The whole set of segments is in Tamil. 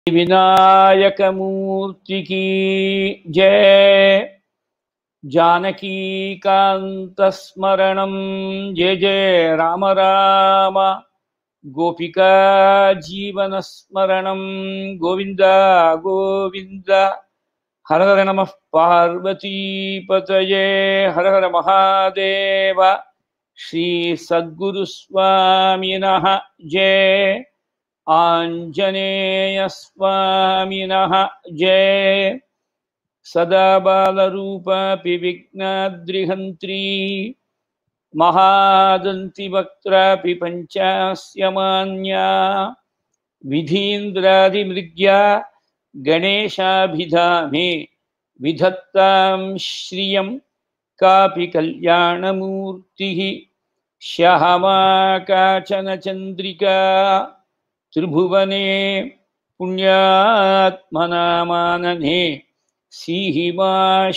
विनायकमूर्ति की जय जानकीकान्तस्मरणं जय जय राम राम गोपिका जीवनस्मरणं गोविन्द गोविन्द हर हर नमः पार्वतीपतये हर हर महादेव श्रीसद्गुरुस्वामिनः जय आञ्जनेयस्वामिनः जय सदा बालरूपापि विघ्नाद्रिहन्त्री महादन्तिवक्त्रापि पञ्चास्य मान्या विधीन्द्रादिमृग्या गणेशाभिधामे विधत्तां श्रियं कापि कल्याणमूर्तिः श्यामा काचन चन्द्रिका त्रिभुवने पुण्यात्मनामानने सीहिमा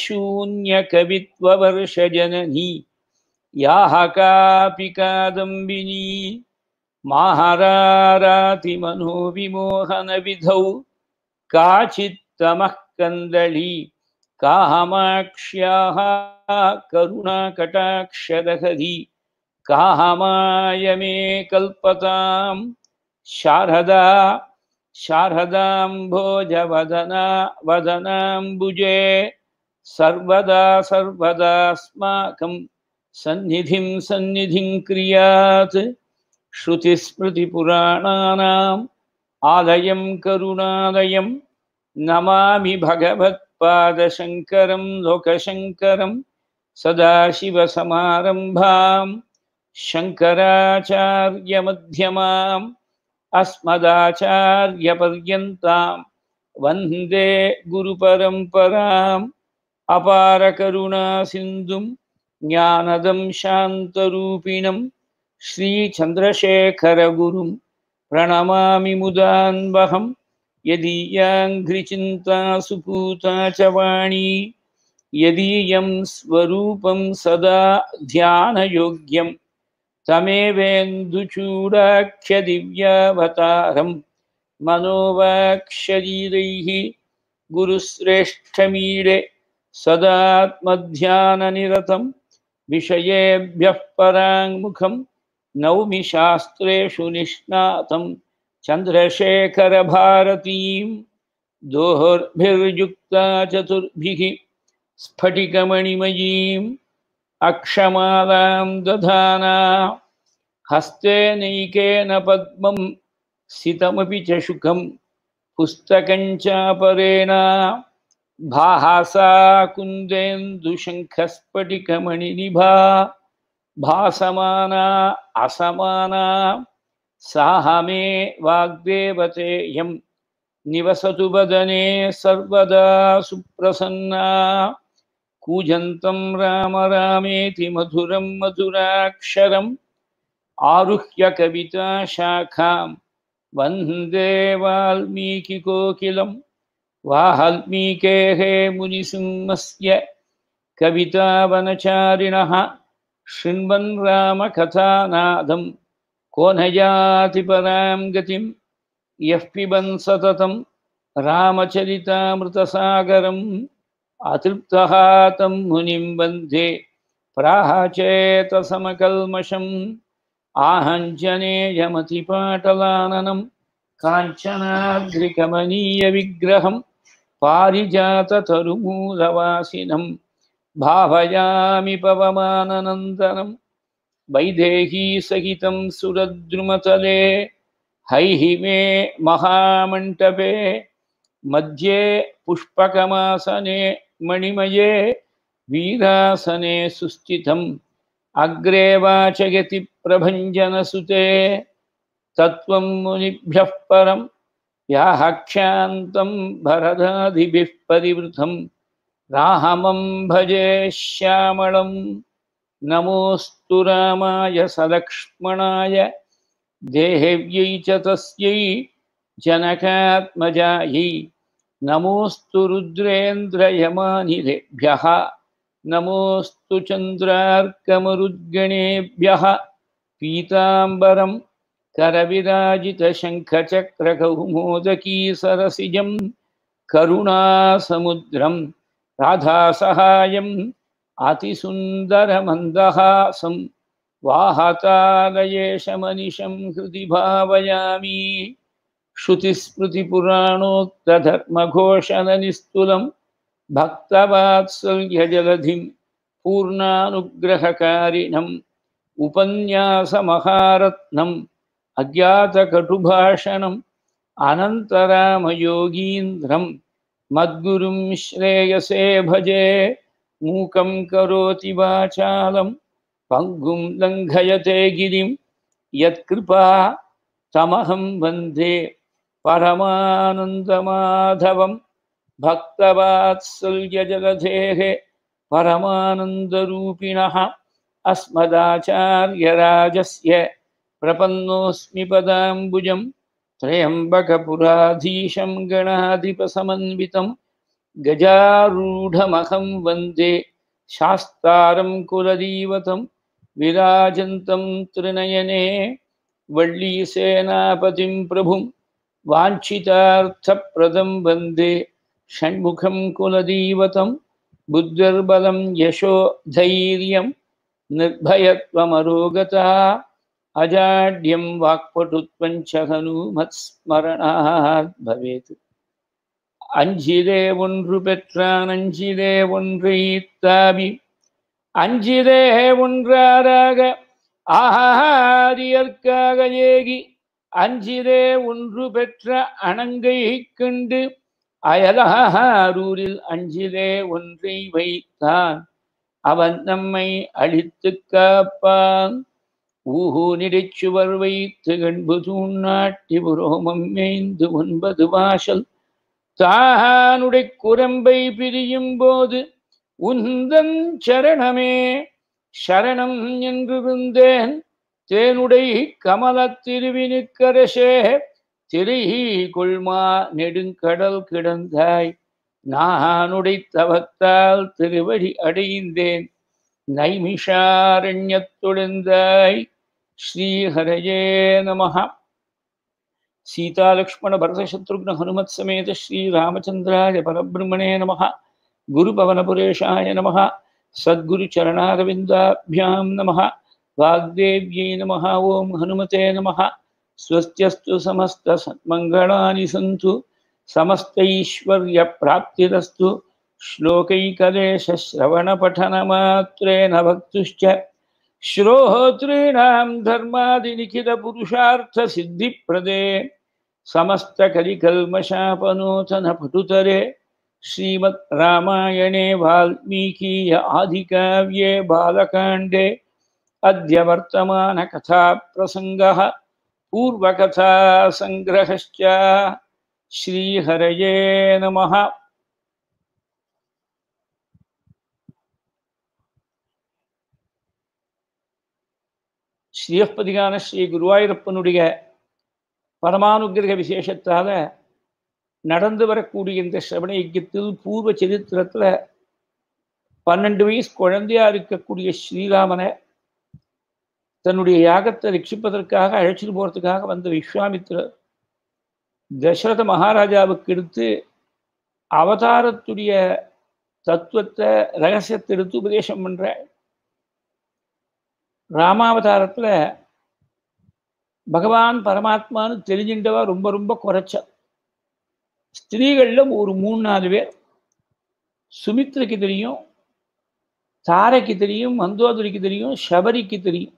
शून्यकवित्ववर्षजननी याः कापि कादम्बिनी माहारारातिमनोविमोहनविधौ काचित्तमः कन्दली कामाक्ष्याः करुणाकटाक्षरहरी कामाय मे कल्पतां शारदा शारदाम्भोजवदना वदनाम्बुजे सर्वदा सर्वदास्माकं सन्निधिं सन्निधिं क्रियात् श्रुतिस्मृतिपुराणानाम् आलयं करुणालयं नमामि भगवत्पादशङ्करं लोकशङ्करं सदाशिवसमारम्भां शङ्कराचार्यमध्यमाम् अस्मदाचार्यपर्यन्तां वन्दे गुरुपरम्पराम् अपारकरुणासिन्धुं ज्ञानदं शान्तरूपिणं श्रीचन्द्रशेखरगुरुं प्रणमामि मुदान्वहं यदीयाङ्घ्रिचिन्ता सुपूता च वाणी यदीयं स्वरूपं सदा ध्यानयोग्यं तमेवेन्दुचूडाख्यदिव्यावतारं मनोवाक्शरीरैः गुरुश्रेष्ठमीडे सदात्मध्याननिरतं विषयेभ्यः पराङ्मुखं नौमि शास्त्रेषु निष्णातं चन्द्रशेखरभारतीं दोर्भिर्युक्ता चतुर्भिः स्फटिकमणिमयीम् अक्षमालां दधाना हस्ते नैकेन पद्मं सितमपि च शुकं पुस्तकं चापरेण भासा कुन्देन्दुशङ्खस्फटिकमणिनिभा भासमाना असमाना साह मे वाग्देवतेयं निवसतु वदने सर्वदा सुप्रसन्ना कूजन्तं राम रामेति मधुरं मधुराक्षरम् आरुह्य कविताशाखां वन्दे वाल्मीकिकोकिलं वाल्मीकेः मुनिसिंहस्य कवितावनचारिणः शृण्वन् रामकथानादं को न याति परां गतिं यः पिबन् सततं रामचरितामृतसागरम् अतृप्तः तं मुनिं वन्दे प्राचेतसमकल्मषम् आहञ्जनेयमतिपाटलाननं काञ्चनाद्रिकमनीयविग्रहं पारिजाततरुमूलवासिनं भावयामि पवमाननन्दनं वैदेहीसहितं सुरद्रुमतले हैः मे महामण्टपे मध्ये पुष्पकमासने मणिमये वीरासने सुस्थितम् अग्रे वाचयति प्रभञ्जनसुते तत्त्वं मुनिभ्यः परं याहक्षान्तं भरदादिभिः परिवृतं रामं भजे श्यामलं नमोऽस्तु रामाय सलक्ष्मणाय देहेव्यै च तस्यै जनकात्मजायै नमोऽस्तु रुद्रेन्द्रयमानिलेभ्यः नमोऽस्तु चन्द्रार्कमरुद्गणेभ्यः पीताम्बरं करविराजितशङ्खचक्रकौमोदकी सरसिजं करुणासमुद्रं राधासहायम् अतिसुन्दरमन्दहासं वाहतालयेशमनिशं हृदि भावयामि श्रुतिस्मृतिपुराणोक्तधर्मघोषणनिस्तुलं भक्तवात्सल्यजलधिं पूर्णानुग्रहकारिणम् उपन्यासमहारत्नम् अज्ञातकटुभाषणम् अनन्तरामयोगीन्द्रं मद्गुरुं श्रेयसे भजे मूकं करोति वाचालं पङ्गुं लङ्घयते गिरिं यत्कृपा तमहं वन्दे परमानन्दमाधवं भक्तवात्सल्यजलधेः परमानन्दरूपिणः अस्मदाचार्यराजस्य प्रपन्नोऽस्मि पदाम्बुजं त्र्यम्बकपुराधीशं गणाधिपसमन्वितं गजारूढमहं वन्दे शास्तारं कुलदीवतं विराजन्तं त्रिनयने वल्लीसेनापतिं प्रभुं वाञ्छितार्थप्रदं वन्दे षण्मुखं कुलदीवतं बुद्धिर्बलं यशो धैर्यं निर्भयत्वमरोगता अजाड्यं वाक्पटुत्वञ्च हनुमत्स्मरणात् भवेत् அஞ்சிலே ஒன்று பெற்றான் அஞ்சிலே ஒன்றை தாவி அஞ்சிலே ஒன்றாராக ஆஹாரியற்காக ஏகி அஞ்சிலே ஒன்று பெற்ற அணங்கை கண்டு அயலாரூரில் அஞ்சிலே ஒன்றை வைத்தான் அவன் நம்மை அழித்து காப்பான் ஊஹூனிடைச் சுவர் வைத்து கண்பு தூண்ணாட்டி புரோமம் மேய்ந்து ஒன்பது வாசல் தானுடை குரம்பை பிரியும் போது உந்தன் சரணமே சரணம் என்றிருந்தேன் தேனுடை கமல திருவினுக்கரசே திரை கொள்மா நெடுங்கடல் கிடந்தாய் நானுடை தவத்தால் திருவடி அடைந்தேன் நைமிஷாரண்யத்தொழுந்தாய் ஸ்ரீஹரயே நமஹ சீதாலக்ஷ்மண பரதசத்ருக்ன ஹனுமத் சமேத ஸ்ரீராமச்சந்திராய பரபிரம்மணே நமஹ குருபவனபுரேஷாய நமஹ சத்குருச்சரணாரவிந்தாभ्यां நமஹ वाग्देव्यै नमः ॐ हनुमते नमः स्वस्त्यस्तु समस्तसन्मङ्गलानि सन्तु समस्तैश्वर्यप्राप्तिरस्तु श्लोकैकलेशश्रवणपठनमात्रेण भक्तुश्च श्रोतॄणां धर्मादिलिखितपुरुषार्थसिद्धिप्रदे समस्तकलिकल्मषापनोतनपटुतरे श्रीमद् रामायणे वाल्मीकीय आदिकाव्ये बालकाण्डे अद्य वर्तमानकथाप्रसङ्गः पूर्वकथासङ्ग्रहश्च श्रीहरये नमः ஸ்ரீயப்பதிகான ஸ்ரீ குருவாயூரப்பனுடைய பரமானுகிரக விசேஷத்தால் நடந்து வரக்கூடிய இந்த சிரவண யஜ்யத்தில் பூர்வ சரித்திரத்தில் பன்னெண்டு வயசு குழந்தையா இருக்கக்கூடிய ஸ்ரீராமனை தன்னுடைய யாகத்தை ரட்சிப்பதற்காக அழைச்சிட்டு போகிறதுக்காக வந்த விஸ்வாமித்திரர் தசரத மகாராஜாவுக்கு எடுத்து அவதாரத்துடைய தத்துவத்தை ரகசியத்தை எடுத்து உபதேசம் பண்ற ராமாவதாரத்தில் பகவான் பரமாத்மான்னு தெரிஞ்சின்றவா ரொம்ப ரொம்ப குறைச்ச ஸ்திரீகளில் ஒரு மூணு நாலு பேர் சுமித்ரைக்கு தெரியும் தாரைக்கு தெரியும் மந்தோதரிக்கு தெரியும் சபரிக்கு தெரியும்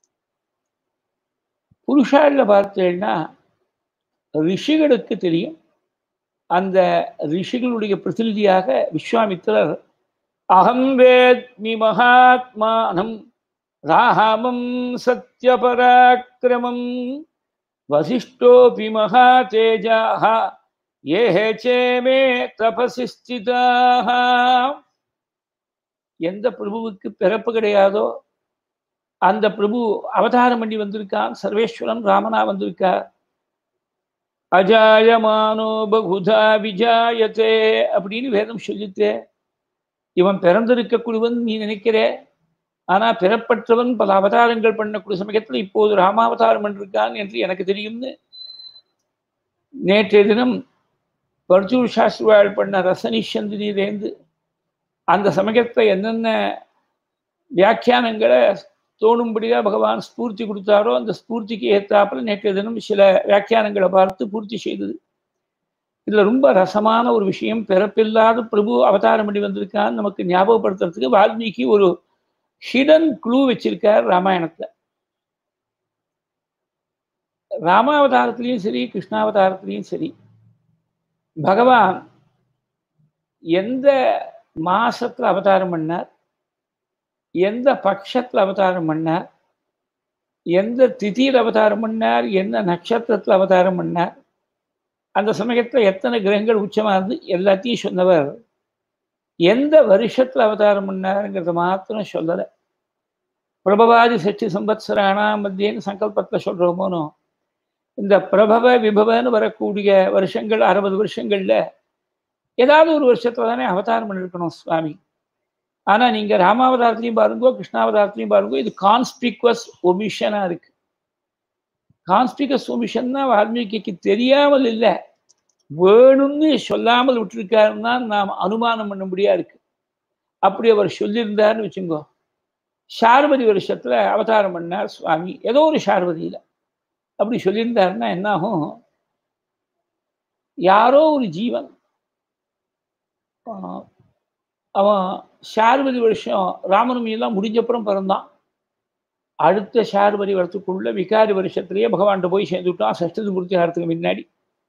புருஷாளில் பார்த்தேன்னா ரிஷிகளுக்கு தெரியும் அந்த ரிஷிகளுடைய பிரதிநிதியாக விஸ்வாமித்திரர் அகம் வேத்மி மகாத்மானம் ராமம் சத்யபராக்கிரமம் வசிஷ்டோபி மகாதேஜாக ஏ சேமே தபசி ஸ்திதாக எந்த பிரபுவுக்கு பிறப்பு கிடையாதோ அந்த பிரபு அவதாரம் பண்ணி வந்திருக்கான் சர்வேஸ்வரன் ராமனா வந்திருக்கார் அஜாயமானோ பகுதா விஜாயத்தே அப்படின்னு வேதம் சொல்லித்தே இவன் பிறந்திருக்கக்கூடியவன் நீ நினைக்கிற ஆனா பிறப்பற்றவன் பல அவதாரங்கள் பண்ணக்கூடிய சமயத்தில் இப்போது ராமாவதாரம் பண்ணிருக்கான் என்று எனக்கு தெரியும்னு நேற்றைய தினம் பர்ஜூர் சாஸ்திரிவாள் பண்ண ரசனிஷந்தினிலேருந்து அந்த சமயத்தை என்னென்ன வியாக்கியானங்களை தோணும்படியா பகவான் ஸ்பூர்த்தி கொடுத்தாரோ அந்த ஸ்பூர்த்திக்கு ஏற்றாப்புல நேற்றைய தினம் சில வியாக்கியானங்களை பார்த்து பூர்த்தி செய்தது இதுல ரொம்ப ரசமான ஒரு விஷயம் பிறப்பில்லாத பிரபு அவதாரம் பண்ணி வந்திருக்கான்னு நமக்கு ஞாபகப்படுத்துறதுக்கு வால்மீகி ஒரு ஹிடன் க்ளூ வச்சிருக்கார் ராமாயணத்துல ராமாவதாரத்திலையும் சரி கிருஷ்ணாவதாரத்திலையும் சரி பகவான் எந்த மாசத்துல அவதாரம் பண்ணார் எந்த பட்சத்துல அவதாரம் பண்ணார் எந்த திதியில் அவதாரம் பண்ணார் எந்த நட்சத்திரத்தில் அவதாரம் பண்ணார் அந்த சமயத்தில் எத்தனை கிரகங்கள் உச்சமாக இருந்து எல்லாத்தையும் சொன்னவர் எந்த வருஷத்தில் அவதாரம் பண்ணாருங்கிறத மாத்திரம் சொல்லலை பிரபவாதி சச்சி சம்பத்சரானா மத்தியன்னு சங்கல்பத்தில் சொல்கிறோமோனோ இந்த பிரபவ விபவன்னு வரக்கூடிய வருஷங்கள் அறுபது வருஷங்களில் ஏதாவது ஒரு வருஷத்துல தானே அவதாரம் பண்ணியிருக்கணும் சுவாமி ஆனால் நீங்கள் ராமாவதாரத்துலையும் பாருங்கோ கிருஷ்ணாவதாரத்துலையும் பாருங்கோ இது கான்ஸ்பிக்வஸ் ஒமிஷனாக இருக்கு கான்ஸ்பிகஸ் ஒமிஷன்னா வால்மீகிக்கு தெரியாமல் இல்லை வேணும்னு சொல்லாமல் விட்டுருக்காருன்னா நாம் அனுமானம் பண்ணும்படியா இருக்கு அப்படி அவர் சொல்லியிருந்தார்னு வச்சுங்கோ சார்வதி வருஷத்துல அவதாரம் பண்ணார் சுவாமி ஏதோ ஒரு சார்வதியில அப்படி சொல்லியிருந்தாருன்னா என்னாகும் யாரோ ஒரு ஜீவன் அவன் சார்வதி வருஷம் ராமநவமியெல்லாம் முடிஞ்சப்புறம் பிறந்தான் அடுத்த சார்வரி வரத்துக்குள்ள விகாரி வருஷத்திலேயே பகவான்கிட்ட போய் சேர்ந்துவிட்டான் சஷ்டதி பூர்த்தி ஆகிறதுக்கு முன்னாடி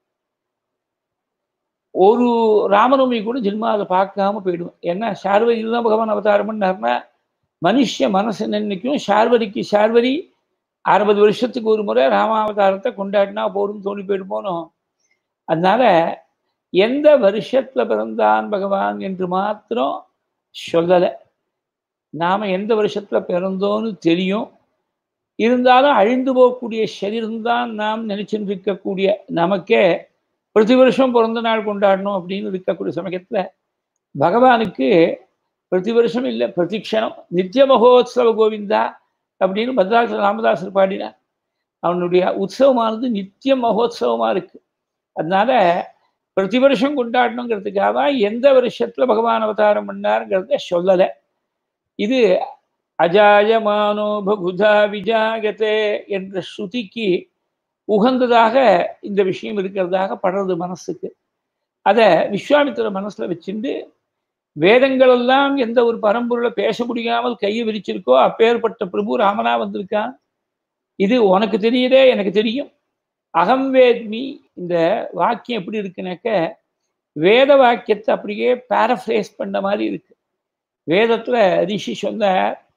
ஒரு ராமநவமி கூட ஜென்மாவை பார்க்காம போயிடுவோம் ஏன்னா சார்வரியில் தான் பகவான் அவதாரம் பண்ணார்னா மனுஷ மனசு நினைக்கும் சார்வரிக்கு சார்வரி அறுபது வருஷத்துக்கு ஒரு முறை ராமாவதாரத்தை கொண்டாடினா போரும் தோணி போயிட்டு போனோம் அதனால எந்த வருஷத்துல பிறந்தான் பகவான் என்று மாத்திரம் சொல்லலை நாம எந்த வருஷத்துல பிறந்தோன்னு தெரியும் இருந்தாலும் அழிந்து போகக்கூடிய சரீரம்தான் நாம் நினைச்சுட்டு இருக்கக்கூடிய நமக்கே பிரதி வருஷம் பிறந்த நாள் கொண்டாடணும் அப்படின்னு இருக்கக்கூடிய சமயத்துல பகவானுக்கு பிரதி வருஷம் இல்லை பிரதிக்ஷணம் நித்திய மகோத்சவ கோவிந்தா அப்படின்னு பத்ராச ராமதாசர் பாடினார் அவனுடைய உற்சவமானது நித்திய மகோத்சவமா இருக்கு அதனால பிரதி வருஷம் கொண்டாடணுங்கிறதுக்காக எந்த வருஷத்துல பகவான் அவதாரம் பண்ணாருங்கிறத சொல்லலை இது அஜாயமானோ பகுதா விஜாகதே என்ற ஸ்ருதிக்கு உகந்ததாக இந்த விஷயம் இருக்கிறதாக படுறது மனசுக்கு அதை விஸ்வாமித்திர மனசுல வச்சுட்டு வேதங்கள் எல்லாம் எந்த ஒரு பரம்பொருளை பேச முடியாமல் கையை விரிச்சிருக்கோ அப்பேற்பட்ட பிரபு ராமனா வந்திருக்கான் இது உனக்கு தெரியுதே எனக்கு தெரியும் அகம் வேத்மி இந்த வாக்கியம் எப்படி இருக்குனாக்க வேத வாக்கியத்தை அப்படியே பேரஃப்ரேஸ் பண்ண மாதிரி இருக்கு வேதத்துல ரிஷி சொன்ன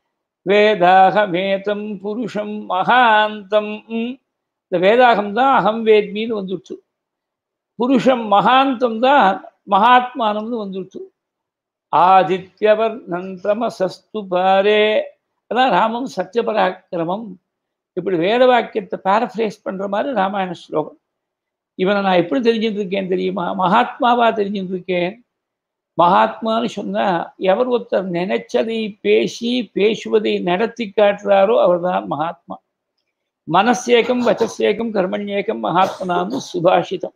வேதாகமேதம் புருஷம் மகாந்தம் இந்த வேதாகம் தான் அகம் வேத்மின்னு வந்துடுச்சு புருஷம் மகாந்தம் தான் மகாத்மானம்னு வந்துடுச்சு ஆதித்யவர் நந்தம சஸ்து பாரே அதான் ராமம் சத்தியபராக்கிரமம் இப்படி வேத வாக்கியத்தை பேரஃப்ரேஸ் பண்ற மாதிரி ராமாயண ஸ்லோகம் இவனை நான் எப்படி தெரிஞ்சுட்டு இருக்கேன் தெரியுமா மகாத்மாவா தெரிஞ்சுட்டு இருக்கேன் மகாத்மான்னு சொன்னா எவர் ஒருத்தர் நினைச்சதை பேசி பேசுவதை நடத்தி காட்டுறாரோ அவர்தான் மகாத்மா மனசேகம் வச்சசேகம் கர்மண்யேகம் மகாத்மனான்னு சுபாஷிதம்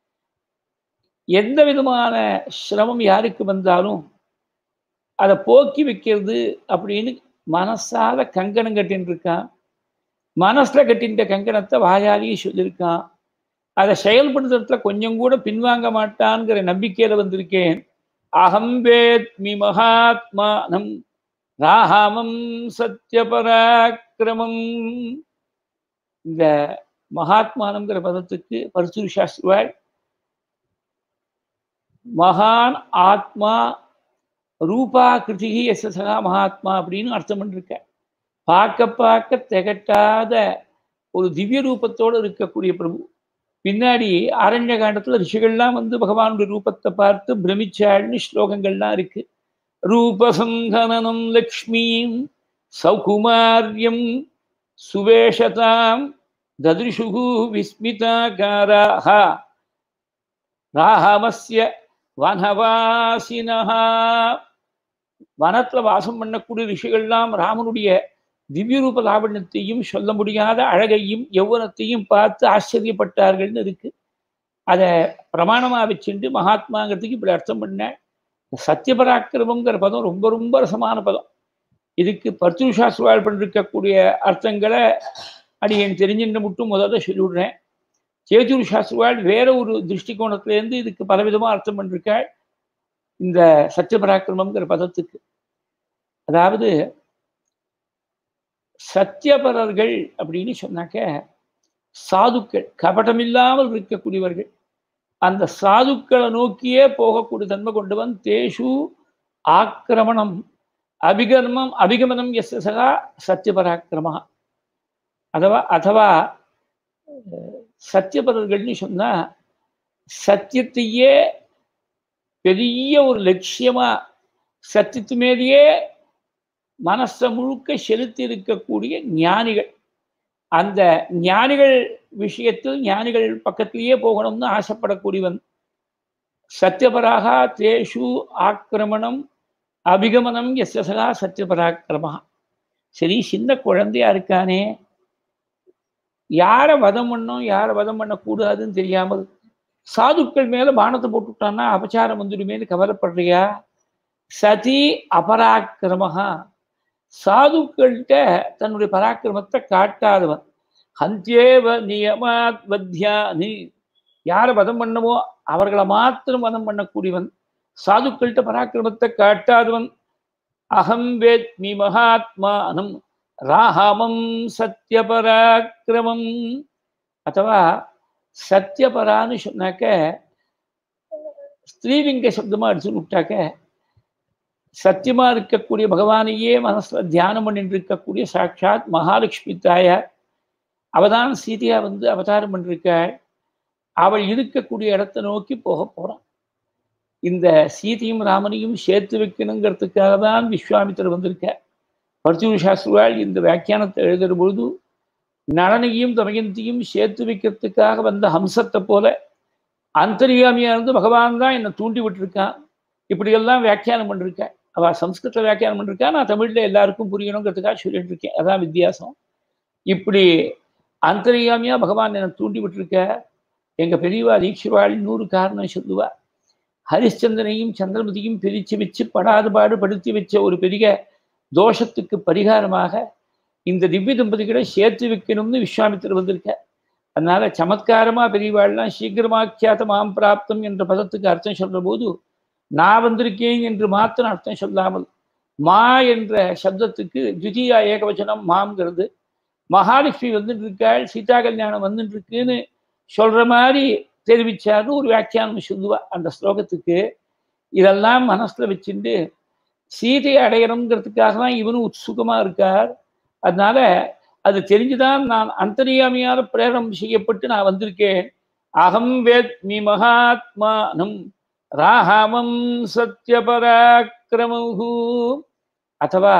எந்த விதமான சிரமம் யாருக்கு வந்தாலும் அதை போக்கி வைக்கிறது அப்படின்னு மனசால கங்கணம் கட்டின்னு இருக்கான் மனசுல கட்டின்ற கங்கணத்தை வாயாலேயே சொல்லியிருக்கான் அதை செயல்படுத்துறதுல கொஞ்சம் கூட பின்வாங்க மாட்டான்ங்கிற நம்பிக்கையில வந்திருக்கேன் அகம் வேத்மி மகாத்மானம் ராமம் சத்யபராக்கிரமம் இந்த மகாத்மானம்ங்கிற பதத்துக்கு பரிசு சாஸ்திரிவாள் மகான் ஆத்மா ரூபா கிருதிகி எஸ் சகா மகாத்மா அப்படின்னு அர்த்தம் பண்ணிருக்க பார்க்க பார்க்க திகட்டாத ஒரு திவ்ய ரூபத்தோடு இருக்கக்கூடிய பிரபு பின்னாடி ஆரண்ய காண்டத்துல ரிஷிகள்லாம் வந்து பகவானுடைய ரூபத்தை பார்த்து பிரமிச்சாள்னு ஸ்லோகங்கள்லாம் இருக்கு ரூபசங்கனனம் லக்ஷ்மீம் சௌகுமாரியம் சுவேஷதாம் ததிருஷு விஸ்மிதாகாராக ராமஸ்ய வனவாசினஹா வனத்துல வாசம் பண்ணக்கூடிய ரிஷிகள்லாம் ராமனுடைய திவ்ய ரூப லாவண்யத்தையும் சொல்ல முடியாத அழகையும் யௌவனத்தையும் பார்த்து ஆச்சரியப்பட்டார்கள்னு இருக்கு அதை பிரமாணமா வச்சுண்டு மகாத்மாங்கிறதுக்கு இப்படி அர்த்தம் பண்ண சத்தியபராக்கிரமங்கிற பதம் ரொம்ப ரொம்ப ரசமான பதம் இதுக்கு பர்த்து சாஸ்திரவாள் பண்ணிருக்கக்கூடிய அர்த்தங்களை அடியேன் தெரிஞ்சுட்டு மட்டும் முதல்ல சொல்லிவிடுறேன் சேத்தூர் சாஸ்திரவாள் வேற ஒரு திருஷ்டிகோணத்திலேருந்து இதுக்கு பலவிதமா அர்த்தம் பண்ணிருக்காள் இந்த சத்தியபராக்கிரமங்கிற பதத்துக்கு அதாவது சத்தியபரர்கள் அப்படின்னு சொன்னாக்க சாதுக்கள் கபடமில்லாமல் இருக்கக்கூடியவர்கள் அந்த சாதுக்களை நோக்கியே போகக்கூடிய தன்மை கொண்டவன் தேஷு ஆக்கிரமணம் அபிகர்மம் அபிகமனம் எஸ் சகா சத்தியபராக்கிரமா அதுவா அதுவா சத்தியபரர்கள்னு சொன்னா சத்தியத்தையே பெரிய ஒரு லட்சியமா சத்தியத்து மேலேயே மனசை முழுக்க செலுத்தி இருக்கக்கூடிய ஞானிகள் அந்த ஞானிகள் விஷயத்தில் ஞானிகள் பக்கத்திலேயே போகணும்னு ஆசைப்படக்கூடியவன் சத்தியபராக தேஷு ஆக்கிரமணம் அபிகமனம் எஸ்யசகா சத்தியபராக்கிரமா சரி சின்ன குழந்தையா இருக்கானே யாரை வதம் பண்ணும் யாரை வதம் பண்ணக்கூடாதுன்னு தெரியாமல் சாதுக்கள் மேல பானத்தை போட்டுவிட்டான்னா அபச்சாரம் வந்துடுமேன்னு கவலைப்படுறியா சதி அபராக்கிரமஹா சாதுக்கள்கிட்ட தன்னுடைய பராக்கிரமத்தை காட்டாதவன் ஹந்தியேவ நியமாத் வத்யானி யாரை வதம் பண்ணமோ அவர்களை மாத்திரம் வதம் பண்ணக்கூடியவன் சாதுக்கள்கிட்ட பராக்கிரமத்தை காட்டாதவன் அகம் வேத்மி மகாத்மானம் ராஹமம் சத்யபராக்கிரமம் அத்தவா சத்யபரான்னு சொன்னாக்க ஸ்திரீலிங்க சப்தமா அடிச்சுன்னு விட்டாக்க சத்தியமா இருக்கக்கூடிய பகவானையே மனசுல தியானம் பண்ணிட்டு இருக்கக்கூடிய சாட்சாத் மகாலட்சுமி தாயார் அவதான் சீதையா வந்து அவதாரம் பண்ணிருக்காள் அவள் இருக்கக்கூடிய இடத்தை நோக்கி போக போறான் இந்த சீதையும் ராமனையும் சேர்த்து வைக்கணுங்கிறதுக்காக தான் விஸ்வாமித்திரர் வந்திருக்கார் பர்த்தியூர் சாஸ்திரியால் இந்த வியாக்கியானத்தை எழுதுகிற பொழுது நளனையும் தமயந்தியும் சேர்த்து வைக்கிறதுக்காக வந்த ஹம்சத்தை போல அந்தரியாமியா இருந்து பகவான் தான் என்னை தூண்டி விட்டுருக்கான் இப்படியெல்லாம் வியாக்கியானம் பண்ணிருக்கேன் அவ சம்ஸ்கிருத வியாக்கியானம் பண்ணிருக்கா நான் தமிழ்ல எல்லாருக்கும் புரியணுங்கிறதுக்காக சொல்லிட்டு இருக்கேன் அதான் வித்தியாசம் இப்படி அந்தரியாமியா பகவான் என்னை தூண்டி விட்டுருக்க எங்க பெரியவா தீட்சிவாள் நூறு காரணம் சொல்லுவா ஹரிச்சந்திரனையும் சந்திரமதியும் பிரித்து வச்சு படாது பாடு படுத்தி வச்ச ஒரு பெரிய தோஷத்துக்கு பரிகாரமாக இந்த திவ்ய தம்பதிகளை சேர்த்து வைக்கணும்னு விஸ்வாமித்திரர் வந்திருக்க அதனால சமத்காரமா பெரியவாள்லாம் சீக்கிரமாக்கியாத மாம் பிராப்தம் என்ற பதத்துக்கு அர்த்தம் சொல்ற போது நான் வந்திருக்கேன் என்று மாத்திரம் அர்த்தம் சொல்லாமல் மா என்ற சப்தத்துக்கு துதியா ஏகவச்சனம் மாம்ங்கிறது மகாலட்சுமி வந்துட்டு இருக்காள் சீதா கல்யாணம் வந்துட்டு இருக்குன்னு சொல்ற மாதிரி தெரிவிச்சாருன்னு ஒரு வியாக்கியானம் சொல்லுவா அந்த ஸ்லோகத்துக்கு இதெல்லாம் மனசுல வச்சுட்டு சீதையை அடையணுங்கிறதுக்காக தான் இவனும் உத்சுகமா இருக்கார் அதனால அது தெரிஞ்சுதான் நான் அந்தரியாமியால் பிரேரம் செய்யப்பட்டு நான் வந்திருக்கேன் அகம் வேத்மி மகாத்மானம் ராஹமம் சத்யபராக்கிரமு அத்தவா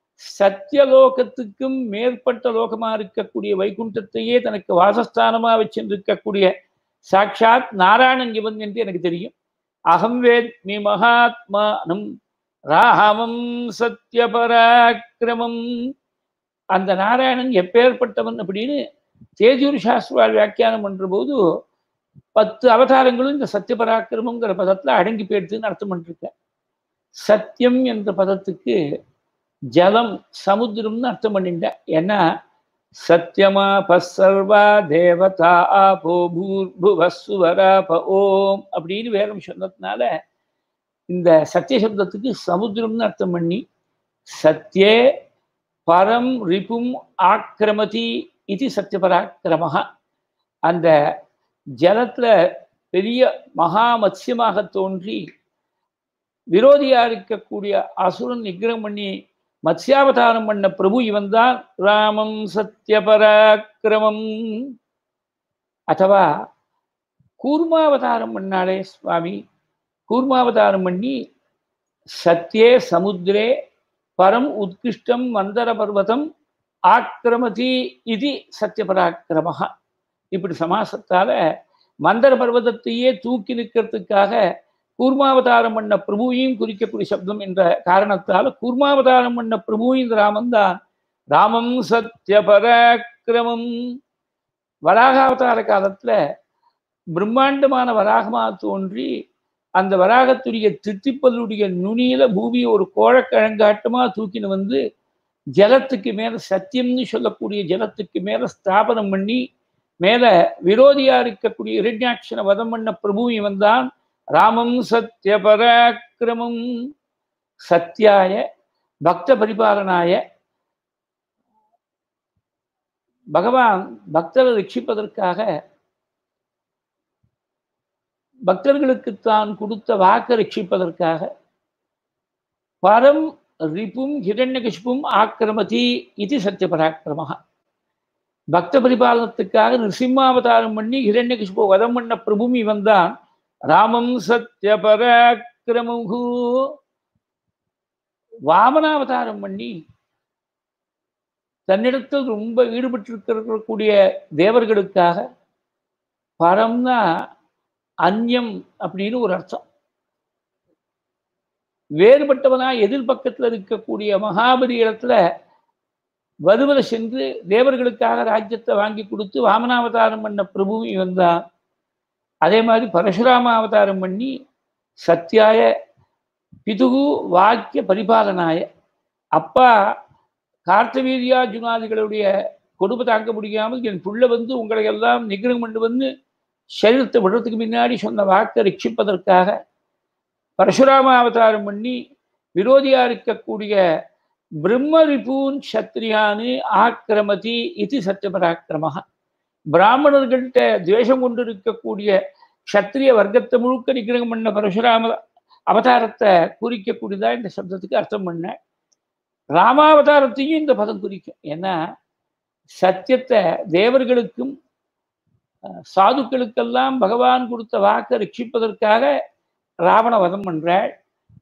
சத்தியலோகத்துக்கும் மேற்பட்ட லோகமா இருக்கக்கூடிய வைகுண்டத்தையே தனக்கு வாசஸ்தானமா வச்சிருக்கக்கூடிய சாட்சாத் நாராயணன் இவன் என்று எனக்கு தெரியும் அகம் வேத்மி மகாத்மானம் ராஹமம் சத்யபராக்கிரமம் அந்த நாராயணன் எப்பேற்பட்டவன் அப்படின்னு தேஜூர் சாஸ்திரால் வியாக்கியானம் பண்ற போது பத்து அவதாரங்களும் இந்த சத்தியபராக்கிரமங்கிற பதத்துல அடங்கி போயிடுதுன்னு அர்த்தம் பண்ணிருக்க சத்தியம் என்ற பதத்துக்கு ஜலம் சமுத்திரம்னு அர்த்தம் பண்ணிட்டேன் ஏன்னா சத்தியமா பசர்வா தேவதா ஆபோ பூர்புவஸ்வரா ஓம் அப்படின்னு வேதம் சொன்னதுனால இந்த சத்திய சப்தத்துக்கு சமுத்திரம்னு அர்த்தம் பண்ணி சத்தியே பரம் ரிபும் ஆக்கிரமதி இது சத்தியபராக்கிரமஹா அந்த ஜலத்துல பெரிய மகா மத்சியமாக தோன்றி விரோதியா இருக்கக்கூடிய அசுரன் நிகிரம் பண்ணி மத்ஸ்யாவதாரம் பண்ண பிரபு இவன் தான் ராமம் சத்யபராக்கிரமம் அதுவா கூர்மாவதாரம் பண்ணாலே சுவாமி கூர்மாவதாரம் பண்ணி சத்தியே சமுத்திரே பரம் உத்கிருஷ்டம் மந்தர பர்வதம் ஆக்கிரமதி இது சத்தியபராக்கிரமஹா இப்படி சமாசத்தால மந்தர பர்வதத்தையே தூக்கி நிற்கிறதுக்காக கூர்மாவதாரம் பண்ண பிரபுவையும் குறிக்கக்கூடிய சப்தம் என்ற காரணத்தால் கூர்மாவதாரம் பண்ண பிரபு இந்த ராமன் தான் ராமம் சத்ய பராக்கிரமம் வராகாவதார காலத்துல பிரம்மாண்டமான வராகமா தோன்றி அந்த வராகத்துடைய தித்திப்பதுடைய நுனியில பூமியை ஒரு கோழக்கிழங்காட்டமா தூக்கின்னு வந்து ஜலத்துக்கு மேல சத்தியம்னு சொல்லக்கூடிய ஜலத்துக்கு மேல ஸ்தாபனம் பண்ணி மேல விரோதியா இருக்கக்கூடிய இரண்யாட்சனை வதம் பண்ண பிரபு வந்தான் ராமம் சத்ய பராக்கிரமம் சத்யாய பக்த பரிபாலனாய பகவான் பக்தரை ரட்சிப்பதற்காக பக்தர்களுக்கு தான் கொடுத்த வாக்க ரட்சிப்பதற்காக பரம் ரிபும் ஹிரண்யகசிப்பும் ஆக்கிரமதி இது சத்திய பராக்கிரமஹா பக்த பரிபாலனத்துக்காக நிருசிம்மாவதாரம் பண்ணி ஹிரண்யகசிப்பு வதம் பண்ண பிரபும் இவன் தான் ராமம் சத்ய பராக்கிரமு வாமனாவதாரம் பண்ணி தன்னிடத்தில் ரொம்ப ஈடுபட்டிருக்கக்கூடிய தேவர்களுக்காக பரம்னா அந்யம் அப்படின்னு ஒரு அர்த்தம் வேறுபட்டவனா எதிர்பக்கத்தில் இருக்கக்கூடிய மகாபலி இடத்துல வதுவல சென்று தேவர்களுக்காக ராஜ்யத்தை வாங்கி கொடுத்து வாமனாவதாரம் பண்ண பிரபு இவன் தான் அதே மாதிரி பரசுராம அவதாரம் பண்ணி சத்யாய பிதுகு வாக்கிய பரிபாலனாய அப்பா கார்த்தவீரியார்ஜுனாதிகளுடைய கொடுமை தாங்க முடியாமல் என் புள்ள வந்து உங்களை எல்லாம் நிகிரம் கொண்டு வந்து சரீரத்தை விடுறதுக்கு முன்னாடி சொன்ன வாக்கை ரட்சிப்பதற்காக பரசுராம அவதாரம் பண்ணி விரோதியா இருக்கக்கூடிய பிரம்ம ரிபூன் சத்ரியானு ஆக்கிரமதி இது சத்தியபராக்கிரம பிராமணர்கள்ட்ட துவேஷம் கொண்டு இருக்கக்கூடிய சத்திரிய வர்க்கத்தை முழுக்க நிகிரகம் பண்ண பரசுராம அவதாரத்தை குறிக்கக்கூடியதா இந்த சப்தத்துக்கு அர்த்தம் பண்ண ராமாவதாரத்தையும் இந்த பதம் குறிக்கும் ஏன்னா சத்தியத்தை தேவர்களுக்கும் சாதுக்களுக்கெல்லாம் பகவான் கொடுத்த வாக்கை ரட்சிப்பதற்காக ராவண வதம் பண்றாள்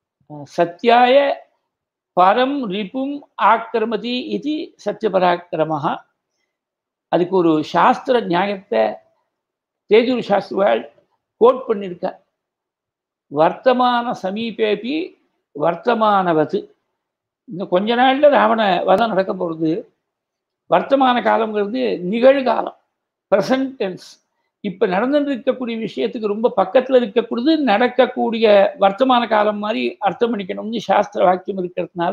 சத்யாய பரம் ரிபும் ஆக்கிரமதி இது சத்தியபராக்கிரமஹா அதுக்கு ஒரு சாஸ்திர நியாயத்தை தேஜூர் சாஸ்திரிவாள் கோட் பண்ணியிருக்கார் வர்த்தமான சமீபேபி வர்த்தமானவது இன்னும் கொஞ்ச நாள்ல ராவண வதம் நடக்க போகிறது வர்த்தமான காலங்கிறது நிகழ்காலம் ப்ரெசன்ட் டென்ஸ் இப்போ நடந்துட்டு இருக்கக்கூடிய விஷயத்துக்கு ரொம்ப பக்கத்தில் இருக்கக்கூடியது நடக்கக்கூடிய வர்த்தமான காலம் மாதிரி அர்த்தம் பண்ணிக்கணும்னு சாஸ்திர வாக்கியம் இருக்கிறதுனால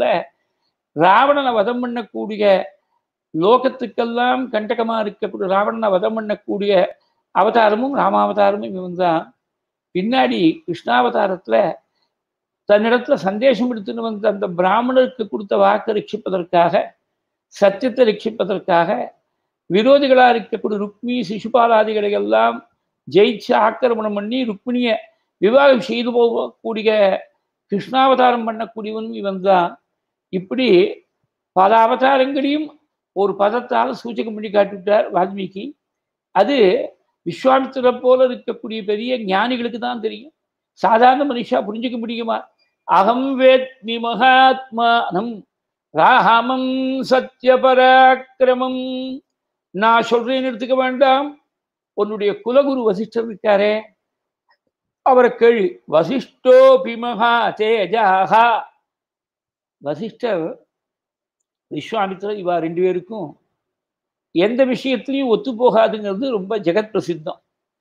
ராவணனை வதம் பண்ணக்கூடிய லோகத்துக்கெல்லாம் கண்டகமாக இருக்கக்கூடிய ராவணனை வதம் பண்ணக்கூடிய அவதாரமும் ராமாவதாரமும் இவன் தான் பின்னாடி கிருஷ்ணாவதாரத்தில் தன்னிடத்துல சந்தேஷம் எடுத்துன்னு வந்த அந்த பிராமணருக்கு கொடுத்த வாக்கை ரட்சிப்பதற்காக சத்தியத்தை ரட்சிப்பதற்காக விரோதிகளா இருக்கக்கூடிய ருக்மி சிசுபாலாதிகளை எல்லாம் ஜெயிச்சு ஆக்கிரமணம் பண்ணி ருக்மிணிய விவாகம் செய்து போகக்கூடிய கிருஷ்ணாவதாரம் பண்ணக்கூடியவனும் இவன் தான் இப்படி பல அவதாரங்களையும் ஒரு பதத்தால் சூச்சகம் பண்ணி காட்டிவிட்டார் வால்மீகி அது விஸ்வாமித்திர போல இருக்கக்கூடிய பெரிய ஞானிகளுக்கு தான் தெரியும் சாதாரண மனுஷா புரிஞ்சுக்க முடியுமா அகம் வேத்மி மகாத்மானம் ராமம் சத்ய பராக்கிரமம் நான் சொல்றேன்னு எடுத்துக்க வேண்டாம் உன்னுடைய குலகுரு வசிஷ்டர் இருக்காரே அவரை கேள்வி வசிஷ்டோ பிமகா தேஜாகா வசிஷ்டர் விஸ்வாமித்திரர் இவா ரெண்டு பேருக்கும் எந்த விஷயத்திலையும் ஒத்து போகாதுங்கிறது ரொம்ப ஜெகத் பிரசித்தம்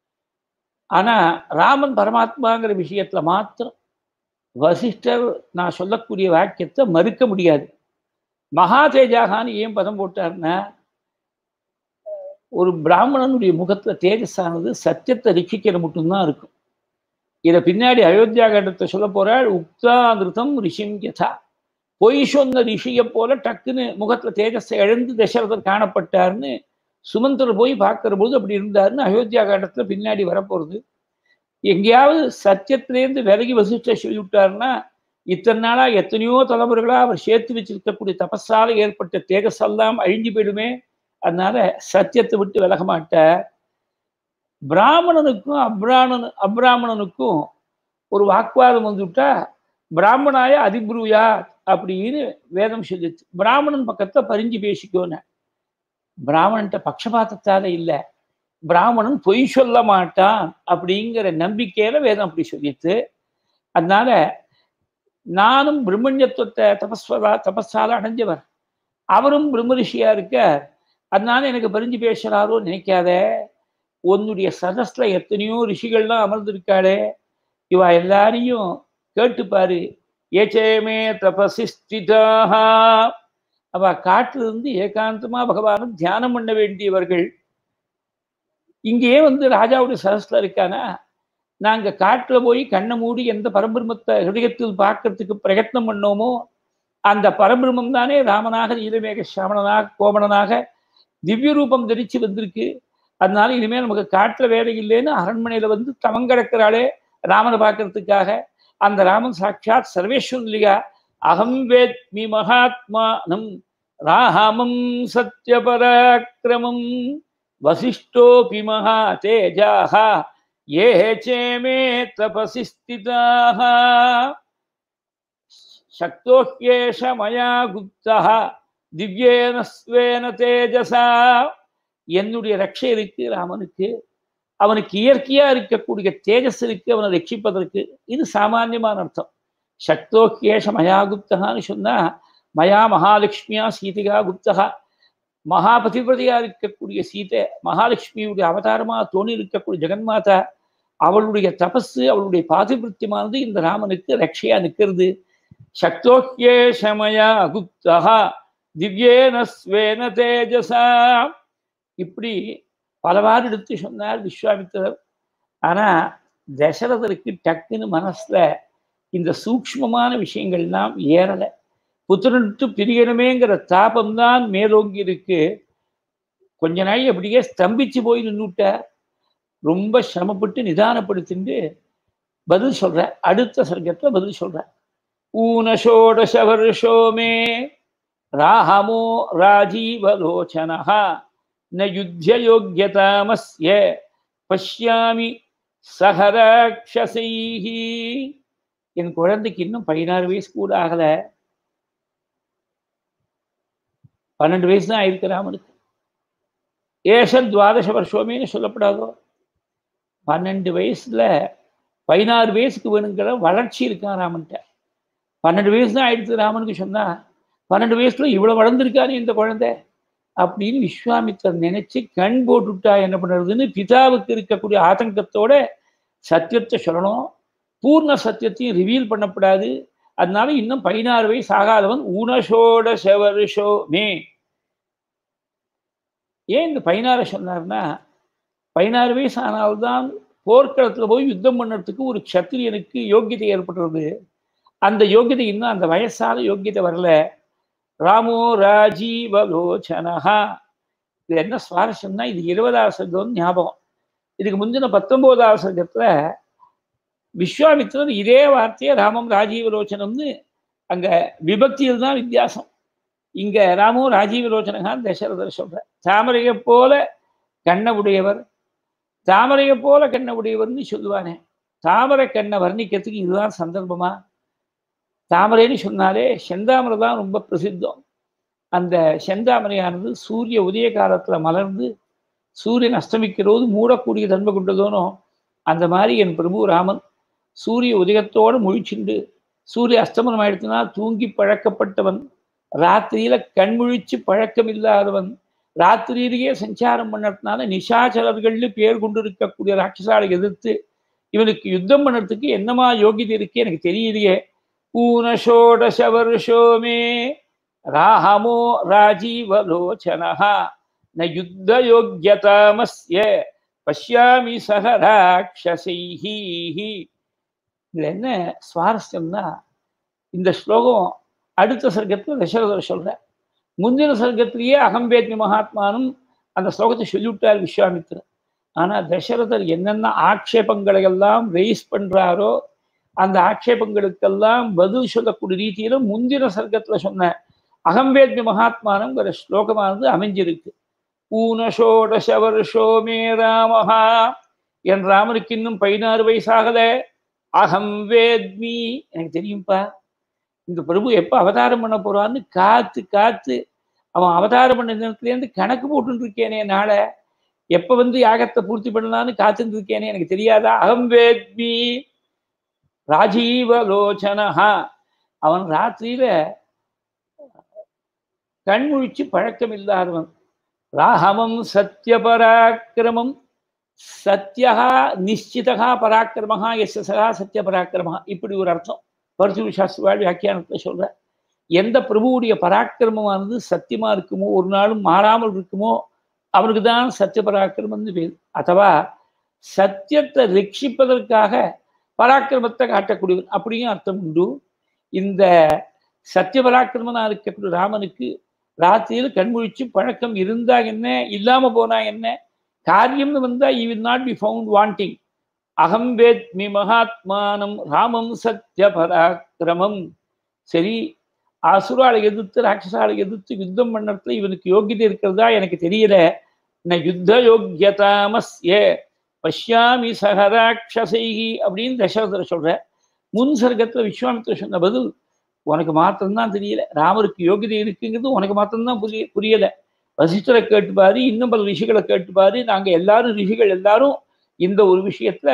ஆனா ராமன் பரமாத்மாங்கிற விஷயத்துல மாத்திரம் வசிஷ்டர் நான் சொல்லக்கூடிய வாக்கியத்தை மறுக்க முடியாது மகா தேஜாகான்னு ஏன் பதம் போட்டார்னா ஒரு பிராமணனுடைய முகத்துல தேஜஸானது சத்தியத்தை ரட்சிக்கிற மட்டும்தான் இருக்கும் இதை பின்னாடி அயோத்தியா கண்டத்தை சொல்ல போறாள் உக்தாந்திருத்தம் ரிஷிம் யதா பொய் சொன்ன ரிஷியை போல டக்குன்னு முகத்துல தேஜஸை இழந்து தசரதர் காணப்பட்டார்னு சுமந்தர் போய் பார்க்கிற போது அப்படி இருந்தாருன்னு அயோத்தியா காண்டத்துல பின்னாடி வரப்போறது எங்கேயாவது சத்தியத்திலேருந்து விலகி வசிஷ்ட சொல்லிவிட்டாருன்னா இத்தனை நாளா எத்தனையோ தலைமுறைகளா அவர் சேர்த்து வச்சிருக்கக்கூடிய தபஸால ஏற்பட்ட தேஜஸெல்லாம் அழிஞ்சு போயிடுமே அதனால சத்தியத்தை விட்டு விலக மாட்டார் பிராமணனுக்கும் அப்ராணனு அப்ராமணனுக்கும் ஒரு வாக்குவாதம் வந்துவிட்டா பிராமணாய அதிபுருயா அப்படின்னு வேதம் சொல்லிச்சு பிராமணன் பக்கத்தை பறிஞ்சு பேசிக்கோன்னு பிராமணன்ட்ட பட்சபாத்தத்தால இல்லை பிராமணன் பொய் சொல்ல மாட்டான் அப்படிங்கிற நம்பிக்கையில வேதம் அப்படி சொல்லித்து அதனால நானும் பிரம்மண்யத்துவத்தை தபஸ்வரா தபஸால அடைஞ்சவர் அவரும் பிரம்ம ரிஷியா இருக்க அதனால எனக்கு பரிஞ்சு பேசுறாரோ நினைக்காத உன்னுடைய சதஸ்ல எத்தனையோ ரிஷிகள்லாம் அமர்ந்திருக்காளே இவ எல்லாரையும் கேட்டுப்பாரு ஏச்சேமே தபசிஸ்திதாக அவ காட்டுல இருந்து ஏகாந்தமா பகவானும் தியானம் பண்ண வேண்டியவர்கள் இங்கேயே வந்து ராஜாவுடைய சதஸ்ல இருக்கானா நாங்க காட்டுல போய் கண்ணை மூடி எந்த பரபிரமத்தை ஹிருதயத்தில் பார்க்கறதுக்கு பிரயத்னம் பண்ணோமோ அந்த பரபிரமம் தானே ராமனாக நீலமேக சாமணனாக கோமணனாக திவ்ய ரூபம் தரிச்சு வந்திருக்கு அதனால இனிமேல் நமக்கு காட்டுல வேலை இல்லைன்னு அரண்மனையில வந்து தவம் கிடக்கிறாளே ராமனை பார்க்கறதுக்காக அந்த ராமன் சாட்சாத் சர்வேஸ்வரன் இல்லையா அகம் வேத்மி மகாத்மானம் ராமம் சத்யபராக்கிரமம் வசிஷ்டோபி மகா தேஜாக ஏ சேமே தபசி ஸ்திதாக சக்தோஹ்யேஷ மயா குப்தா திவ்யேன ஸ்வேன தேஜசா என்னுடைய ரட்சை இருக்கு ராமனுக்கு அவனுக்கு இயற்கையா இருக்கக்கூடிய தேஜஸ் இருக்கு அவனை ரட்சிப்பதற்கு இது சாமானியமான அர்த்தம் சக்தோஹ்யேஷ மயா குப்தகான்னு சொன்னா மயா மகாலட்சுமியா சீதையா குப்தகா மகாபதிபதியா இருக்கக்கூடிய சீதை மகாலட்சுமியுடைய அவதாரமா தோணி இருக்கக்கூடிய ஜெகன்மாதா அவளுடைய தபஸு அவளுடைய பாதிபிருத்தியமானது இந்த ராமனுக்கு ரட்சையா நிற்கிறது சக்தோஹ்யேஷமயா குப்தகா திவ்யேன ஸ்வேன தேஜசா இப்படி பலவாறு எடுத்து சொன்னார் விஸ்வாமித்திரர் ஆனா தசரதருக்கு டக்குன்னு மனசுல இந்த சூக்ஷ்மமான விஷயங்கள்லாம் ஏறலை புத்திரனுட்டு பிரியணுமேங்கிற தாபம்தான் மேலோங்கி இருக்கு கொஞ்ச நாள் அப்படியே ஸ்தம்பிச்சு போய் நின்றுட்டார் ரொம்ப சிரமப்பட்டு நிதானப்படுத்திட்டு பதில் சொல்ற அடுத்த சர்க்கத்துல பதில் சொல்ற ஊனஷோடச வருஷோ மே ராமோ ராஜீவலோச்சனஹா ந யுத்திய யோக்கியதாமஸ்ய பஷ்யாமி சகராட்சசைஹி என் குழந்தைக்கு இன்னும் பதினாறு வயசு கூட ஆகல பன்னெண்டு வயசு தான் ஆயிருக்கு ராமனுக்கு ஏஷன் துவாதச வருஷமேன்னு சொல்லப்படாதோ பன்னெண்டு வயசுல பதினாறு வயசுக்கு வேணுங்கிற வளர்ச்சி இருக்கான் ராமன்ட்ட பன்னெண்டு வயசு தான் ஆயிடுச்சு ராமனுக்கு சொன்னா பன்னெண்டு வயசுல இவ்வளவு வளர்ந்துருக்கானே இந்த குழந்தை அப்படின்னு விஸ்வாமித்தர் நினைச்சு கண் போட்டுட்டா என்ன பண்ணுறதுன்னு பிதாவுக்கு இருக்கக்கூடிய ஆதங்கத்தோட சத்தியத்தை சொல்லணும் பூர்ண சத்தியத்தையும் ரிவீல் பண்ணப்படாது அதனால இன்னும் பதினாறு வயசு ஆகாதவன் ஊனஷோட செவருஷோ மே ஏன் இந்த பதினாறு சொன்னார்னா பதினாறு வயசு ஆனால்தான் போர்க்களத்தில் போய் யுத்தம் பண்ணுறதுக்கு ஒரு சத்திரியனுக்கு யோக்கியதை ஏற்படுறது அந்த யோக்கியதை இன்னும் அந்த வயசான யோக்கியதை வரல ராமோ ராஜீவலோச்சனஹா இது என்ன சுவாரஸ்யம்னா இது இருபதாவது சர்க்கம் ஞாபகம் இதுக்கு முந்தின பத்தொன்பதாவது சர்க்கத்துல விஸ்வாமித்திரர் இதே வார்த்தையை ராமம் ராஜீவலோச்சனம்னு அங்க விபக்தியில் தான் வித்தியாசம் இங்க ராமோ ராஜீவலோச்சனகான் தசரதர் சொல்ற தாமரையை போல கண்ண உடையவர் தாமரையை போல கண்ண உடையவர்னு சொல்லுவானே தாமரை கண்ணை வர்ணிக்கிறதுக்கு இதுதான் சந்தர்ப்பமா தாமரைன்னு சொன்னாலே செந்தாமரை தான் ரொம்ப பிரசித்தம் அந்த செந்தாமரையானது சூரிய உதய காலத்துல மலர்ந்து சூரியன் அஸ்தமிக்கிறோது மூடக்கூடிய தன்மை கொண்டதோனோ அந்த மாதிரி என் பிரபு ராமன் சூரிய உதயத்தோடு முழிச்சுண்டு சூரிய அஸ்தமனம் ஆயிடுச்சுன்னா தூங்கி பழக்கப்பட்டவன் ராத்திரியில கண்முழிச்சு பழக்கம் இல்லாதவன் ராத்திரியிலேயே சஞ்சாரம் பண்ணதுனால நிஷாச்சரர்கள்னு பேர் கொண்டு இருக்கக்கூடிய ராட்சசாலை எதிர்த்து இவனுக்கு யுத்தம் பண்ணுறதுக்கு என்னமா யோகியதை இருக்கு எனக்கு தெரியலையே ஊனஷோடச வருஷோ மே ராமோ ராஜீவலோச்சனஹா ந யுத்த யோக்கியதாமஸ்ய பஷ்யாமி சக ராட்சசைஹி இதுல என்ன சுவாரஸ்யம்னா இந்த ஸ்லோகம் அடுத்த சர்க்கத்தில் தசரதர் சொல்ற முந்தின சர்க்கத்திலேயே அகம்பேத்மி மகாத்மானும் அந்த ஸ்லோகத்தை சொல்லிவிட்டார் விஸ்வாமித்திரர் ஆனா தசரதர் என்னென்ன ஆக்ஷேபங்களை எல்லாம் ரைஸ் பண்றாரோ அந்த ஆக்ஷேபங்களுக்கெல்லாம் பதில் சொல்லக்கூடிய ரீதியில முந்தின சர்க்கத்துல சொன்ன அகம்பேத்மி மகாத்மானங்கிற ஸ்லோகமானது அமைஞ்சிருக்கு ஊனஷோடச வருஷோ மே ராமஹா என் ராமனுக்கு இன்னும் பதினாறு வயசாகல அகம் வேத்மி எனக்கு தெரியும்ப்பா இந்த பிரபு எப்போ அவதாரம் பண்ண போறான்னு காத்து காத்து அவன் அவதாரம் பண்ண நேரத்துலேருந்து கணக்கு போட்டு இருக்கேனே நாளை எப்போ வந்து யாகத்தை பூர்த்தி பண்ணலான்னு காத்துட்டு இருக்கேனே எனக்கு தெரியாதா அகம் வேத்மி ராஜீவலோச்சனஹா அவன் ராத்திரியில கண்முழிச்சு பழக்கம் இல்லாதவன் ராகவம் சத்யபராக்கிரமம் சத்யகா நிச்சிதகா பராக்கிரமஹா எஸ் சகா சத்ய பராக்கிரமஹா இப்படி ஒரு அர்த்தம் பரிசுரு சாஸ்திரிவாள் வியாக்கியானத்தை சொல்ற எந்த பிரபுவுடைய பராக்கிரமமானது சத்தியமா இருக்குமோ ஒரு நாளும் மாறாமல் இருக்குமோ அவனுக்கு தான் சத்திய பராக்கிரமம்னு பேர் அதுவா சத்தியத்தை ரட்சிப்பதற்காக பராக்கிரமத்தை காட்டக்கூடியவன் அப்படியும் அர்த்தம் உண்டு இந்த சத்திய பராக்கிரமனா இருக்கக்கூடிய ராமனுக்கு ராத்திரியில் கண்முழிச்சு பழக்கம் இருந்தா என்ன இல்லாம போனா என்ன காரியம்னு வந்தா he will not be found wanting அகம் வேத்மி மகாத்மானம் ராமம் சத்ய பராக்கிரமம் சரி அசுராலை எதிர்த்து ராட்சசாலை எதிர்த்து யுத்தம் பண்ணறதுல இவனுக்கு யோகியதை இருக்கிறதா எனக்கு தெரியல ந யுத்த யோக்கியதாமஸ்ய பஷ்யாமி சகராட்சசைகி அப்படின்னு தசரதர் சொல்ற முன் சர்க்கத்துல விஸ்வாமித்திர சொன்ன பதில் உனக்கு மாத்திரம்தான் தெரியல ராமருக்கு யோகிதை இருக்குங்கிறது உனக்கு மாத்திரம்தான் புரிய புரியல வசிஷ்டரை கேட்டுப்பாரு இன்னும் பல ரிஷிகளை கேட்டுப்பாரு நாங்க எல்லாரும் ரிஷிகள் எல்லாரும் இந்த ஒரு விஷயத்துல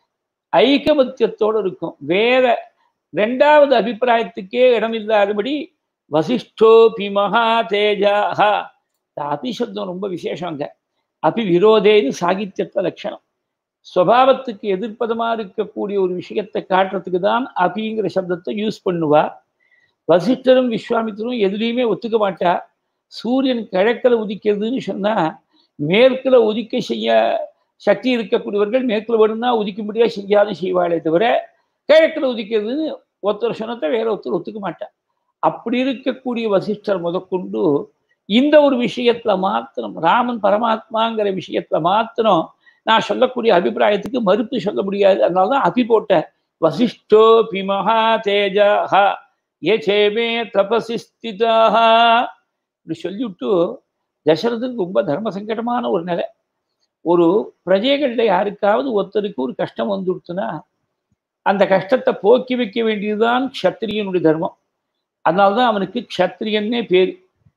ஐக்கமத்தியத்தோடு இருக்கும் வேற ரெண்டாவது அபிப்பிராயத்துக்கே இடமில்லாதபடி வசிஷ்டோபி மகா தேஜாஹா இந்த அபிசப்தம் ரொம்ப விசேஷம் அங்க அபி விரோதேன்னு சாகித்யத்த லட்சணம் ஸ்வபாவத்துக்கு எதிர்ப்பதமா இருக்கக்கூடிய ஒரு விஷயத்தை காட்டுறதுக்கு தான் அபிங்கிற சப்தத்தை யூஸ் பண்ணுவா வசிஷ்டரும் விஸ்வாமித்தரும் எதுலேயுமே ஒத்துக்க மாட்டா சூரியன் கிழக்கில் உதிக்கிறதுன்னு சொன்னா மேற்குல உதிக்க செய்ய சக்தி இருக்கக்கூடியவர்கள் மேற்குல வேணும்னா உதிக்கும்படியா செய்யாது செய்வாளே தவிர கிழக்கில் உதிக்கிறதுன்னு ஒருத்தர் சொன்னதை வேற ஒருத்தர் ஒத்துக்க மாட்டார் அப்படி இருக்கக்கூடிய வசிஷ்டர் முதற்கொண்டு இந்த ஒரு விஷயத்துல மாத்திரம் ராமன் பரமாத்மாங்கிற விஷயத்துல மாத்திரம் நான் சொல்லக்கூடிய அபிப்பிராயத்துக்கு மறுப்பு சொல்ல முடியாது அதனால தான் அபி போட்ட வசிஷ்டோ பிமஹா தேஜா ஏச்சேமே தபசி ஸ்திதாக இப்படி சொல்லிவிட்டு தசரதுக்கு ரொம்ப தர்ம சங்கடமான ஒரு நிலை ஒரு பிரஜைகளில் யாருக்காவது ஒருத்தருக்கு ஒரு கஷ்டம் வந்துடுச்சுன்னா அந்த கஷ்டத்தை போக்கி வைக்க வேண்டியதுதான் க்ஷத்திரியனுடைய தர்மம் அதனால்தான் அவனுக்கு க்ஷத்திரியன்னே பேர்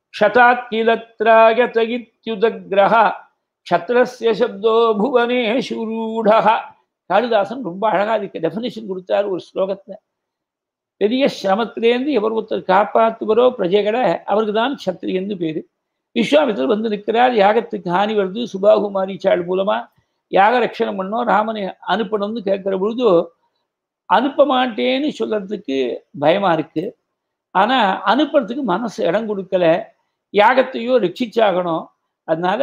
க்ஷதாக்கிலத்ராய தகித்யுதக்ரஹா க்ஷத்ரஸ்ய சப்தோ புவனே சுரூடா காளிதாசன் ரொம்ப அழகா அதுக்கு டெஃபினேஷன் கொடுத்தார் ஒரு ஸ்லோகத்துல பெரிய சிரமத்திலேருந்து எவர் ஒருத்தர் காப்பாற்றுவரோ பிரஜைகளை அவருக்கு தான் க்ஷத்திரியன்னு பேரு விஸ்வாமித்தர் வந்து நிற்கிறார் யாகத்துக்கு ஹானி வருது சுபாகுமாரி சாள் மூலமா யாக ரட்சணம் பண்ணோம் ராமனை அனுப்பணும்னு கேட்கிற பொழுது அனுப்ப மாட்டேன்னு சொல்றதுக்கு பயமா இருக்கு ஆனா அனுப்புறதுக்கு மனசு இடம் கொடுக்கல யாகத்தையோ ரட்சிச்சாகணும் அதனால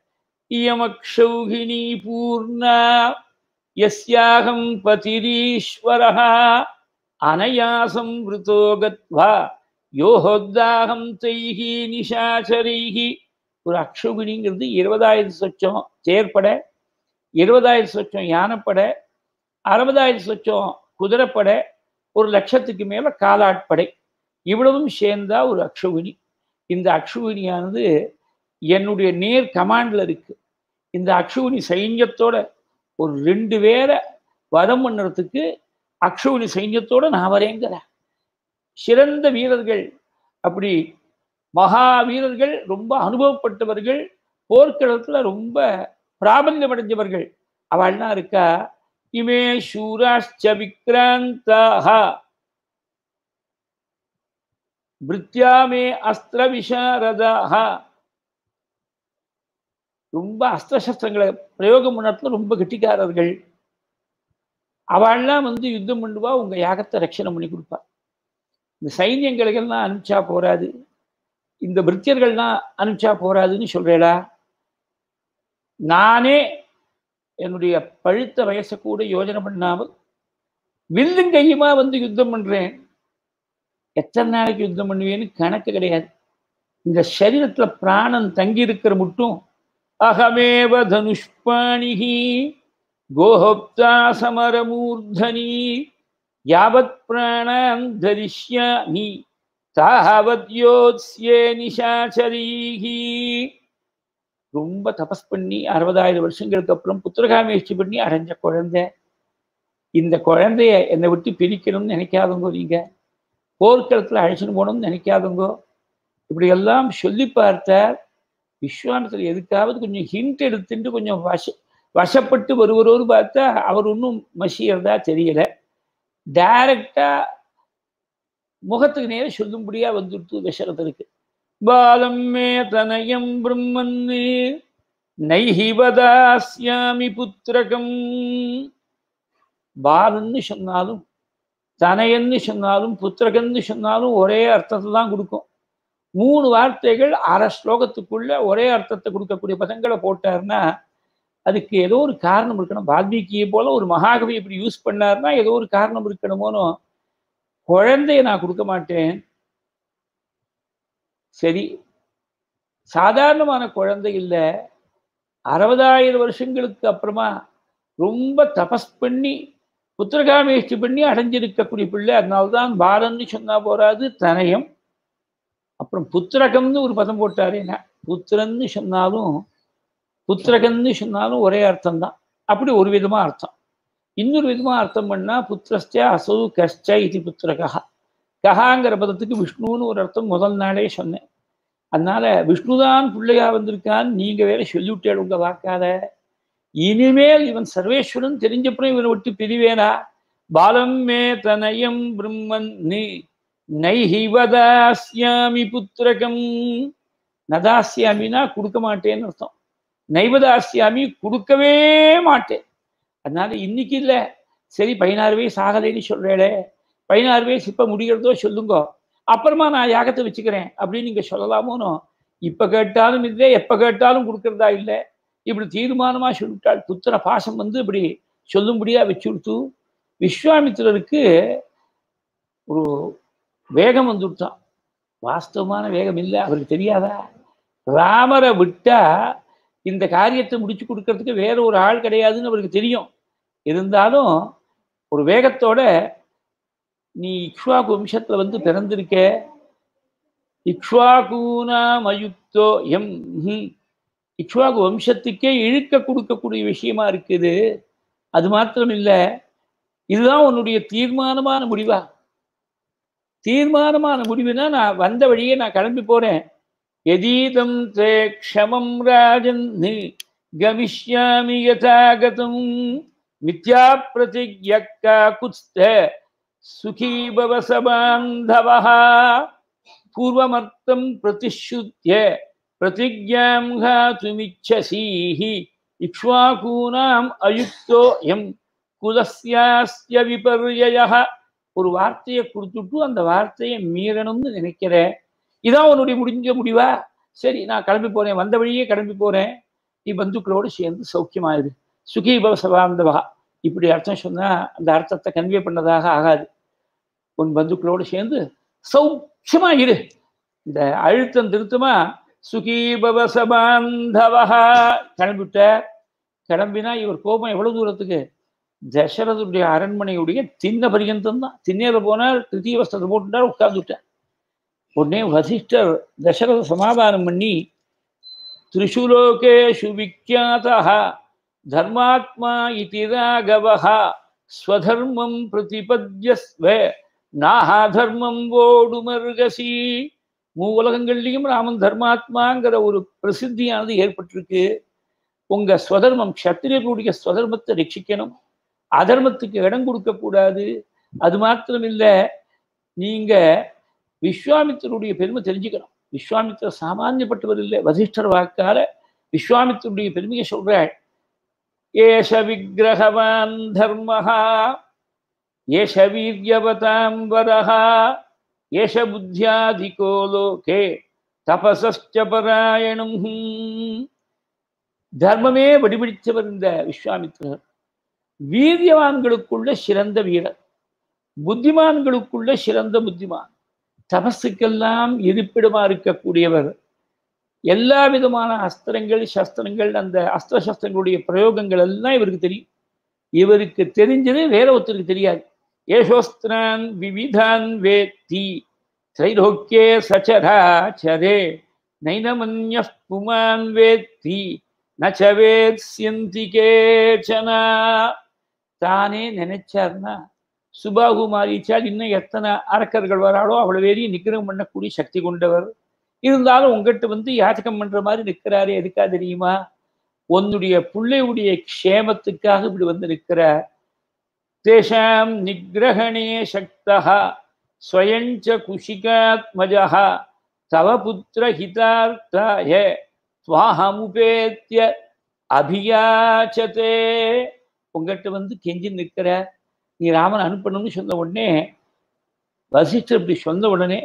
இயமக்ஷௌகிணி பூர்ணா யஸ்யாகம் பதிரீஸ்வரஹா அனயாசம் விருத்தோ கத்வா யோகோத்தாகம் தைஹி நிஷாச்சரைஹி ஒரு அக்ஷௌகிணிங்கிறது இருபதாயிரம் சொச்சம் தேர்ப்பட இருபதாயிரம் சொச்சம் யானைப்பட அறுபதாயிரம் சொச்சம் குதிரைப்படை ஒரு லட்சத்துக்கு மேல காலாட்படை இவ்வளவும் சேர்ந்தா ஒரு அக்ஷௌகிணி இந்த அக்ஷௌகிணியானது என்னுடைய நேர் கமாண்டில் இருக்கு இந்த அக்ஷௌகிணி சைன்யத்தோட ஒரு ரெண்டு பேரை வதம் பண்ணுறதுக்கு அக்ஷௌகிணி சைன்யத்தோட நான் வரேங்கிறேன் சிறந்த வீரர்கள் அப்படி மகா வீரர்கள் ரொம்ப அனுபவப்பட்டவர்கள் போர்க்களத்துல ரொம்ப பிராபல்யம் அடைஞ்சவர்கள் அவள்லாம் இருக்கா இமே சூராஷ்ச விக்ராந்தாக பிருத்யாமே அஸ்திர விசாரதாக ரொம்ப அஸ்திரசஸ்திரங்களை பிரயோகம் பண்ணத்துல ரொம்ப கெட்டிக்காரர்கள் அவள்லாம் வந்து யுத்தம் பண்ணுவா உங்க யாகத்தை ரட்சணம் பண்ணி கொடுப்பா இந்த சைன்யங்களுக்கெல்லாம் அனுப்பிச்சா போராது இந்த பிரித்தியர்கள்லாம் அனுப்பிச்சா போராதுன்னு சொல்றேடா நானே என்னுடைய பழுத்த வயசை கூட யோஜனை பண்ணாமல் வில்லும் கையுமா வந்து யுத்தம் பண்றேன் எத்தனை நாளைக்கு யுத்தம் பண்ணுவேன்னு கணக்கு கிடையாது இந்த சரீரத்துல பிராணன் தங்கி இருக்கிற மட்டும் அகமேவ தனுஷ்பாணிகி கோஹப்தா சமரமூர்தனி யாவத் பிராணான் தரிஷ்யாமி தாவத் யோத்ஸ்யே நிஷாச்சரீகி ரொம்ப தபஸ் பண்ணி அறுபதாயிரம் வருஷங்களுக்கு அப்புறம் புத்திரகாமேஷ்டி பண்ணி அடைஞ்ச குழந்தை இந்த குழந்தைய என்னை விட்டு பிரிக்கணும்னு நினைக்காதவங்க நீங்க போர்க்களத்தில் அழைச்சிட்டு போகணும்னு நினைக்காதவங்க இப்படி எல்லாம் சொல்லி பார்த்தார் விஸ்வாமித்திரர் எதுக்காவது கொஞ்சம் ஹிண்ட் எடுத்துட்டு கொஞ்சம் வச வசப்பட்டு வருவரோடு பார்த்தா அவர் ஒன்றும் மசியறதா தெரியல டைரக்டா முகத்துக்கு நேர சொல்லும்படியா வந்துடுத்து தசரதருக்கு பாலம் மே தனயம் பிரம்மன்னு நைஹி வதாஸ்யாமி புத்திரகம் பாலன்னு சொன்னாலும் தனையன்னு சொன்னாலும் புத்திரகன்னு சொன்னாலும் ஒரே அர்த்தத்தை தான் கொடுக்கும் மூணு வார்த்தைகள் அரை ஸ்லோகத்துக்குள்ள ஒரே அர்த்தத்தை கொடுக்கக்கூடிய பதங்களை போட்டாருன்னா அதுக்கு ஏதோ ஒரு காரணம் இருக்கணும் வால்மீகியை போல ஒரு மகாகவி இப்படி யூஸ் பண்ணாருன்னா ஏதோ ஒரு காரணம் இருக்கணுமோனோ குழந்தைய நான் கொடுக்க மாட்டேன் சரி சாதாரணமான குழந்தை இல்லை அறுபதாயிரம் வருஷங்களுக்கு அப்புறமா ரொம்ப தபஸ் பண்ணி புத்திரகாமேஷ்டி பண்ணி அடைஞ்சிருக்கக்கூடிய பிள்ளை அதனால்தான் பாரன்னு சொன்னா போறாது தனயம் அப்புறம் புத்திரகம்னு ஒரு பதம் போட்டாரேனா புத்திரன்னு சொன்னாலும் புத்திரகன்னு சொன்னாலும் ஒரே அர்த்தம் தான் அப்படி ஒரு விதமா அர்த்தம் இன்னொரு விதமா அர்த்தம் பண்ணா புத்திரஸ்ட அசௌ கஷ்ட இது புத்திரகா கஹாங்கிற பதத்துக்கு விஷ்ணுன்னு ஒரு அர்த்தம் முதல் நாளே சொன்னேன் அதனால விஷ்ணுதான் பிள்ளையா வந்திருக்கான்னு நீங்க வேற சொல்லிவிட்டேன் உங்க வாக்காத இனிமேல் இவன் சர்வேஸ்வரன் தெரிஞ்சப்புறம் இவனை விட்டு பிரிவேனா பாலம் மே தனயம் பிரம்மன் நீ நைஹி வதாஸ்யாமி புத்திரகம் நதாஸ்யாமினா கொடுக்க மாட்டேன்னு அர்த்தம் நைவதாஸ்யாமி கொடுக்கவே மாட்டேன் அதனால இன்னைக்கு இல்லை சரி பதினாறு வயசு ஆகலைன்னு சொல்றேளே பதினாறு வயசு இப்ப முடிகிறதோ சொல்லுங்க அப்புறமா நான் யாகத்தை வச்சுக்கிறேன் அப்படின்னு நீங்க சொல்லலாமோனோ இப்ப கேட்டாலும் இல்லை எப்ப கேட்டாலும் கொடுக்கறதா இல்லை இப்படி தீர்மானமா சொல்லிட்டாள் புத்திர பாசம் வந்து இப்படி சொல்லும்படியா வச்சு கொடுத்து விஸ்வாமித்திரருக்கு ஒரு வேகம் வந்துவிட்டான் வாஸ்தவமான வேகம் இல்லை அவருக்கு தெரியாதா ராமரை விட்டா இந்த காரியத்தை முடிச்சு கொடுக்கறதுக்கு வேற ஒரு ஆள் கிடையாதுன்னு அவருக்கு தெரியும் இருந்தாலும் ஒரு வேகத்தோட நீ இக்ஷ்வாக்கு வம்சத்துல வந்து பிறந்திருக்க இக்ஷ்வாகூனாம் அயுக்தோ எம் ஹம். இக்ஷ்வாகு வம்சத்துக்கே இழுக்க கொடுக்கக்கூடிய விஷயமா இருக்குது அது மாத்திரம் இல்லை இதுதான் உன்னுடைய தீர்மானமான முடிவா தீர்மானமான முடிவுனா நான் வந்த வழியே நான் கிளம்பி போறேன் எதீதம் தே க்ஷமம் ராஜன் கமிஷ்யாமி யதாகதம் மித்யா பிரதிஜக்கா குஸ்த சுகீ பவ சபாந்தவः பூர்வமர்த்தம் பிரதிஷுத்திய பிரதிஜாம் घातुमिच्छसीहि இக்ஷ்வாகூனாம் அயுக்தோ எம் குலஸ்யாஸ்ய விபர்யயः ஒரு வார்த்தையை கொடுத்துட்டு அந்த வார்த்தையை மீறணும்னு நினைக்கிற இதான் உன்னுடைய முடிஞ்ச முடிவா சரி நான் கிளம்பி போறேன் வந்த வழியே கிளம்பி போறேன் நீ பந்துக்களோடு சேர்ந்து சௌக்கியமாயிரு சுகீபவ சபாந்தவா இப்படி அர்த்தம் சொன்னா அந்த அர்த்தத்தை கன்வே பண்ணதாக ஆகாது உன் பந்துக்களோடு சேர்ந்து சௌக்கியமா இரு இந்த அழுத்தம் திருத்தமா சுகீபவ சபாந்தவா கிளம்பிவிட்ட கிளம்பினா இவர் கோபம் எவ்வளவு தூரத்துக்கு தசரதுடைய அரண்மனையுடைய தின்ன பரியந்தம் தான் திண்ணேற போனால் திருத்திய வஸ்திரத்தை போட்டுட்டார் உட்கார்ந்துட்டார் உடனே வசிஷ்டர் தசரத சமாதானம் பண்ணி திரிஷுலோகேஷு விக்யாதா தர்மாத்மா இதி ராகவः ஸ்வதர்மம் பிரதிபத்யஸ்வ நாஹா தர்மம் ஓடுமர்கசி மூவுலகங்கள்லையும் ராமன் தர்மாத்மாங்கிற ஒரு பிரசித்தியானது ஏற்பட்டிருக்கு உங்க ஸ்வதர்மம் க்ஷத்திரியர்களுடைய ஸ்வதர்மத்தை ரட்சிக்கணும் அதர்மத்துக்கு இடம் கொடுக்க கூடாது அது மாத்திரம் இல்ல நீங்க விஸ்வாமித்தருடைய பெருமை தெரிஞ்சுக்கணும் விஸ்வாமித்திரர் சாமானியப்பட்டவர் இல்லை வசிஷ்டர் வாக்கால விஸ்வாமித்தருடைய பெருமையை சொல்றாள் ஏஷ விக்கிரகவான் தர்மஹா ஏஷ வீரியவதாம்பரஹா ஏஷ புத்தியாதிகோ லோகே தபசஸ்ச பராயணம் தர்மமே வடிபிடித்தவர் இந்த விஸ்வாமித்திரர் வீரியவான்களுக்குள்ள சிறந்த வீரர் புத்திமான்களுக்குள்ள சிறந்த புத்திமான் தபஸுக்கெல்லாம் இருப்பிடமா இருக்கக்கூடியவர் எல்லா விதமான அஸ்திரங்கள் சஸ்திரங்கள் அந்த அஸ்திர சஸ்திரங்களுடைய பிரயோகங்கள் எல்லாம் இவருக்கு தெரியும் இவருக்கு தெரிஞ்சது வேற ஒருத்தருக்கு தெரியாது ஏஷோஸ்திரான் விவிதான் வேத்தி திரைலோக்கியே சச்சராச்சரே நைனமன்ய புமான் வேத்தி நச்சவேத்யந்தி கேச்சனா தானே நினைச்சார்னா சுபாகு மாறிச்சால் இன்னும் எத்தனை அரக்கர்கள் வராளோ அவ்வளவு வேறையும் நிக்கிரம் பண்ணக்கூடிய சக்தி கொண்டவர் இருந்தாலும் உங்ககிட்ட வந்து யாச்சகம் பண்ற மாதிரி நிற்கிறாரு எதுக்கா தெரியுமா உன்னுடைய பிள்ளையுடைய க்ஷேமத்துக்காக இப்படி வந்து நிற்கிற தேஷாம் நிகிரகணே சக்தः ஸ்வயஞ்ச குஷிகாத்மஜः தவ புத்திர ஹிதார்த்தாய துவாஹமுபேத்திய அபியாச்சதே உங்ககிட்ட வந்து கெஞ்சி நிற்கிற நீ ராமன் அனுப்பணும்னு சொன்ன உடனே வசிஷ்டர் இப்படி சொன்ன உடனே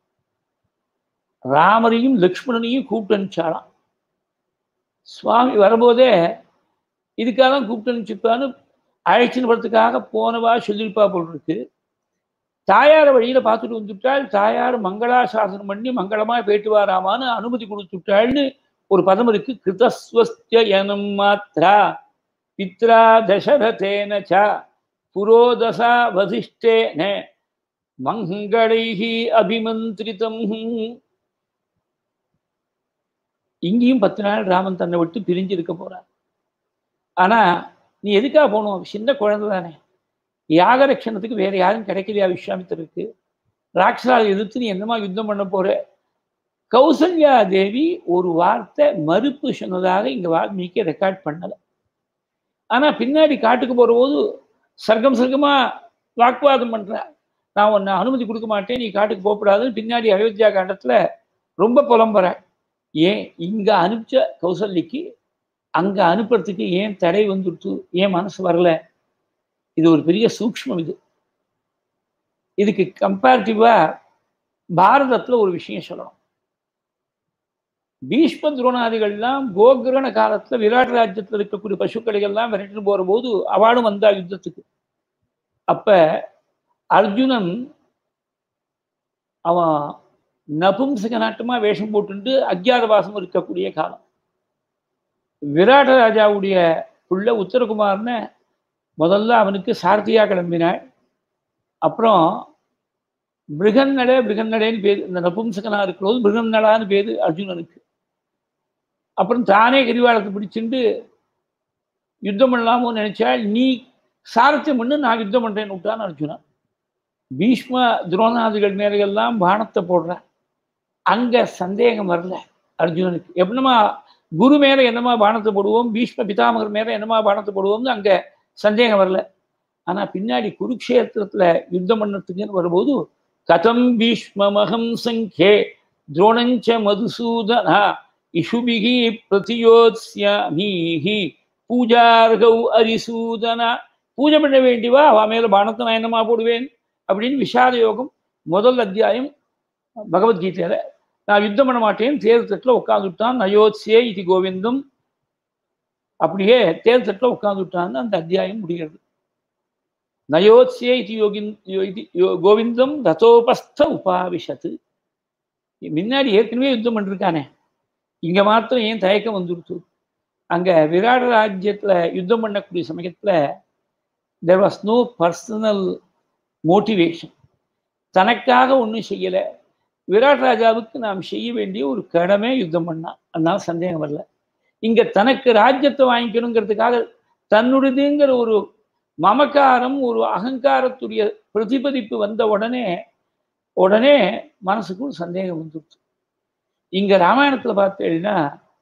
ராமரையும் லக்ஷ்மணனையும் கூப்பிட்டு அனுப்பிச்சாலாம் சுவாமி வரும்போதே இதுக்காக தான் கூப்பிட்டு அனுப்பிச்சிருப்பான்னு அழைச்சின்னு வரத்துக்காக போனவா சொல்லியிருப்பா போல் இருக்கு தாயார வழியில பார்த்துட்டு வந்துவிட்டாள் தாயார் மங்களாசாசனம் பண்ணி மங்களமா போயிட்டு வாராமான்னு அனுமதி கொடுத்துட்டாள்னு ஒரு பதம் இருக்கு கிருதஸ்வஸ்தியனம் மாத்ரா பித்ரா தசரதேன ச புரோதசா வசிஷ்டேன மங்களைஹி அபிமந்திரிதம் இங்கேயும் பத்து நாள் ராமன் தன்னை விட்டு பிரிஞ்சு இருக்க போறார் ஆனா நீ எதுக்காக போகணும் சின்ன குழந்தை தானே யாகரட்சணத்துக்கு வேற யாரும் கிடைக்கலையா விஸ்வாமித்திற்கு ராட்சசால் எதிர்த்து நீ என்னமா யுத்தம் பண்ண போற கௌசல்யா தேவி ஒரு வார்த்தை மறுப்பு சொன்னதாக இங்க வால்மீகி ரெக்கார்ட் பண்ணல ஆனா பின்னாடி காட்டுக்கு போற போது சர்க்கம் சர்க்கமா வாக்குவாதம் பண்ற நான் உன்னை அனுமதி கொடுக்க மாட்டேன் நீ காட்டுக்கு போகக்கூடாதுன்னு பின்னாடி அயோத்தியா காண்டத்துல ரொம்ப புலம்புற ஏன் இங்க அனுப்பிச்ச கௌசல்யக்கு அங்க அனுப்புறதுக்கு ஏன் தடை வந்துடுத்து ஏன் மனசு வரல இது ஒரு பெரிய சூக்ஷ்மம் இது இதுக்கு கம்பேரிட்டிவா பாரதத்துல ஒரு விஷயம் சொல்லணும் பீஷ்ம துரோணாதிகள்லாம் கோகிரண காலத்துல விராட் ராஜ்யத்துல இருக்கக்கூடிய பசுக்களைகள்லாம் விரட்டிட்டு போற போது அவளும் வந்தா யுத்தத்துக்கு அப்ப அர்ஜுனன் அவன் நபும்சக நாட்டமா வேஷம் போட்டுண்டு அக்ஞாதவாசம் இருக்கக்கூடிய காலம் விராட ராஜாவுடைய புள்ள உத்தரகுமார்னு முதல்ல அவனுக்கு சாரதியா கிளம்பினாள் அப்புறம் பிருகன்னடை பிருகன்னடைன்னு பேர் இந்த நபும்சகனா இருக்கிறது பிருகன்னடான்னு பேர் அர்ஜுனனுக்கு அப்புறம் தானே கிரிவாளத்தை பிடிச்சிண்டு யுத்தம் பண்ணலாமோ நினைச்சால் நீ சாரத்தியம் பண்ணு நான் யுத்தம் பண்றேன்னு விட்டான் அர்ஜுனன் பீஷ்ம துரோணாதிகள் மேலையெல்லாம் பானத்தை போடுறான் அங்க சந்தேகம் வரல அர்ஜுனனுக்கு எப்படிமா குரு மேல என்னமா பானத்தை போடுவோம் பீஷ்ம பிதாமகர் மேல என்னமா பானத்தை போடுவோம்னு அங்க சந்தேகம் வரல ஆனா பின்னாடி குருக்ஷேத்திரத்துல யுத்தம் பண்ணத்துக்குன்னு வரும்போது கதம் பீஷ்மமகம் சங்கே துரோணஞ்ச மதுசூதனா இஷுபிகி பிரதியோத்ஸ்யாமீஹி பூஜார்கௌ அரிசூதனா பூஜை பண்ண வேண்டிவா அவ மேல பானத்தை நான் என்னமா போடுவேன் அப்படின்னு விஷாத யோகம் முதல் அத்தியாயம் பகவத்கீதையில நான் யுத்தம் பண்ண மாட்டேன் தேர் தட்டில் உட்காந்துட்டான் நயோத்ஸே இது கோவிந்தம் அப்படியே தேர் தட்டில் உட்காந்துட்டான்னு அந்த அத்தியாயம் முடிகிறது நயோத்ஸே இது யோகின் இது கோவிந்தம் ரதோபஸ்த உபாவிஷத்து முன்னாடி ஏற்கனவே யுத்தம் பண்ணிருக்கானே இங்க மாத்திரம் ஏன் தயக்கம் வந்துடுச்சு அங்க விராட ராஜ்யத்துல யுத்தம் பண்ணக்கூடிய சமயத்துல there was no personal motivation தனக்காக ஒன்றும் செய்யலை விராட் ராஜாவுக்கு நாம் செய்ய வேண்டிய ஒரு கடமை யுத்தம் பண்ணான் அதனால சந்தேகம் வரல இங்க தனக்கு ராஜ்யத்தை வாங்கிக்கணுங்கிறதுக்காக தன்னுடையதுங்கிற ஒரு மமக்காரம் ஒரு அகங்காரத்துடைய பிரதிபலிப்பு வந்த உடனே உடனே மனசுக்கு ஒரு சந்தேகம் வந்துடுச்சு இங்க ராமாயணத்துல பார்த்தீங்கன்னா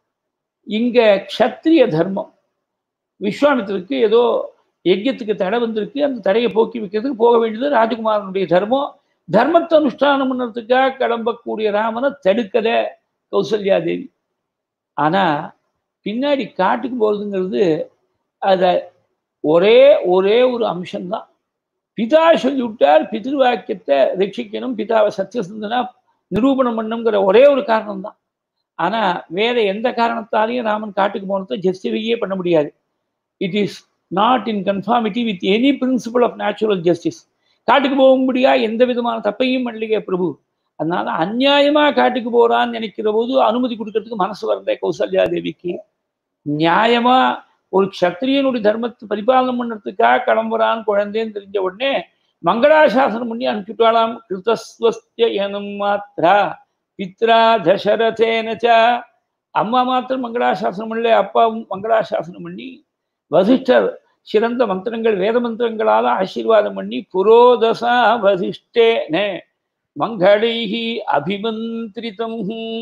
இங்க க்ஷத்ரிய தர்மம் விஸ்வாமித்திற்கு ஏதோ யஜ்யத்துக்கு தடை வந்திருக்கு அந்த தடையை போக்கி வைக்கிறதுக்கு போக வேண்டியது ராஜகுமாரனுடைய தர்மம் தர்மத்தை அனுஷ்டானம் பண்ணுறதுக்காக கிளம்பக்கூடிய ராமனை தடுக்கத கௌசல்யா தேவி ஆனா பின்னாடி காட்டுக்கு போறதுங்கிறது அத ஒரே ஒரே ஒரு அம்சம்தான் பிதா சொல்லி விட்டார் பிதிருவாக்கியத்தை ரட்சிக்கணும் பிதாவை சத்தியசந்தனா நிரூபணம் பண்ணுங்கிற ஒரே ஒரு காரணம் தான் ஆனா வேற எந்த காரணத்தாலையும் ராமன் காட்டுக்கு போனதை ஜஸ்டிஃபையே பண்ண முடியாது it is not in conformity with any principle of natural justice காட்டுக்கு போகும்படியா எந்த விதமான தப்பையும் பண்ணலையே பிரபு அதனால அந்நியாயமா காட்டுக்கு போறான்னு நினைக்கிற போது அனுமதி கொடுக்கறதுக்கு மனசு வரல கௌசல்யா தேவிக்கு நியாயமா ஒரு க்ஷத்திரியனுடைய தர்மத்தை பரிபாலனம் பண்ணுறதுக்காக கிளம்புறான் குழந்தைன்னு தெரிஞ்ச உடனே மங்களாசாசனம் பண்ணி அனுப்பிச்சுட்டாலாம் கிருதஸ்வஸ்திய எனும் மாத்ரா பித்ரா தசரதேனச்ச அம்மா மாத்திரம் மங்களாசாசனம் பண்ணல அப்பாவும் மங்களாசாசனம் பண்ணி வசிஷ்டர் சிறந்த மந்திரங்கள் வேத மந்திரங்களால் ஆசீர்வாதம் பண்ணி புரோதசா வசிஷ்டேனே மங்களைஹி அபிமந்திரிதம்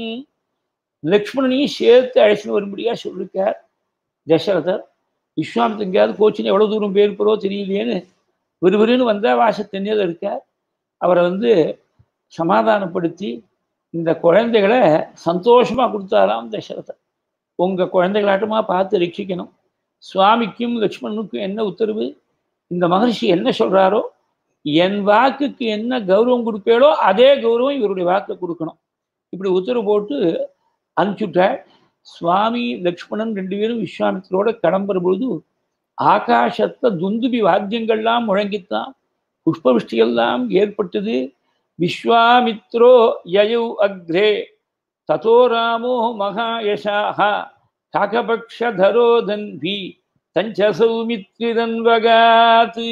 லக்ஷ்மணனையும் சேர்த்து அழைச்சின்னு வரும்படியா சொல்லிருக்கார் தசரதர் விஸ்வாமித்து எங்கேயாவது கோச்சின்னு எவ்வளோ தூரம் பேர் போறோ தெரியலையேன்னு விறுவிறுன்னு வந்தால் வாச தென்னியில் இருக்கார் அவரை வந்து சமாதானப்படுத்தி இந்த குழந்தைகளை சந்தோஷமா கொடுத்தாராம் தசரதன் உங்க குழந்தைகளாட்டமா பார்த்து ரட்சிக்கணும் சுவாமிக்கும் லக்ஷ்மணனுக்கும் என்ன உத்தரவு இந்த மகர்ஷி என்ன சொல்றாரோ என் வாக்குக்கு என்ன கௌரவம் கொடுப்பேளோ அதே கௌரவம் இவருடைய வாக்கு கொடுக்கணும் இப்படி உத்தரவு போட்டு அனுப்பிச்சுட்டாள் சுவாமி லக்ஷ்மணன் ரெண்டு பேரும் விஸ்வாமித்திரோட கடம்புற பொழுது ஆகாசத்தை துந்துபி வாத்தியங்கள்லாம் முழங்கித்தான் புஷ்பவிஷ்டியெல்லாம் ஏற்பட்டது விஸ்வாமித்ரோ யயு அக்ரே ததோ ராமோ மகாயசாக காகபக்ஷதரோ தன்வி தஞ்ச சௌமித்ரிதன்வகாத்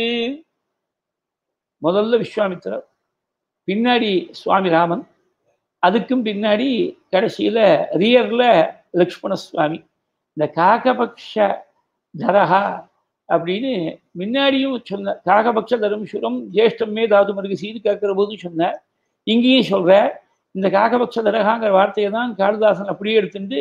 முதல்ல விஸ்வாமித்திரர் பின்னாடி சுவாமி ராமன் அதுக்கும் பின்னாடி கடைசியில ரியர்ல லக்ஷ்மண சுவாமி இந்த காகபக்ஷ தரஹா அப்படின்னு முன்னாடியும் சொன்ன காகபக்ஷ தரம்சுரம் ஜேஷ்டமே தாது மருகசீது கேட்கிற போது சொன்னார் இங்கேயும் சொல்ற இந்த காகபக்ஷ தரகாங்கிற வார்த்தையை தான் காளிதாசன் அப்படியே எடுத்துட்டு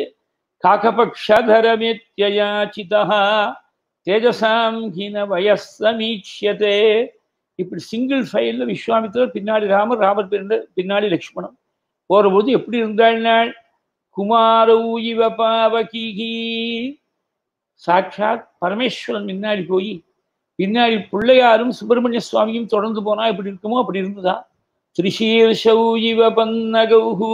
காகபக்ஷதரமேத்யயாச்சிதா தேஜசாம் ஹீன வயசமீட்சியதே இப்படி சிங்கிள் ஃபைல்ல விஸ்வாமித்திரர் பின்னாடி ராமர் ராமர் பின்னாடி லக்ஷ்மணன் போறபோது எப்படி இருந்தாள் குமாரௌ இவ பாவகீகி சாட்சாத் பரமேஸ்வரன் முன்னாடி போய் பின்னாடி பிள்ளையாரும் சுப்பிரமணிய சுவாமியும் தொடர்ந்து போனா எப்படி இருக்குமோ அப்படி இருந்துதா திரிசீர்ஷௌ இவ பன்னகௌஹு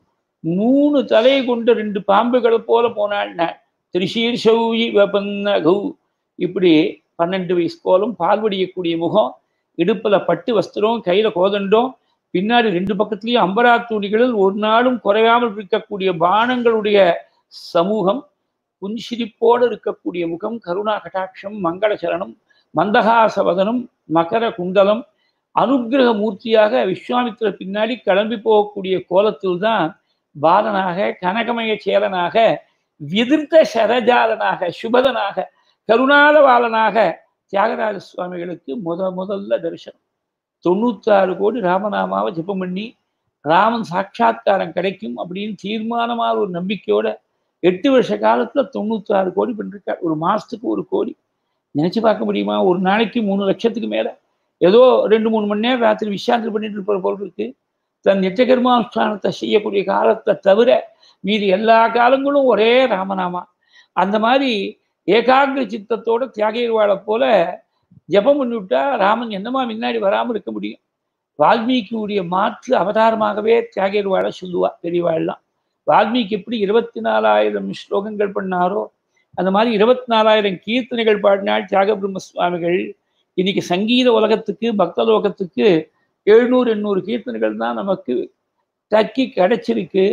மூணு தலை கொண்ட ரெண்டு பாம்புகளை போல போனாள் திரிசீர்ஷௌ இவ பன்னகௌ இப்படி பன்னெண்டு வயசு போலும் பால்வடியக்கூடிய முகம் இடுப்புல பட்டு வஸ்திரம் கையில கோதண்டம் பின்னாடி ரெண்டு பக்கத்துலயும் அம்பராத்தூணிகளில் ஒரு நாளும் குறையாமல் இருக்கக்கூடிய பானங்களுடைய சமூகம் புன்சிரிப்போடு இருக்கக்கூடிய முகம் கருணா கட்டாட்சம் மங்களச்சரணம் மந்தகாசவதனம் மகர குண்டலம் அனுகிரக மூர்த்தியாக விஸ்வாமித்திர பின்னாடி கிளம்பி போகக்கூடிய கோலத்தில் தான் பாலனாக கனகமய சேலனாக விதிர்த்த சரஜாலனாக சுபதனாக கருணாலபாலனாக தியாகராஜ சுவாமிகளுக்கு முத முதல்ல தரிசனம் தொண்ணூத்தாறு கோடி ராமநாமாவை ஜெபம் பண்ணி ராமன் சாட்சா்காரம் கிடைக்கும் அப்படின்னு தீர்மானமான ஒரு நம்பிக்கையோட எட்டு வருஷ காலத்துல தொண்ணூத்தாறு கோடி பண்ணிருக்கார் ஒரு மாசத்துக்கு ஒரு கோடி நினைச்சு பார்க்க முடியுமா ஒரு நாளைக்கு மூணு லட்சத்துக்கு மேல ஏதோ ரெண்டு மூணு மணி நேரம் ராத்திரி விசாரணை பண்ணிட்டு இருப்ப போல் இருக்கு தன் நித்தியகர்மானுஷ்டானத்தை செய்யக்கூடிய காலத்தை தவிர மீதி எல்லா காலங்களும் ஒரே ராமநாமா அந்த மாதிரி ஏகாகிர சித்தத்தோட தியாகிவாளை போல ஜபம் பண்ணிவிட்டா ராமன் என்னமா முன்னாடி வராமல் இருக்க முடியும் வால்மீகியுடைய மாற்று அவதாரமாகவே தியாகிவாளை சொல்லுவா பெரியவாள்லாம் வால்மீகி எப்படி இருபத்தி நாலாயிரம் ஸ்லோகங்கள் பண்ணாரோ அந்த மாதிரி இருபத்தி நாலாயிரம் கீர்த்தனைகள் பாடினாள் தியாக பிரம்ம சுவாமிகள் இன்னைக்கு சங்கீத உலகத்துக்கு பக்த லோகத்துக்கு எழுநூறு எண்ணூறு கீர்த்தனைகள் தான் நமக்கு தக்கி கிடைச்சிருக்கு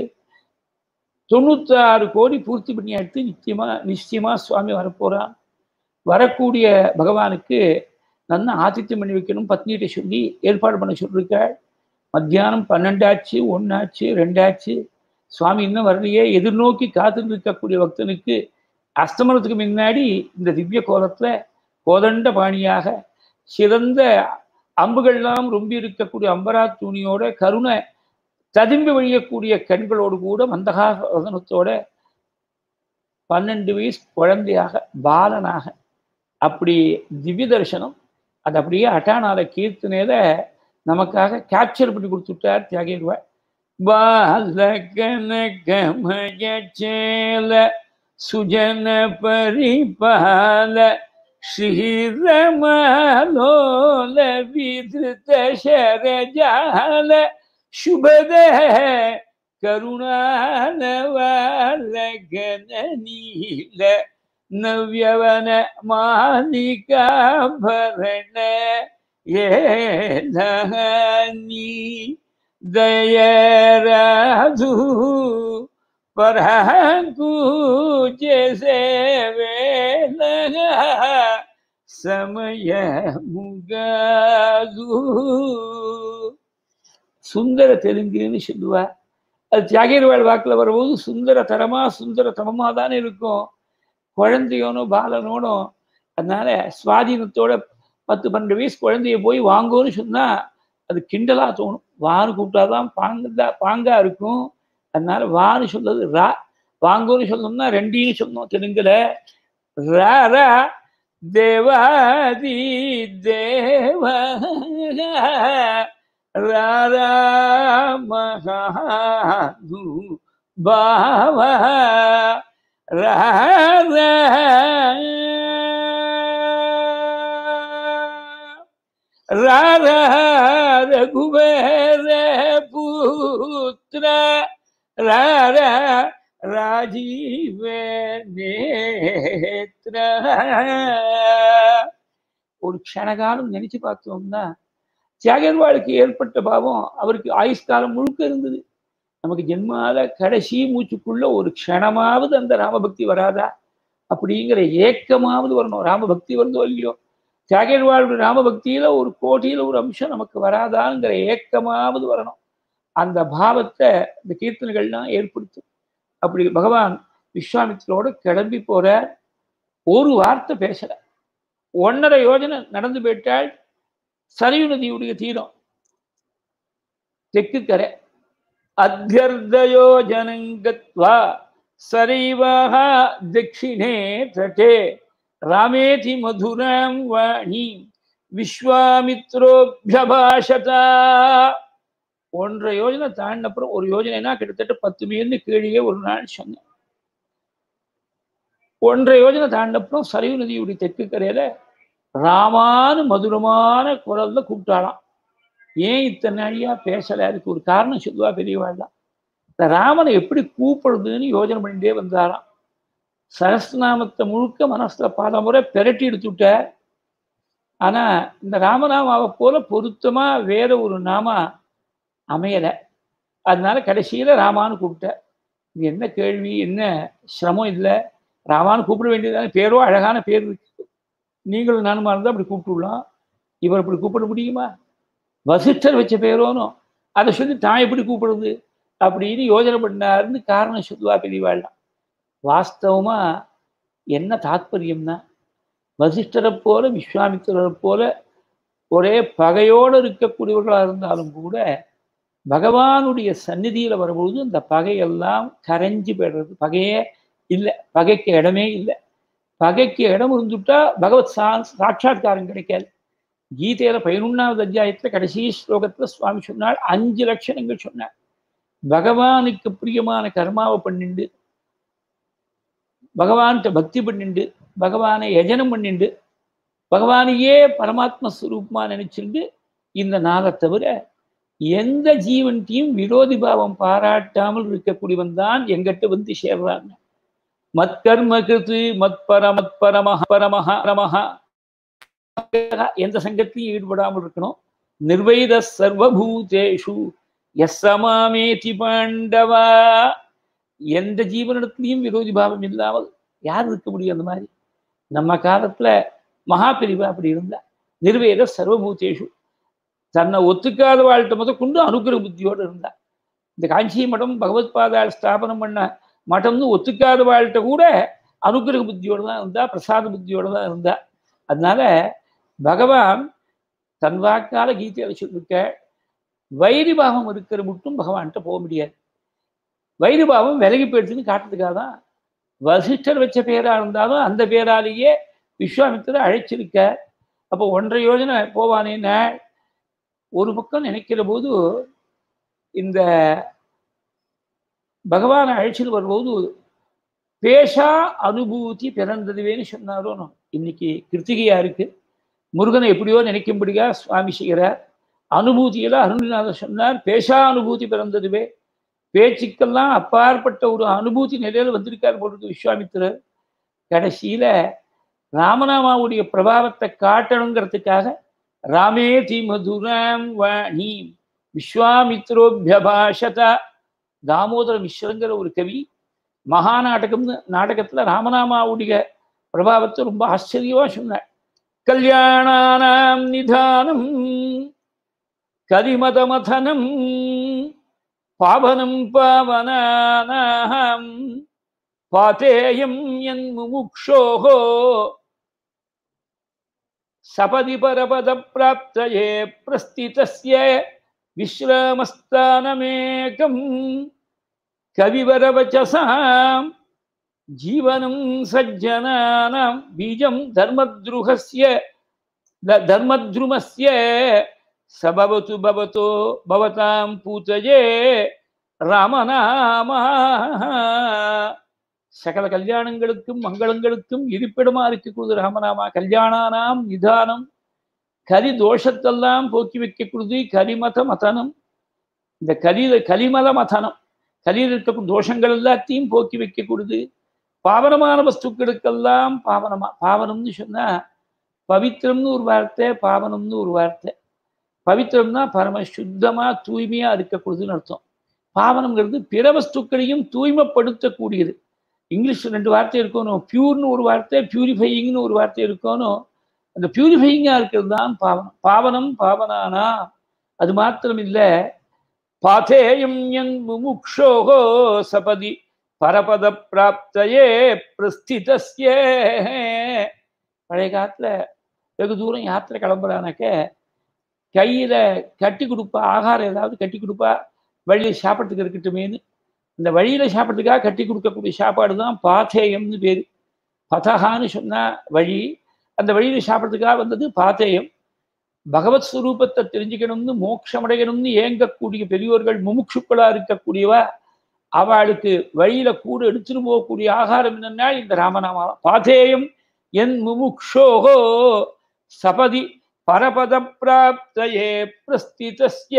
தொண்ணூத்தாறு கோடி பூர்த்தி பண்ணியாட்டு நிச்சயமா நிச்சயமா சுவாமி வரப்போறான் வரக்கூடிய பகவானுக்கு நல்ல ஆதித்யம் பண்ணி வைக்கணும் பத்னிகிட்ட சொல்லி ஏற்பாடு பண்ண சொல்லியிருக்காள் மத்தியானம் பன்னெண்டாச்சு ஒன்னாச்சு ரெண்டாச்சு சுவாமி இன்னும் வரலையே எதிர்நோக்கி காத்துட்டு இருக்கக்கூடிய பக்தனுக்கு அஸ்தமனத்துக்கு முன்னாடி இந்த திவ்ய கோலத்துல கோதண்ட பாணியாக சிறந்த அம்புகள்லாம் ரொம்ப இருக்கக்கூடிய அம்பரா தூணியோட கருணை ததும்பி வழியக்கூடிய கண்களோடு கூட மந்தகா வதனத்தோட பன்னெண்டு வயசு குழந்தையாக பாலனாக அப்படி திவ்ய தரிசனம் அது அப்படியே அட்டானால கீர்த்தனையில நமக்காக கேப்சர் பண்ணி கொடுத்துட்டார் தியாகிடுவார் बालकनकमयचेल सुजन परिपाल श्रीरमलोल विधृत शरजाल शुभदः करुणानवालगननील नव्यवन मालिकाभरण ये दयराधु पराकुचे वेल ಸಮಯ ಮುಗಾದು சுந்தர தெலுங்குன்னு சொல்லுவா அது தியாகிரவாள் வாக்கில் வரும்போது சுந்தர தரமா சுந்தர தமமா தானே இருக்கும் குழந்தையோனோ பாலனோனோ அதனால சுவாதீனத்தோட பத்து பன்னெண்டு வயசு குழந்தைய போய் வாங்கோன்னு சொன்னா அது கிண்டலா தோணும் வான்னு கூப்பிட்டாதான் பாங்கா பாங்கா இருக்கும் அதனால வான்னு சொல்றது ரா வாங்கோன்னு சொல்லணும்னா ரெண்டையும் சொல்லணும் தெலுங்குல ரா ரா தேவாதி தேவ ராமஹாது பாவ ரார ரகுபேர புத்திர ரார ராஜீவ நேத்ர ஒரு க்ஷணகாலம் நினைச்சு பார்த்தோம்னா தியாகர்வாளுக்கு ஏற்பட்ட பாவம் அவருக்கு ஆயுஷ்காலம் முழுக்க இருந்தது நமக்கு ஜென்மால கடைசி மூச்சுக்குள்ள ஒரு க்ஷணமாவது அந்த ராமபக்தி வராதா அப்படிங்கிற ஏக்கமாவது வரணும் ராமபக்தி வருதோ இல்லையோ தியாகர்வாளுடைய ராமபக்தியில ஒரு கோட்டியில ஒரு அம்சம் நமக்கு வராதாங்கிற ஏக்கமாவது வரணும் அந்த பாவத்தை இந்த கீர்த்தனைகள்லாம் ஏற்படுத்தும் அப்படி பகவான் விஸ்வாமித்திரோட கிளம்பி போற ஒரு வார்த்தை பேசல ஒன்னரை யோஜனை நடந்து போயிட்டால் சரியு நதியுடைய தீரம் தெற்கு கரை அத்தியர்தயோஜனங்கத்வா சரைவாக தட்சிணே தட்டே ராமேதி மதுராம் வாணி விஸ்வாமித்ரோபியபாஷதா ஒன்றரை யோஜனை தாண்டினப்புறம் ஒரு யோஜனைனா கிட்டத்தட்ட பத்து மீர்னு கீழே ஒரு நாள் சொன்னேன் ஒன்றரை யோஜனை தாண்டினப்புறம் சரையு நதியுடைய தெற்கு கரையில ராமானு மதுரமான குரல்ல கூப்பிட்டாளாம் ஏன் இத்தனை நாளியா பேசல அதுக்கு ஒரு காரணம் சொல்லுவா பெரியவாள் தான் இந்த ராமனை எப்படி கூப்பிடுறதுன்னு யோஜனை பண்ணிட்டே வந்தாராம் சரஸ்நாமத்தை முழுக்க மனசுல பல முறை பெரட்டி எடுத்துட்டார் ஆனா இந்த ராமநாமாவை போல பொருத்தமா வேற ஒரு நாமா அமையல அதனால கடைசியில ராமான்னு கூப்பிட்டார் இது என்ன கேள்வி என்ன சிரமம் இல்லை ராமான்னு கூப்பிட வேண்டியதான பேரோ அழகான பேர் இருக்கு நீங்களும் நானுமா இருந்தால் அப்படி கூப்பிட்டுடலாம் இவர் அப்படி கூப்பிட முடியுமா வசிஷ்டர் வச்ச பேரோனும் அதை சொல்லி தான் எப்படி கூப்பிடுறது அப்படின்னு யோஜனை பண்ணாருன்னு காரணம் சொல்லுவா பெரியவாள்லாம் வாஸ்தவமா என்ன தாத்பரியம்னா வசிஷ்டரை போல விஸ்வாமித்திரரை போல ஒரே பகையோடு இருக்கக்கூடியவர்களாக இருந்தாலும் கூட பகவானுடைய சந்நிதியில் வரும்பொழுது அந்த பகையெல்லாம் கரைஞ்சு போயிடுறது பகையே இல்லை பகைக்கு இடமே இல்லை பகைக்கு இடம் இருந்துட்டா பகவத் சா சாட்சா்காரம் கிடைக்காது கீதையில பதினொன்றாவது அத்தியாயத்துல கடைசி ஸ்லோகத்துல சுவாமி சொன்னாள் அஞ்சு லட்சணங்கள் சொன்னார் பகவானுக்கு பிரியமான கர்மாவை பண்ணிண்டு பகவான்கிட்ட பக்தி பண்ணிண்டு பகவானை யஜனம் பண்ணிண்டு பகவானையே பரமாத்ம ஸ்வரூபமா நினைச்சுண்டு இந்த நாளை தவிர எந்த ஜீவன்டையும் விரோதி பாவம் பாராட்டாமல் இருக்கக்கூடியவன் தான் எங்கிட்ட வந்து சேர்றாங்க மத்கர்ம கிருத்து மத்பர மத்பரமஹ பரமஹ ரமஹா எந்த சங்கத்திலையும் ஈடுபடாமல் இருக்கணும் நிர்வைத சர்வபூதேஷு எஸ்ஸமாமேதி பாண்டவா எந்த ஜீவனிடத்திலையும் விரோதி பாவம் இல்லாமல் யார் இருக்க முடியும் அந்த மாதிரி நம்ம காலத்துல மகாபிரிவா அப்படி இருந்தா நிர்வேத சர்வபூதேஷு தன்னை ஒத்துக்காத வாழ்க்கை முத கொண்டு அனுகிரக புத்தியோடு இருந்தா இந்த காஞ்சி மடம் பகவத் பாதாள் ஸ்தாபனம் பண்ண மட்டம்னு ஒத்துக்காத வாழ்க்கை கூட அனுகிரக புத்தியோடு தான் இருந்தா பிரசாத புத்தியோடு தான் இருந்தா அதனால பகவான் தன் வாக்கால கீதையில சொல்லிருக்க வைரிபாவம் இருக்கிற மட்டும் பகவான்கிட்ட போக முடியாது வைரிபாவம் விலகி போயிடுச்சுன்னு காட்டுறதுக்காக தான் வசிஷ்டர் வச்ச பேரா இருந்தாலும் அந்த பேராலேயே விஸ்வாமித்திர அழைச்சிருக்க அப்போ ஒன்றரை யோஜனை போவானேன்னா ஒரு பக்கம் நினைக்கிற போது இந்த பகவானை அழைச்சிட்டு வரும்போது பேஷா அனுபூதி பிறந்ததுவேன்னு சொன்னாரோ இன்னைக்கு கிருத்திகையா இருக்கு முருகனை எப்படியோ நினைக்கும்படியா சுவாமி செய்கிறார் அனுபூதியில அருள்நாதர் சொன்னார் பேஷா அனுபூதி பிறந்ததுவே பேச்சுக்கெல்லாம் அப்பாற்பட்ட ஒரு அனுபூதி நிலையில வந்திருக்கார் பொழுது விஸ்வாமித்திரர் கடைசியில ராமநாமாவுடைய பிரபாவத்தை காட்டணுங்கிறதுக்காக ராமே தி மதுராம் வாணி விஸ்வாமித்ரோபியபாஷதா தாமோதர மிஸ்ரங்கிற ஒரு கவி மகாநாடகம்னு நாடகத்துல ராமநாமாவுடைய பிரபாவத்தை ரொம்ப ஆச்சரியமா சொன்னார் கல்யாணானாம் நிதானம் கரிமதமதனம் பாவனம் பாவனானாம் பாத்தேயம் என் முமுக்ஷோகோ சபதி பரபத பிராப்தயே பிரஸ்திதஸ்ய விஸ்ராமஸ்தானமேகம் கவிவரவச்சசாம் ஜீவனம் சஜ்ஜனானாம் பீஜம் தர்மத்ருகஸ்ய த- தர்மத்ருமஸ்ய சபவத்து பவதோ பவதாம் பூதஜே ராமநாமா சகல கல்யாணங்களுக்கும் மங்களங்களுக்கும் இருப்பிடமா இருக்கக்கூடியது ராமநாமா கல்யாணானாம் நிதானம் கரி தோஷத்தெல்லாம் போக்கி வைக்கக்கூடியது கரிமத மதனம் இந்த கலி கலிமல மதனம் கலியில் இருக்கக்கூடிய தோஷங்கள் எல்லாத்தையும் போக்கி வைக்கக்கூடியது பாவனமான வஸ்துக்களுக்கெல்லாம் பாவனமா பாவனம்னு சொன்னா பவித்திரம்னு ஒரு வார்த்தை பாவனம்னு ஒரு வார்த்தை பவித்திரம்னா பரம சுத்தமா தூய்மையா இருக்கக்கூடியதுன்னு அர்த்தம் பாவனம்ங்கிறது பிற வஸ்துக்களையும் தூய்மைப்படுத்தக்கூடியது இங்கிலீஷ் ரெண்டு வார்த்தை இருக்கணும் பியூர்னு ஒரு வார்த்தை பியூரிஃபையிங்னு ஒரு வார்த்தை இருக்கணும் அந்த பியூரிஃபையிங்கா இருக்கிறது தான் பாவனம் பாவனம் பாவனானா அது மாத்திரம் இல்லை பாதேயம் என் முமுக்ஷோகோ சபதி பரபத பிராப்தயே பிரஸ்திதஸ்ய பழைய காலத்துல வெகு தூரம் யாத்திரை கிளம்புறானாக்க கையில கட்டி கொடுப்பா ஆகாரம் ஏதாவது கட்டி கொடுப்பா வழியில சாப்பிட்றதுக்கு இருக்கட்டுமேன்னு இந்த வழியில சாப்பிட்றதுக்காக கட்டி கொடுக்கக்கூடிய சாப்பாடு தான் பாத்தேயம்னு பேரு பதகான்னு சொன்னா வழி அந்த வழியில சாப்பிட்றதுக்காக வந்தது பாத்தேயம் பகவத் ஸ்வரூபத்தை தெரிஞ்சுக்கணும்னு மோட்சமடையணும்னு ஏங்கக்கூடிய பெரியோர்கள் முமுட்சுக்களா இருக்கக்கூடியவா அவளுக்கு வழியில கூட எடுத்துட்டு போகக்கூடிய ஆகாரம் என்னன்னா இந்த ராமநாமா பாதேயம் என் முமுக்ஷோகோ சபதி பரபத பிராப்தயே பிரஸ்திதஸ்ய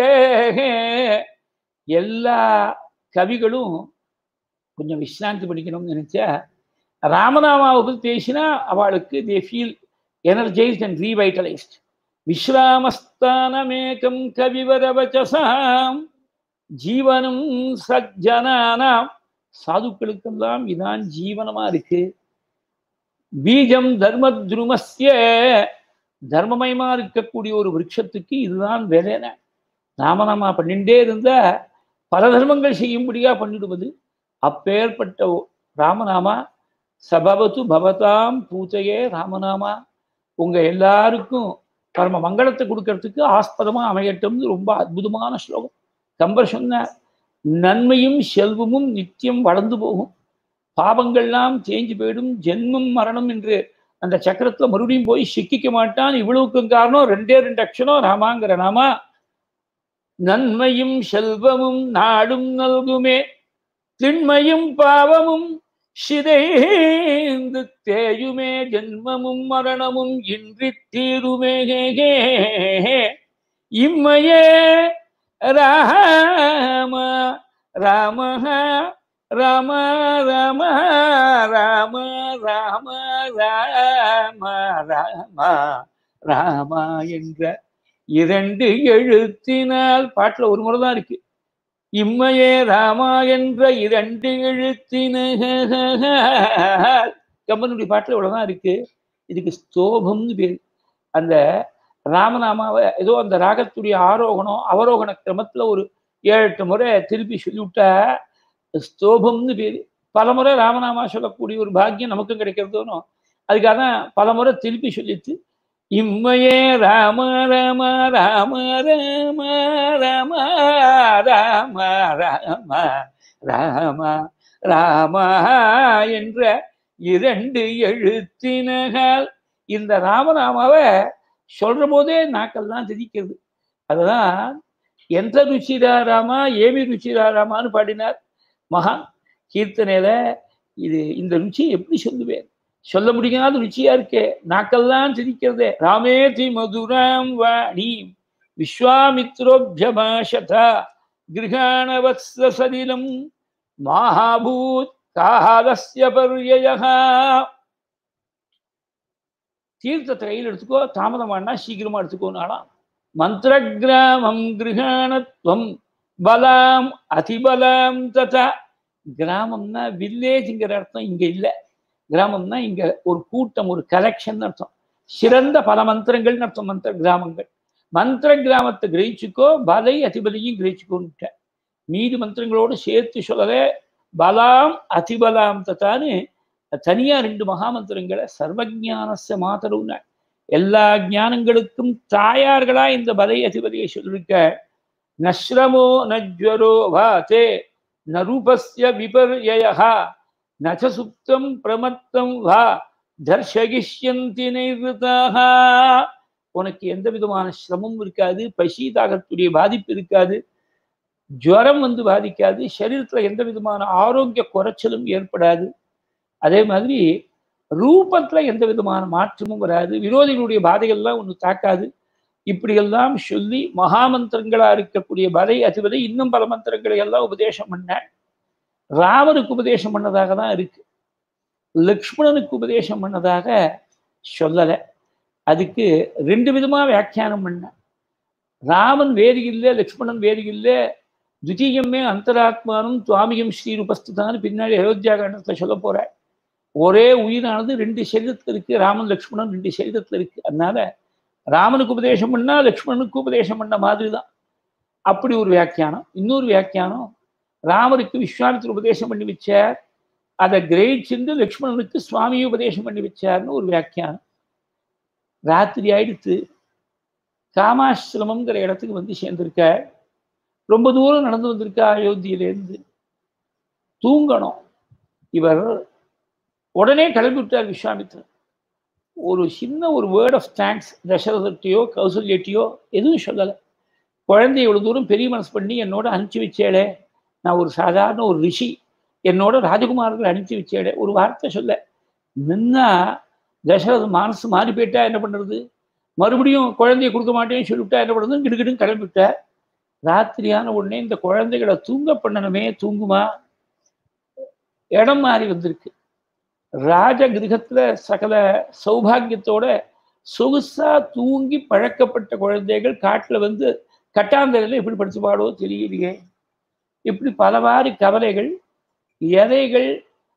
எல்லா கவிகளும் கொஞ்சம் விஸ்ராந்தி படிக்கணும்னு நினைச்சா ராமநாமாவை பற்றி பேசினா அவளுக்கு they feel energised and revitalised விஸ்ராமஸ்தானமேகம் கவிவரவச்சசாம் ஜீவனம் சஜ்ஜனானாம் சாதுக்களுக்கெல்லாம் இதான் ஜீவனமா இருக்கு பீஜம் தர்மத்ருமஸ்ய தர்மமயமா இருக்கக்கூடிய ஒரு விருட்சத்துக்கு இதுதான் வேலைன நாமநாமா பண்ணிண்டே இருந்தா பல தர்மங்கள் செய்யும்படியா பண்ணிடுவது அப்பேற்பட்ட ஒ- ராமநாமா சபவத்து பவதாம் பூத்தையே ராமநாமா உங்க எல்லாருக்கும் பரம மங்களத்தை கொடுக்கறதுக்கு ஆஸ்பதமா அமையட்டும்னு ரொம்ப அற்புதமான ஸ்லோகம் கம்பர் சொன்னார் நன்மையும் செல்வமும் நித்தியம் வளர்ந்து போகும் பாவங்கள்லாம் தேஞ்சு போயிடும் ஜென்மம் மரணம் என்று அந்த சக்கரத்துல மறுபடியும் போய் சிக்கிக்க மாட்டான் இவ்வளவுக்கும் காரணம் ரெண்டே ரெண்டு அக்ஷரம் ராமாங்கிற நாமா நன்மையும் செல்வமும் நாடும் நல்குமே திண்மையும் பாவமும் சிதைந்து தேயுமே ஜென்மமும் மரணமும் இன்றி தீருமே இம்மையே ராம ராம ராம ராம ராம ராம ராம ராம ராமா என்ற இரண்டு எழுத்தினால் பாட்டுல ஒரு முறை தான் இருக்கு இம்மையே ராமா என்ற இரண்டு எழுத்தினால் கம்பனுடைய பாட்டுல இவ்வளவுதான் இருக்கு இதுக்கு ஸ்தோபம்னு பேரு அந்த ராமநாமாவை ஏதோ அந்த ராகத்துடைய ஆரோகணம் அவரோகண கிரமத்துல ஒரு ஏழு எட்டு முறை திருப்பி சொல்லிவிட்டா ஸ்தோபம்னு பேரு பல முறை ராமநாமா சொல்லக்கூடிய ஒரு பாக்கியம் நமக்கும் கிடைக்கிறதோனோ அதுக்காக தான் பல முறை திருப்பி சொல்லிட்டு இம்மையே ராம ராம ராம ராம ராம ராம ராம ராம ராம என்ற இரண்டு எழுத்தினகால் இந்த ராமநாமாவை சொல்ற போதே நாக்கெல்லாம் திதிக்கிறது அதுதான் எந்த ருச்சிரா ராமா ஏவி ருச்சிரா ராமான்னு பாடினார் மகான் கீர்த்தனையில இது இந்த ருச்சி எப்படி சொல்லுவேன் சொல்ல முடியாத ருச்சியா இருக்கே நாக்கெல்லாம் திதிக்கிறதே ராமேதி மதுராம் வாணி விஸ்வாமித்ரோபியபாஷதா கிரகாணவத்ஸ சலிலம் மகாபூத் காலஸ்ய பர்யயா தீர்த்தத்தை கையில் எடுத்துக்கோ தாமதமானா சீக்கிரமா எடுத்துக்கோனாலாம் மந்திரகிராமம் கிரகாணத்வம் பலாம் அதிபலாம் ததா கிராமம்னா வில்லேஜ்ங்கிற அர்த்தம் இங்க இல்லை கிராமம்னா இங்க ஒரு கூட்டம் ஒரு கலெக்ஷன் அர்த்தம் சிறந்த பல மந்திரங்கள்னு அர்த்தம் மந்திர கிராமங்கள் மந்திர கிராமத்தை கிரகிச்சுக்கோ பலை அதிபலையும் கிரகிச்சுக்கோன்னு மீதி மந்திரங்களோடு சேர்த்து சொல்லவே பலாம் அதிபலாம் தத்தான்னு தனியா ரெண்டு மகாமந்திரங்களை சர்வஜானச மாதருன்னு எல்லா ஞானங்களுக்கும் தாயார்களா இந்த பலை அதிபதியை சொல்லிருக்க நஸ்ரமோ நஜ்வரோ வாதே நரூபஸ்ய விபர்யா நச்ச சுப்தம் பிரமத்தம் வா தர்ஷகிஷ்யந்தி நைருதாக உனக்கு எந்த விதமான சிரமமும் இருக்காது பசி தாகத்துடைய பாதிப்பு இருக்காது ஜுவரம் வந்து பாதிக்காது சரீரத்துல எந்த விதமான ஆரோக்கிய குறைச்சலும் ஏற்படாது அதே மாதிரி ரூபத்துல எந்த விதமான மாற்றமும் வராது விரோதிகளுடைய பாதைகள்லாம் ஒன்று தாக்காது இப்படியெல்லாம் சொல்லி மகாமந்திரங்களா இருக்கக்கூடிய பதை அதிபதி இன்னும் பல மந்திரங்களை எல்லாம் உபதேசம் பண்ண ராமனுக்கு உபதேசம் பண்ணதாக தான் இருக்கு லக்ஷ்மணனுக்கு உபதேசம் பண்ணதாக சொல்லலை அதுக்கு ரெண்டு விதமா வியாக்கியானம் பண்ண ராமன் வேறு இல்லை லக்ஷ்மணன் வேறு இல்லை துதியமே அந்தராத்மானும் துவாமியம் ஸ்ரீருபஸ்துதான்னு பின்னாடி அயோத்தியா காண்டத்தில் சொல்ல போற ஒரே உயிரானது ரெண்டு சரீரத்தில் இருக்கு ராமன் லக்ஷ்மணன் ரெண்டு சரீரத்தில் இருக்கு அதனால ராமனுக்கு உபதேசம் பண்ணா லக்ஷ்மணனுக்கு உபதேசம் பண்ண மாதிரி தான் அப்படி ஒரு வியாக்கியானம் இன்னொரு வியாக்கியானம் ராமருக்கு விஸ்வாமித்திர உபதேசம் பண்ணி வச்சார் அதை கிரகிச்சிருந்து லக்ஷ்மணனுக்கு சுவாமியை உபதேசம் பண்ணி வச்சார்னு ஒரு வியாக்கியானம் ராத்திரி ஆயிடுத்து காமாசிரமங்கிற இடத்துக்கு வந்து சேர்ந்திருக்க ரொம்ப தூரம் நடந்து வந்திருக்கா அயோத்தியிலேருந்து தூங்கணும் இவர் உடனே கிளம்பி விட்டார் விஸ்வாமித்திரன் ஒரு சின்ன ஒரு வேர்ட் ஆஃப் தேங்க்ஸ் தசரதத்தையோ கௌசல்யத்தையோ எதுவும் சொல்லலை குழந்தை இவ்வளவு தூரம் பெரிய மனசு பண்ணி என்னோட அனுப்பிச்சு வச்சேளே நான் ஒரு சாதாரண ஒரு ரிஷி என்னோட ராஜகுமாரர்கள் அனுப்பிச்சு வச்சேளே ஒரு வார்த்தை சொல்ல நின்னா தசரதன் மனசு மாறி போயிட்டா என்ன பண்ணுறது மறுபடியும் குழந்தைய கொடுக்க மாட்டேன்னு சொல்லிவிட்டா என்ன பண்ணுறது கிடுக்கிடுன்னு கிளம்பிவிட்டார் ராத்திரியான உடனே இந்த குழந்தைகளை தூங்க பண்ணணுமே தூங்குமா இடம் மாறி வந்திருக்கு ராஜ கிரகத்துல சகல சௌபாகியத்தோட சொகுசா தூங்கி பழக்கப்பட்ட குழந்தைகள் காட்டுல வந்து கட்டாந்தரையில எப்படி படிச்சு பாடோ தெரியலையே இப்படி பலவாறு கவலைகள் எதைகள்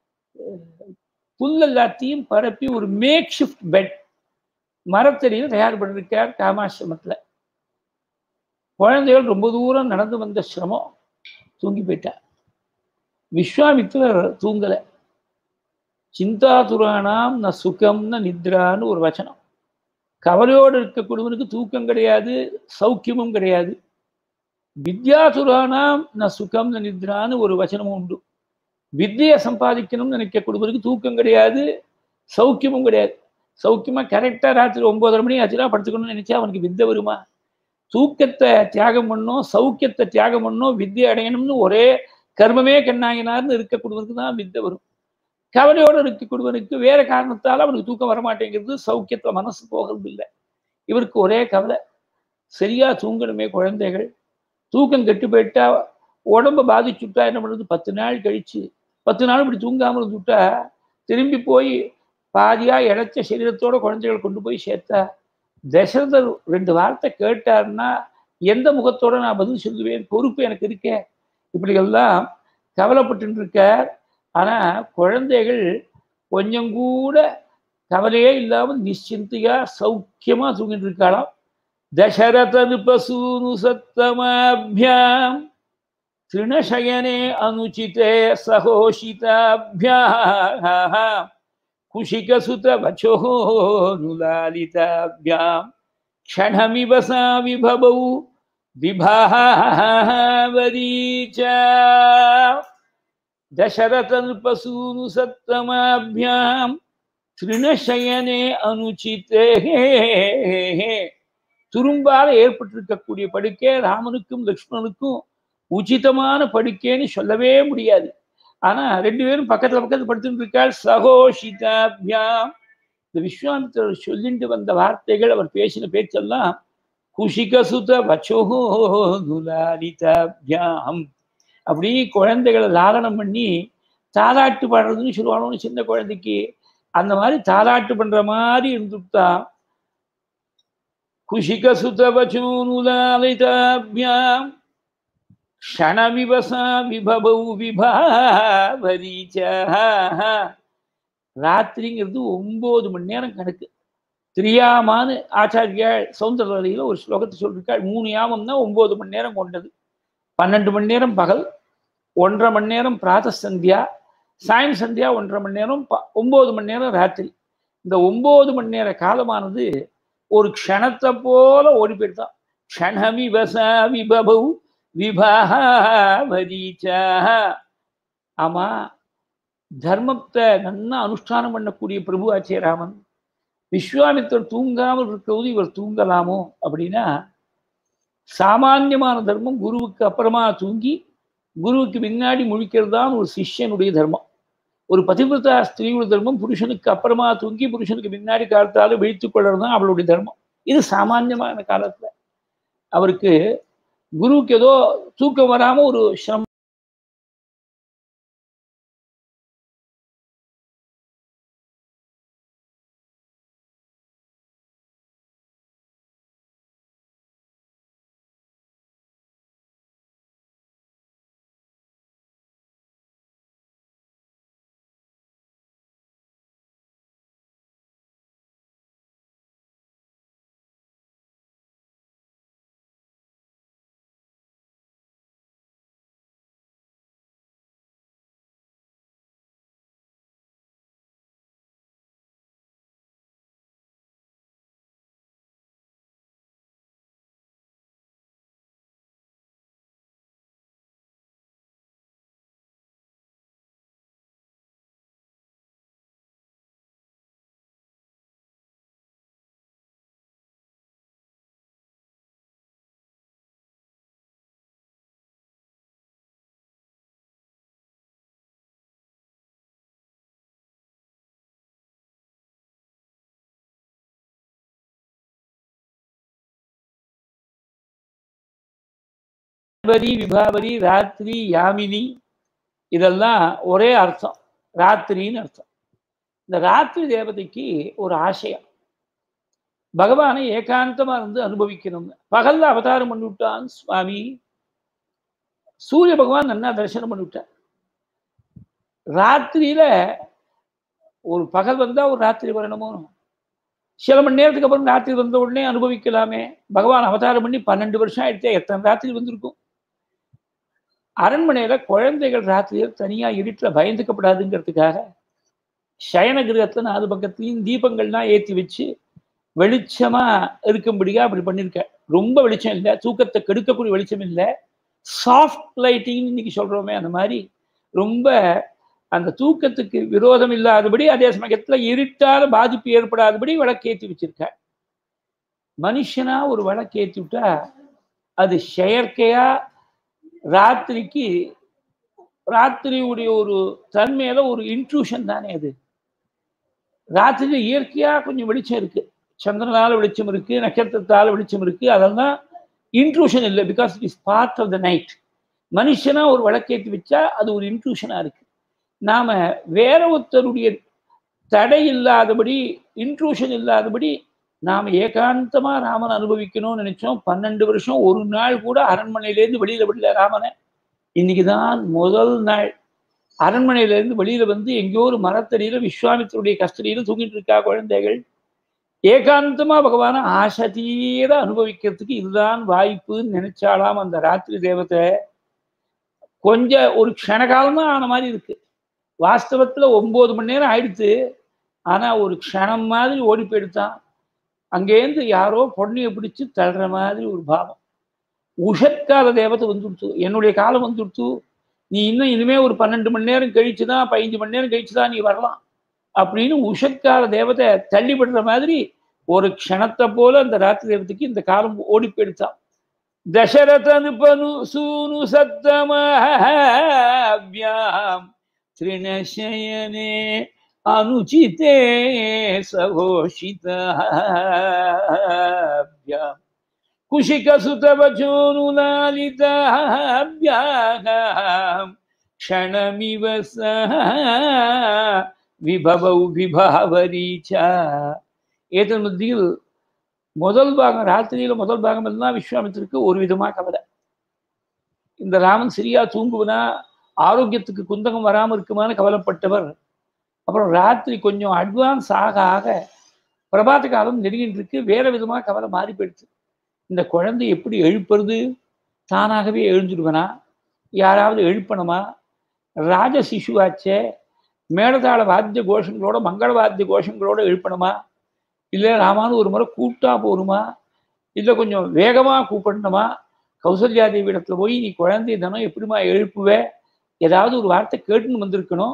புல் எல்லாத்தையும் பரப்பி ஒரு மேக் ஷிஃப்ட் பெட் மரத்தடியில் தயார் பண்ணிருக்கார் காமாசிரமத்துல குழந்தைகள் ரொம்ப தூரம் நடந்து வந்த சிரமம் தூங்கி போயிட்டார் விஸ்வாமித்திரர் தூங்கலை சிந்தாதுரானாம் ந சுகம் ந நித்ரான்னு ஒரு வச்சனம் கவலையோடு இருக்கக்கூடியவனுக்கு தூக்கம் கிடையாது சௌக்கியமும் கிடையாது வித்யாதுரானாம் ந சுகம் ந நித்ரான்னு ஒரு வச்சனமும் உண்டு வித்தியை சம்பாதிக்கணும்னு நினைக்கக்கூடியவனுக்கு தூக்கம் கிடையாது சௌக்கியமும் கிடையாது சௌக்கியமா கரெக்டா ராத்திரி ஒன்பதரை மணி ஆச்சுனா படுத்துக்கணும்னு நினைச்சா அவனுக்கு வித்தை வருமா தூக்கத்தை தியாகம் பண்ணும் சௌக்கியத்தை தியாகம் பண்ணும் வித்தியை அடையணும்னு ஒரே கர்மமே கண்ணாங்கினார்னு இருக்கக்கூடியவனுக்கு தான் வித்தை வரும் கவலையோடு இருக்கக்கூடியவனுக்கு வேற காரணத்தால் அவனுக்கு தூக்கம் வரமாட்டேங்கிறது சௌக்கியத்துல மனசு போகிறது இல்லை இவருக்கு ஒரே கவலை சரியா தூங்கணுமே குழந்தைகள் தூக்கம் கெட்டு போயிட்டா உடம்ப பாதிச்சுட்டா என்ன பண்ணுறது பத்து நாள் கழிச்சு பத்து நாள் இப்படி தூங்காமல் இருந்துட்டா திரும்பி போய் பாதியா இழைச்ச சரீரத்தோட குழந்தைகள் கொண்டு போய் சேர்த்தா தசரதர் ரெண்டு வார்த்தை கேட்டார்னா எந்த முகத்தோட நான் பதில் சொல்லுவேன் பொறுப்பு எனக்கு இருக்கே இப்படியெல்லாம் கவலைப்பட்டு இருக்கார் ஆனா குழந்தைகள் கொஞ்சம் கூட கவலையே இல்லாமல் நிச்சிந்தையா சௌக்கியமா தூங்கிட்டு இருக்காளாம் தசரதது பசூனு சத்தமாபியாம் திருணசயனே அனுச்சிதே சகோஷிதாபியா குஷிகசுத வச்சோ நுலாலிதாபியாம் க்ஷணமிவ சா விபவௌ விபாவரீச்சா தசரதல்பசூனு சத்தமாபியாம் திருணசயனே அனுச்சித்தே துரும்பால ஏற்பட்டிருக்கக்கூடிய படுக்கை ராமனுக்கும் லக்ஷ்மணனுக்கும் உச்சிதமான படுக்கைன்னு சொல்லவே முடியாது ஆனா ரெண்டு பேரும் பக்கத்துல பக்கத்துல படுத்துட்டு இருக்காள் சகோஷிதாபியாம் இந்த விஸ்வாமித்திரர் சொல்லிட்டு வந்த வார்த்தைகள் அவர் பேசின பேச்செல்லாம் குஷிகசுத வச்சோகோ நுலாலிதாபியாம் அப்படி குழந்தைகளை லாலனம் பண்ணி தாலாட்டு பாடுறதுன்னு சொல்லுவானு சின்ன குழந்தைக்கு அந்த மாதிரி தாலாட்டு பண்ற மாதிரி இருந்துட்டான் குஷிக சுதவச்சூனுலாலிதாபியாம் க்ஷணமிவசா விபவௌ விபாவரீச்சா ராத்திரிங்கிறது ஒன்பது மணி நேரம் கணக்கு திரியாமான்னு ஆச்சாரியாள் சௌந்தரரையில ஒரு ஸ்லோகத்தை சொல்லியிருக்காள் மூணு யாமம்னா ஒன்பது மணி நேரம் கொண்டது பன்னெண்டு மணி நேரம் பகல் ஒன்றரை மணி நேரம் பிராத சந்தியா சாயம் சந்தியா ஒன்றரை மணி நேரம் ஒன்பது மணி நேரம் ராத்திரி இந்த ஒன்பது மணி நேர காலமானது ஒரு க்ஷணத்தை போல ஓடி போயிட்டான் க்ஷணமி வசா விபபௌ விபாவரீச்சா ஆமா தர்மத்தை நன்னா அனுஷ்டானம் பண்ணக்கூடிய பிரபு ஆச்சே ராமன் விஸ்வாமித்தர் தூங்காமல் இருக்கிறது இவர் தூங்கலாமோ அப்படின்னா சாமானியமான தர்மம் குருவுக்கு அப்புறமா தூங்கி குருவுக்கு பின்னாடி முழிக்கிறது தான் ஒரு சிஷ்யனுடைய தர்மம் ஒரு பதிவிரதா ஸ்திரீயுடைய தர்மம் புருஷனுக்கு அப்புறமா தூங்கி புருஷனுக்கு பின்னாடி காலத்தாலும் விழித்துக் கொள்றது தான் அவளுடைய தர்மம் இது சாமானியமான காலத்துல அவருக்கு குருவுக்கு ஏதோ தூக்கம் வராம ஒரு சிரமம் வரி விபாவரி ராத்திரி யாமினி இதெல்லாம் ஒரே அர்த்தம் ராத்திரின்னு அர்த்தம் இந்த ராத்திரி தேவதைக்கு ஒரு ஆசையம் பகவானை ஏகாந்தமா இருந்து அனுபவிக்கணும்னு பகல்ல அவதாரம் பண்ணிவிட்டான் சுவாமி சூரிய பகவான் நல்லா தரிசனம் பண்ணிவிட்டார் ராத்திரியில ஒரு பகல் வந்தா ஒரு ராத்திரி வரணுமோ சில மணி நேரத்துக்கு அப்புறம் ராத்திரி வந்த உடனே அனுபவிக்கலாமே பகவான் அவதாரம் பண்ணி பன்னெண்டு வருஷம் ஆயிடுச்சே எத்தனை ராத்திரி வந்திருக்கும் அரண்மனையில குழந்தைகள் ராத்திரியில் தனியா இருட்டில் பயந்துக்கப்படாதுங்கிறதுக்காக சயன கிரகத்துல நாலு பக்கத்துலையும் தீபங்கள்லாம் ஏற்றி வச்சு வெளிச்சமா இருக்கும்படியா அப்படி பண்ணியிருக்க ரொம்ப வெளிச்சம் இல்லை தூக்கத்தை கெடுக்கக்கூடிய வெளிச்சம் இல்லை சாஃப்ட் லைட்டிங் இன்னைக்கு சொல்றோமே அந்த மாதிரி ரொம்ப அந்த தூக்கத்துக்கு விரோதம் இல்லாதபடி அதே சமயத்துல இருட்டால பாதிப்பு ஏற்படாதபடி விளக்கேற்றி வச்சிருக்க மனுஷனா ஒரு விளக்கேற்றி விட்டா அது செயற்கையா ராத்திரிக்கு ராத்திரியுடைய ஒரு தன்மையில ஒரு இன்ட்ரூஷன் தானே அது ராத்திரி இயற்கையா கொஞ்சம் வெளிச்சம் இருக்கு சந்திரனால வெளிச்சம் இருக்கு நட்சத்திரத்தால வெளிச்சம் இருக்கு அதெல்லாம் இன்ட்ரூஷன் இல்லை because it is part of the night மனுஷனா ஒரு விளக்கேற்றி வச்சா அது ஒரு இன்ட்ரூஷனா இருக்கு நாம வேற ஒருத்தருடைய தடை இல்லாதபடி இன்ட்ரூஷன் இல்லாதபடி நாம ஏகாந்தமா ராமன் அனுபவிக்கணும்னு நினைச்சோம் பன்னெண்டு வருஷம் ஒரு நாள் கூட அரண்மனையிலேருந்து வெளியில விடல ராமனை இன்னைக்குதான் முதல் நாள் அரண்மனையிலேருந்து வெளியில வந்து எங்கேயோ ஒரு மரத்தடியில விஸ்வாமித்தருடைய கஸ்டடியில தூங்கிட்டு இருக்கா குழந்தைகள் ஏகாந்தமா பகவான ஆசை தீர அனுபவிக்கிறதுக்கு இதுதான் வாய்ப்புன்னு நினைச்சாலாம் அந்த ராத்திரி தேவத்தை கொஞ்ச ஒரு க்ஷணகாலமா ஆன மாதிரி இருக்கு வாஸ்தவத்துல ஒன்பது மணி நேரம் ஆயிடுத்து ஆனா ஒரு க்ஷணம் மாதிரி ஓடி போயிடுத்தான் அங்கேருந்து யாரோ பொண்ணையை பிடிச்சு தள்ளுற மாதிரி ஒரு பாவம் உஷத்கால தேவத்தை வந்துடுத்து என்னுடைய காலம் வந்துடுத்து நீ இன்னும் இனிமே ஒரு பன்னெண்டு மணி நேரம் கழிச்சுதான் பதினஞ்சு மணி நேரம் கழிச்சுதான் நீ வரலாம் அப்படின்னு உஷத்கால தேவத்தை தள்ளிவிடுற மாதிரி ஒரு க்ஷணத்தை போல அந்த ராத்திரி தேவதைக்கு இந்த காலம் ஓடி போயிடுத்தான் தசரதனு பனு சூனு சத்தமாம் திருணசயனே அனுச்சிதே சகோஷிதாபியாம் कुशिकसुतवचोनुलालिताभ्याम् क्षणमिव सः விபவௌ விபாவரீச்சா ஏதன் மத்தியில் முதல் பாகம் ராத்திரியில முதல் பாகம் எல்லாம் விஸ்வாமித்திற்கு ஒரு விதமா கவலை இந்த ராமன் சரியா தூங்குவனா ஆரோக்கியத்துக்கு குந்தகம் வராமல் இருக்குமான்னு கவலைப்பட்டவர் அப்புறம் ராத்திரி கொஞ்சம் அட்வான்ஸ் ஆக ஆக பிரபாத காலம் நெருங்கிட்டு இருக்கு வேற விதமா கவலை மாறி போயிடுச்சு இந்த குழந்தை எப்படி எழுப்புறது தானாகவே எழுந்துடுவனா யாராவது எழுப்பணுமா ராஜ சிசுவாச்சே மேடதாள வாத்திய கோஷங்களோட மங்கள வாத்திய கோஷங்களோட எழுப்பணுமா இல்லை ராமானு ஒரு முறை கூப்பிட்டா போருமா இல்லை கொஞ்சம் வேகமாக கூப்பிடணுமா கௌசல்யா தேவி இடத்துல போய் நீ குழந்தை தினம் எப்படிமா எழுப்புவே ஏதாவது ஒரு வார்த்தை கேட்டுன்னு வந்திருக்கணும்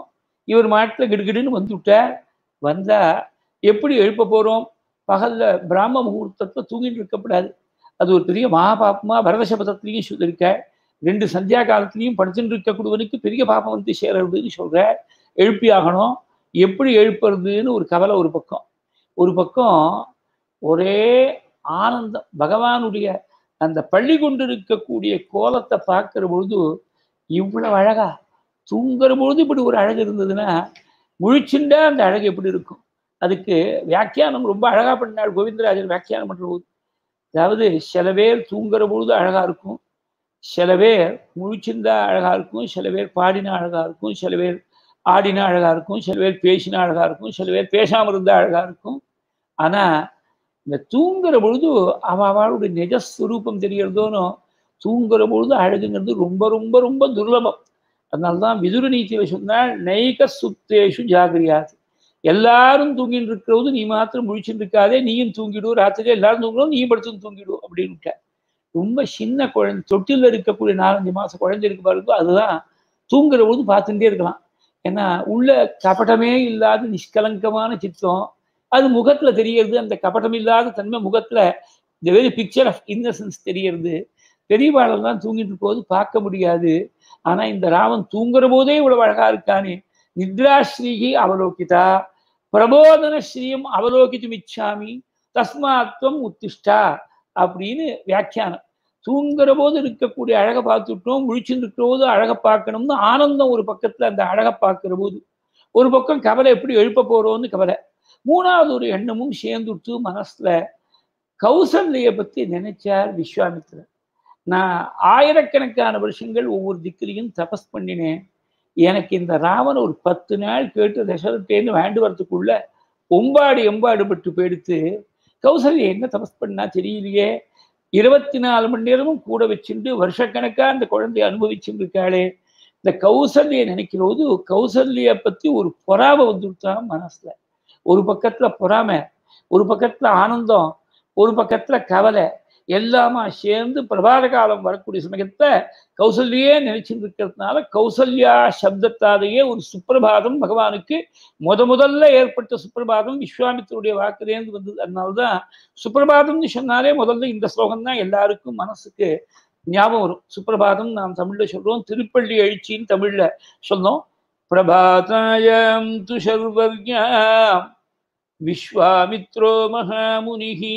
இவர் மாட்டில் கிடுகிடுன்னு வந்துவிட்டார் வந்தா எப்படி எழுப்ப போறோம் பகல்ல பிராம முகூர்த்தத்துல தூங்கிட்டு இருக்கக்கூடாது அது ஒரு பெரிய மகாபாபமா பரதசபதத்திலையும் சொல்லியிருக்க ரெண்டு சந்தியா காலத்திலையும் படிச்சுட்டு இருக்கக்கூடியவனுக்கு பெரிய பாபம் வந்து சேரதுன்னு சொல்ற எழுப்பி ஆகணும் எப்படி எழுப்புறதுன்னு ஒரு கவலை ஒரு பக்கம் ஒரு பக்கம் ஒரே ஆனந்தம் பகவானுடைய அந்த பள்ளி கொண்டு இருக்கக்கூடிய கோலத்தை பார்க்கிற பொழுது இவ்வளவு அழகா தூங்குற பொழுது இப்படி ஒரு அழகு இருந்ததுன்னா முழிச்சுண்டா அந்த அழகு எப்படி இருக்கும் அதுக்கு வியாக்கியானம் ரொம்ப அழகா பண்ணாள் கோவிந்தராஜன் வியாக்கியானம் பண்ற போது அதாவது சில பேர் தூங்குற பொழுது அழகா இருக்கும் சில பேர் முழிச்சிருந்தா அழகா இருக்கும் சில பேர் பாடினா அழகா இருக்கும் சில பேர் ஆடினா அழகா இருக்கும் சில பேர் பேசினா அழகா இருக்கும் சில பேர் பேசாம இருந்தா அழகா இருக்கும் ஆனா இந்த தூங்குற பொழுது அவ அவளுடைய நிஜஸ்வரூபம் தெரியறதோனோ தூங்குற பொழுது அழகுங்கிறது ரொம்ப ரொம்ப ரொம்ப துர்லபம் அதனால்தான் விதுர நீதியில சொன்னால் நைக சுத்தேஷு ஜாகிரியாது எல்லாரும் தூங்கிட்டு இருக்கிறது நீ மாத்திரம் முழிச்சுட்டு இருக்காதே நீயும் தூங்கிடும் ராத்திரி எல்லாரும் தூங்கணும் நீயும் படுத்து தூங்கிடும் அப்படின்னு ரொம்ப சின்ன குழந்தை தொட்டில் இருக்கக்கூடிய நாலஞ்சு மாசம் குழந்தை இருக்கு பாருங்க அதுதான் தூங்குற பொழுது பார்த்துட்டே இருக்கலாம் ஏன்னா உள்ள கபடமே இல்லாத நிஷ்கலங்கமான சித்தம் அது முகத்துல தெரியறது அந்த கபடம் இல்லாத தன்மை முகத்துல இந்த வெரி பிக்சர் ஆஃப் இன்னசென்ஸ் தெரியறது பெரியவாளெல்லாம் தூங்கிட்டு போது பார்க்க முடியாது ஆனா இந்த ராமன் தூங்குற போதே இவ்வளவு அழகா இருக்கானே நித்ராஸ்ரீகி அவலோகிதா பிரபோதன ஸ்ரீயம் அவலோகித்தும் இச்சாமி தஸ்மாத்வம் உத்திஷ்டா அப்படின்னு வியாக்கியானம் தூங்குற போது இருக்கக்கூடிய அழகை பார்த்துட்டோம் முழிச்சுட்டு இருக்கிற போது அழகை பார்க்கணும்னு ஆனந்தம் ஒரு பக்கத்துல அந்த அழகை பார்க்கிற போது ஒரு பக்கம் கவலை எப்படி எழுப்ப போறோம்னு கவலை மூணாவது ஒரு எண்ணமும் சேர்ந்துட்டு மனசுல கௌசல்ய பத்தி நினைச்சார் விஸ்வாமித்திரர் நான் ஆயிரக்கணக்கான வருஷங்கள் ஒவ்வொரு திக்கிலையும் தபஸ் பண்ணினேன் எனக்கு இந்த ராமன் ஒரு பத்து நாள் கேட்டு தசரத்தேன்னு வேண்டு வரத்துக்குள்ள ஒம்பாடு எம்பாடு பட்டு போயிடுத்து கௌசல்யா என்ன தபஸ் பண்ணா தெரியலையே இருபத்தி நாலு மணி நேரமும் கூட வச்சுட்டு வருஷக்கணக்கா அந்த குழந்தைய அனுபவிச்சுட்டு இருக்காளே இந்த கௌசல்ய நினைக்கிற போது கௌசல்ய பத்தி ஒரு பொறாமை வந்துட்டான் மனசுல ஒரு பக்கத்துல பொறாமை ஒரு பக்கத்துல ஆனந்தம் ஒரு பக்கத்துல கவலை எல்லாமா சேர்ந்து பிரபாத காலம் வரக்கூடிய சமயத்தை கௌசல்யே நினைச்சுட்டு இருக்கிறதுனால கௌசல்யா சப்தத்தாலேயே ஒரு சுப்பிரபாதம் பகவானுக்கு முத முதல்ல ஏற்பட்ட சுப்பிரபாதம் விஸ்வாமித்தருடைய வாக்குலேருந்து வந்தது அதனால்தான் சுப்பிரபாதம்னு சொன்னாலே முதல்ல இந்த ஸ்லோகம் தான் எல்லாருக்கும் மனசுக்கு ஞாபகம் வரும் சுப்பிரபாதம் நாம் தமிழ்ல சொல்றோம் திருப்பள்ளி எழுச்சின்னு தமிழ்ல சொன்னோம் பிரபாதாயம் து சர்வர்யாம் விஸ்வாமித்ரோ மகாமுனிகி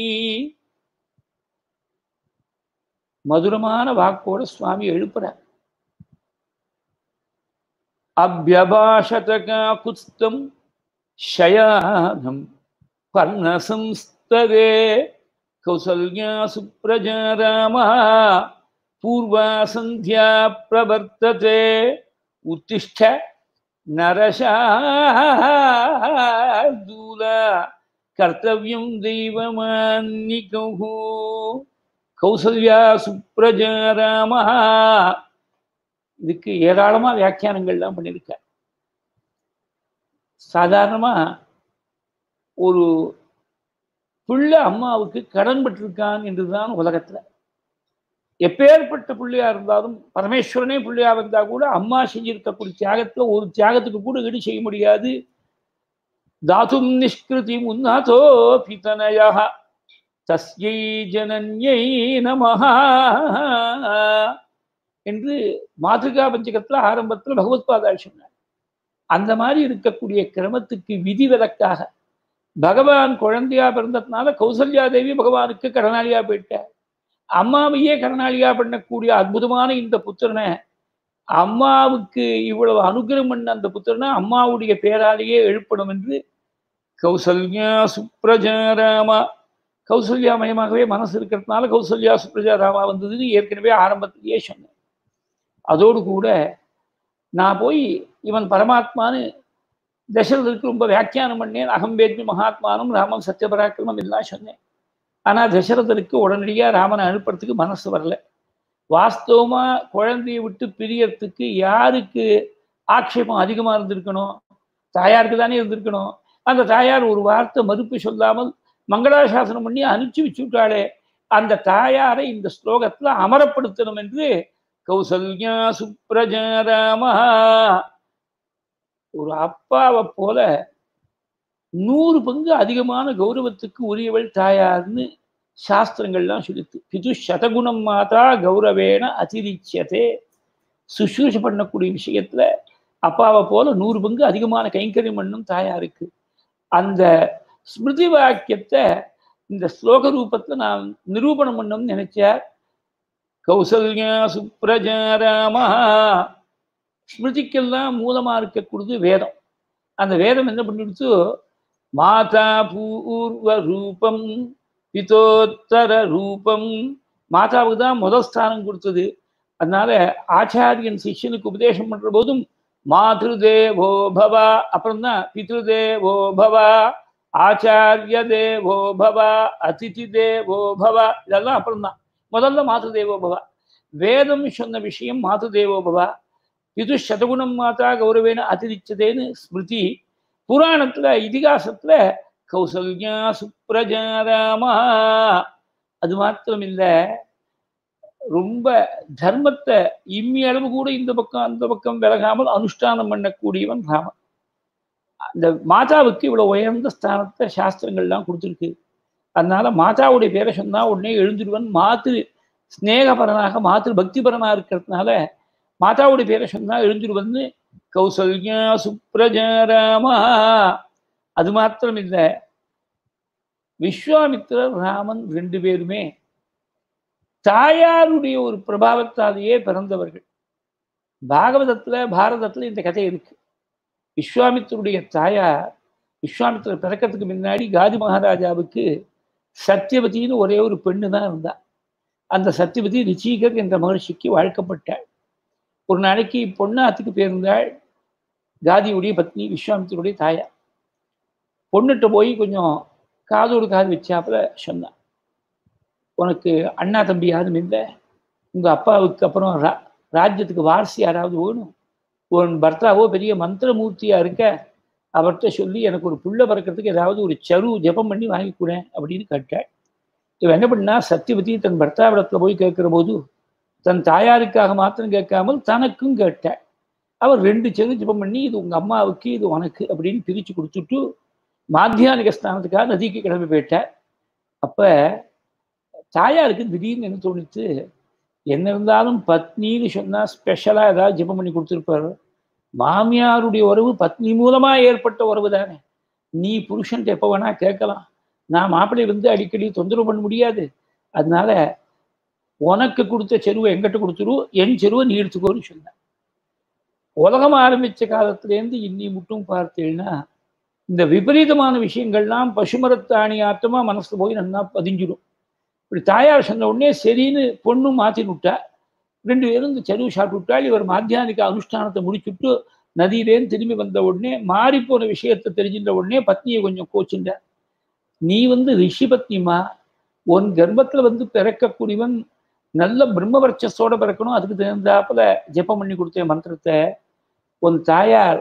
மதுரமான வாக்கோட சுவாமி எழுப்புறார் அபியபாஷதகாகுஸ்தம் ஷயானம் பர்ணசம்ஸ்தரே கௌசல்யா சுப்ரஜா ராமா பூர்வா சந்தியா பிரவர்த்ததே உத்திஷ்ட நரசார்தூலா கர்த்தவியம் தெய்வமான்னிகௌ கௌசல்யா சுப்ரஜா ராமா இதுக்கு ஏராளமா வியாக்கியானங்கள்லாம் பண்ணியிருக்கார் சாதாரணமா ஒரு பிள்ளை அம்மாவுக்கு கடன் பட்டிருக்கான் என்றுதான் உலகத்துல எப்பேற்பட்ட பிள்ளையா இருந்தாலும் பரமேஸ்வரனே பிள்ளையா இருந்தா கூட அம்மா செஞ்சிருக்கக்கூடிய தியாகத்துல ஒரு தியாகத்துக்கு கூட ஈடு செய்ய முடியாது தாதும் நிஷ்கிருதி முன்னாதோ பிதனயா தஸ்யை ஜனன்யை நமஹா என்று மாதிரிகா பஞ்சகத்துல ஆரம்பத்துல பகவத் பாதாள் சொன்னார் அந்த மாதிரி இருக்கக்கூடிய கிரமத்துக்கு விதிவிலக்காக பகவான் குழந்தையா பிறந்ததுனால கௌசல்யா தேவி பகவானுக்கு கடனாளியா போயிட்டார் அம்மாவையே கடனாளியா பண்ணக்கூடிய அற்புதமான இந்த புத்திரனை அம்மாவுக்கு இவ்வளவு அனுகிரகம் பண்ண அந்த புத்திரனை அம்மாவுடைய பேராலேயே எழுப்பணும் என்று கௌசல்யா சுப்ரஜா ராமா கௌசல்யா மயமாகவே மனசு இருக்கிறதுனால கௌசல்யா சுப்ரஜா ராமா வந்ததுன்னு ஏற்கனவே ஆரம்பத்திலேயே சொன்னேன் அதோடு கூட நான் போய் இவன் பரமாத்மான்னு தசரதற்கு ரொம்ப வியாக்கியானம் பண்ணேன் அகம்பேத்மி மகாத்மானம் ராமம் சத்தியபராக்கிரமம் எல்லாம் சொன்னேன் ஆனால் தசரதருக்கு உடனடியாக ராமனை அனுப்புறதுக்கு மனசு வரல வாஸ்தவமா குழந்தையை விட்டு பிரியறதுக்கு யாருக்கு ஆக்ஷேபம் அதிகமா இருந்திருக்கணும் தாயாருக்கு தானே இருந்திருக்கணும் அந்த தாயார் ஒரு வார்த்தை மறுப்பு சொல்லாமல் மங்களாசாசனம் பண்ணி அனுப்பிச்சு வச்சுட்டாளே அந்த தாயாரை இந்த ஸ்லோகத்துல அமரப்படுத்தணும் என்று கௌசல்யா சுப்ரஜா ராமா ஒரு அப்பாவை போல நூறு பங்கு அதிகமான கௌரவத்துக்கு உரியவள் தாயார்னு சாஸ்திரங்கள்லாம் சொல்லித்து பிது சதகுணம் மாதா கௌரவேன அதிரிச்சதே சுசூஷ பண்ணக்கூடிய விஷயத்துல அப்பாவை போல நூறு பங்கு அதிகமான கைங்கரியம் பண்ணும் தாயாருக்கு அந்த ஸ்மிருதி வாக்கியத்தை இந்த ஸ்லோக ரூபத்துல நான் நிரூபணம் பண்ணணும்னு நினைச்சார் கௌசல்யா சுப்ரஜாராமா ஸ்மிருதிக்கெல்லாம் மூலமா இருக்கக்கூடியது வேதம் அந்த வேதம் என்ன பண்ணிடுச்சு மாதா பூர்வ ரூபம் பிதோத்தர ரூபம் மாதாவுக்கு தான் முதல் ஸ்தானம் கொடுத்தது அதனால ஆச்சாரியன் சிஷ்யனுக்கு உபதேசம் பண்ற போதும் மாத்ரு தேவோ பவா அப்புறம் தான் பித்ரு தேவோ பவா ஆச்சாரிய தேவோ பவா அதிதி தேவோ பவா இதெல்லாம் அப்புறம் தான் முதல்ல மாத்ரு தேவோ பவா வேதம் சொன்ன விஷயம் மாத்ரு தேவோ பவா இது சதகுணம் மாதா கௌரவேன அதிரிச்சதேன்னு ஸ்மிருதி புராணத்துல இதிகாசத்துல கௌசல்யா சுப்ரஜாராமா அது மாத்திரம் இல்லை ரொம்ப தர்மத்தை இம்மி அளவு கூட இந்த பக்கம் அந்த பக்கம் விலகாமல் அனுஷ்டானம் பண்ணக்கூடியவன் ராமன் அந்த மாதாவுக்கு இவ்வளவு உயர்ந்த ஸ்தானத்தை சாஸ்திரங்கள்லாம் கொடுத்துருக்கு அதனால மாதாவுடைய பேரை சொன்னா உடனே எழுந்துடுவன் மாத்திரு ஸ்நேகபரனாக மாத்திரு பக்திபரனா இருக்கிறதுனால மாதாவுடைய பேரை சொன்னா எழுந்துடுவன்னு கௌசல்யா சுப்ரஜாராமா அது மாத்திரம் இல்லை விஸ்வாமித்திரர் ராமன் ரெண்டு பேருமே தாயாருடைய ஒரு பிரபாவத்தாலேயே பிறந்தவர்கள் பாகவதத்துல பாரதத்துல இந்த கதை இருக்கு விஸ்வாமித்தருடைய தாயார் விஸ்வாமித்திரர் பிறக்கிறதுக்கு முன்னாடி காதி மகாராஜாவுக்கு சத்தியவதினு ஒரே ஒரு பெண்ணு தான் இருந்தா அந்த சத்தியவதி ரிச்சிகர் என்ற மகர்ஷிக்கு வாழ்க்கப்பட்டாள் ஒரு நாளைக்கு பொண்ணாத்துக்கு பேர்ந்தாள் காதியுடைய பத்னி விஸ்வாமித்தருடைய தாயார் பொண்ணுகிட்ட போய் கொஞ்சம் காதோடு காது வச்சாப்புல சொன்னான் உனக்கு அண்ணா தம்பி யாரும் இல்லை உங்கள் அப்பாவுக்கு அப்புறம் ரா ராஜ்யத்துக்கு வாரிசு யாராவது வேணும் உன் பர்த்தாவோ பெரிய மந்திரமூர்த்தியாக இருக்க அவர்கிட்ட சொல்லி எனக்கு ஒரு புள்ள பறக்கிறதுக்கு ஏதாவது ஒரு சரு ஜெபம் பண்ணி வாங்கி கொடு அப்படின்னு கேட்டாள் இவன் என்ன பண்ணா சத்தியவதி தன் பர்த்தாவிடத்தில் போய் கேட்குற போது தன் தாயாருக்காக மாத்திரம் கேட்காமல் தனக்கும் கேட்டாள் அவர் ரெண்டு செரு ஜெபம் பண்ணி இது உங்கள் அம்மாவுக்கு இது உனக்கு அப்படின்னு பிரித்து கொடுத்துட்டு மாத்தியானிக ஸ்தானத்துக்காக நதிக்கு கிளம்பி போயிட்டார் அப்போ தாயாருக்கு திடீர்னு என்ன தோணுச்சு என்ன இருந்தாலும் பத்னின்னு சொன்னால் ஸ்பெஷலாக ஏதாவது ஜெபம் பண்ணி கொடுத்துருப்பாரு மாமியாருடைய உறவு பத்னி மூலமாக ஏற்பட்ட உறவு தானே நீ புருஷன்ட்டு எப்போ வேணா கேட்கலாம் நான் மாப்பிள்ளை வந்து அடிக்கடி தொந்தரவு பண்ண முடியாது அதனால உனக்கு கொடுத்த செருவை எங்கிட்ட கொடுத்துரு என் செருவை நீ எடுத்துக்கோன்னு சொன்னேன் உலகம் ஆரம்பித்த காலத்துலேருந்து இன்னி மட்டும் பார்த்தேன்னா இந்த விபரீதமான விஷயங்கள்லாம் பசுமரத்தாணி ஆத்தமா மனசுல போய் நல்லா பதிஞ்சிடும் இப்படி தாயார் சொன்ன உடனே சரின்னு பொண்ணும் மாற்றி விட்டா ரெண்டு பேரும் இந்த செருவு சாப்பிட்டு விட்டால் இவர் மாத்தியானிக்க அனுஷ்டானத்தை முடிச்சுட்டு நதியிலேருந்து திரும்பி வந்த உடனே மாறிப்போன விஷயத்தை தெரிஞ்சின்ற உடனே பத்னியை கொஞ்சம் கோச்சுண்ட நீ வந்து ரிஷி பத்னிமா உன் கர்ப்பத்துல வந்து பிறக்கக்கூடியவன் நல்ல பிரம்மவர்ச்சஸோட பிறக்கணும் அதுக்கு தகுந்தாப்புல ஜெபம் பண்ணி கொடுத்த மந்திரத்தை உன் தாயார்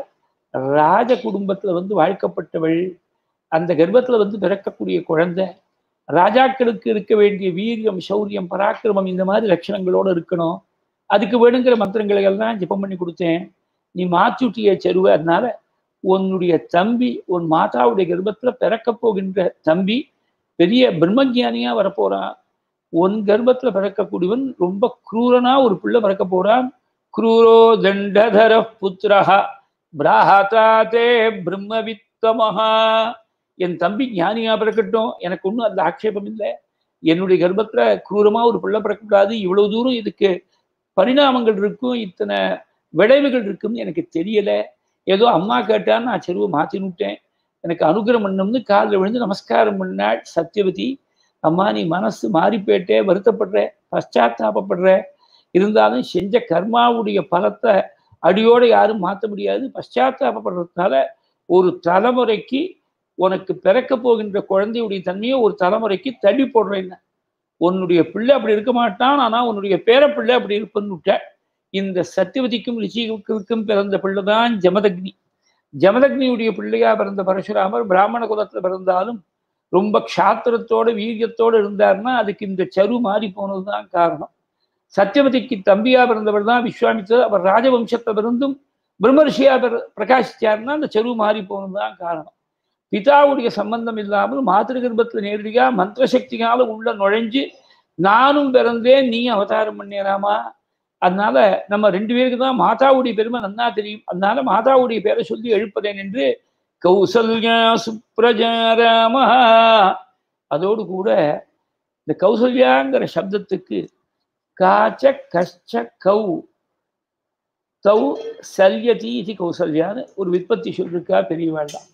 ராஜ குடும்பத்துல வந்து வாழ்க்கப்பட்டவள் அந்த கர்ப்பத்துல வந்து பிறக்கக்கூடிய குழந்தை ராஜாக்களுக்கு இருக்க வேண்டிய வீரியம் சௌரியம் பராக்கிரமம் இந்த மாதிரி லட்சணங்களோட இருக்கணும் அதுக்கு வேணுங்கிற மந்திரங்களை எல்லாம் ஜெபம் பண்ணி கொடுத்தேன் நீ மாச்சுட்டிய செருவ அதனால உன்னுடைய தம்பி உன் மாதாவுடைய கர்ப்பத்துல பிறக்க போகின்ற தம்பி பெரிய பிரம்மஜானியா வரப்போறான் உன் கர்ப்பத்துல பிறக்கக்கூடியவன் ரொம்ப குரூரனா ஒரு பிள்ளை பிறக்க போறான் குரூரோ தண்டதர புத்திரஹா பிராஹாதா தே பிரம்மவித்தமஹா என் தம்பி ஞானியா பிறக்கட்டும் எனக்கு ஒன்றும் அந்த ஆட்சேபம் இல்லை என்னுடைய கர்ப்பத்துல குரூரமா ஒரு பிள்ளை பிறக்கக்கூடாது இவ்வளவு தூரம் இதுக்கு பரிணாமங்கள் இருக்கும் இத்தனை விளைவுகள் இருக்குன்னு எனக்கு தெரியல ஏதோ அம்மா கேட்டான்னு நான் செருவை மாற்றி விட்டேன் எனக்கு அனுகிரம் பண்ணணும்னு காலில் விழுந்து நமஸ்காரம் பண்ணாள் சத்தியவதி அம்மா நீ மனசு மாறி போயிட்டே வருத்தப்படுற பశ్చాத்தாபப்படுற இருந்தாலும் செஞ்ச கர்மாவுடைய பலத்தை அடியோடு யாரும் மாற்ற முடியாது பశ్చాத்தாபப்படுறதுனால ஒரு தலைமுறைக்கு உனக்கு பிறக்க போகின்ற குழந்தையுடைய தன்மையை ஒரு தலைமுறைக்கு தள்ளி போடுறேன் உன்னுடைய பிள்ளை அப்படி இருக்க மாட்டான் ஆனா உன்னுடைய பேரப்பிள்ளை அப்படி இருப்பன்னு விட்ட இந்த சத்தியவதிக்கும் ரிஷிகளுக்கும் பிறந்த பிள்ளை தான் ஜமதக்னி ஜமதக்னியுடைய பிள்ளையா பிறந்த பரசுராமர் பிராமண குலத்துல பிறந்தாலும் ரொம்ப க்ஷாத்திரத்தோட வீரியத்தோட இருந்தாருன்னா அதுக்கு இந்த சரு மாறி போனதுதான் காரணம் சத்தியவதிக்கு தம்பியா பிறந்தவர் தான் விஸ்வாமித்தர் அவர் ராஜவம்சத்தை பிறந்தும் பிரம்மரிஷியா பிர- பிரகாசிச்சாருன்னா அந்த செருவு மாறி போனது தான் காரணம் பிதாவுடைய சம்பந்தம் இல்லாமல் மாத்திரு கர்ப்பத்துல நேரடியா மந்திர சக்தியால உள்ள நுழைஞ்சு நானும் பிறந்தேன் நீ அவதாரம் பண்ணேராமா அதனால நம்ம ரெண்டு பேருக்கு தான் மாதாவுடைய பெருமை நன்னா தெரியும் அதனால மாதாவுடைய பேரை சொல்லி எழுப்பதேன் என்று கௌசல்யா சுப்ரஜாராம அதோடு கூட இந்த கௌசல்யாங்கிற சப்தத்துக்கு காச்ச கஷ்ட கௌ தௌ சல்யதி இது கௌசல்யான்னு ஒரு விற்பத்தி சொல்லிருக்கா பெரியவாள் தான்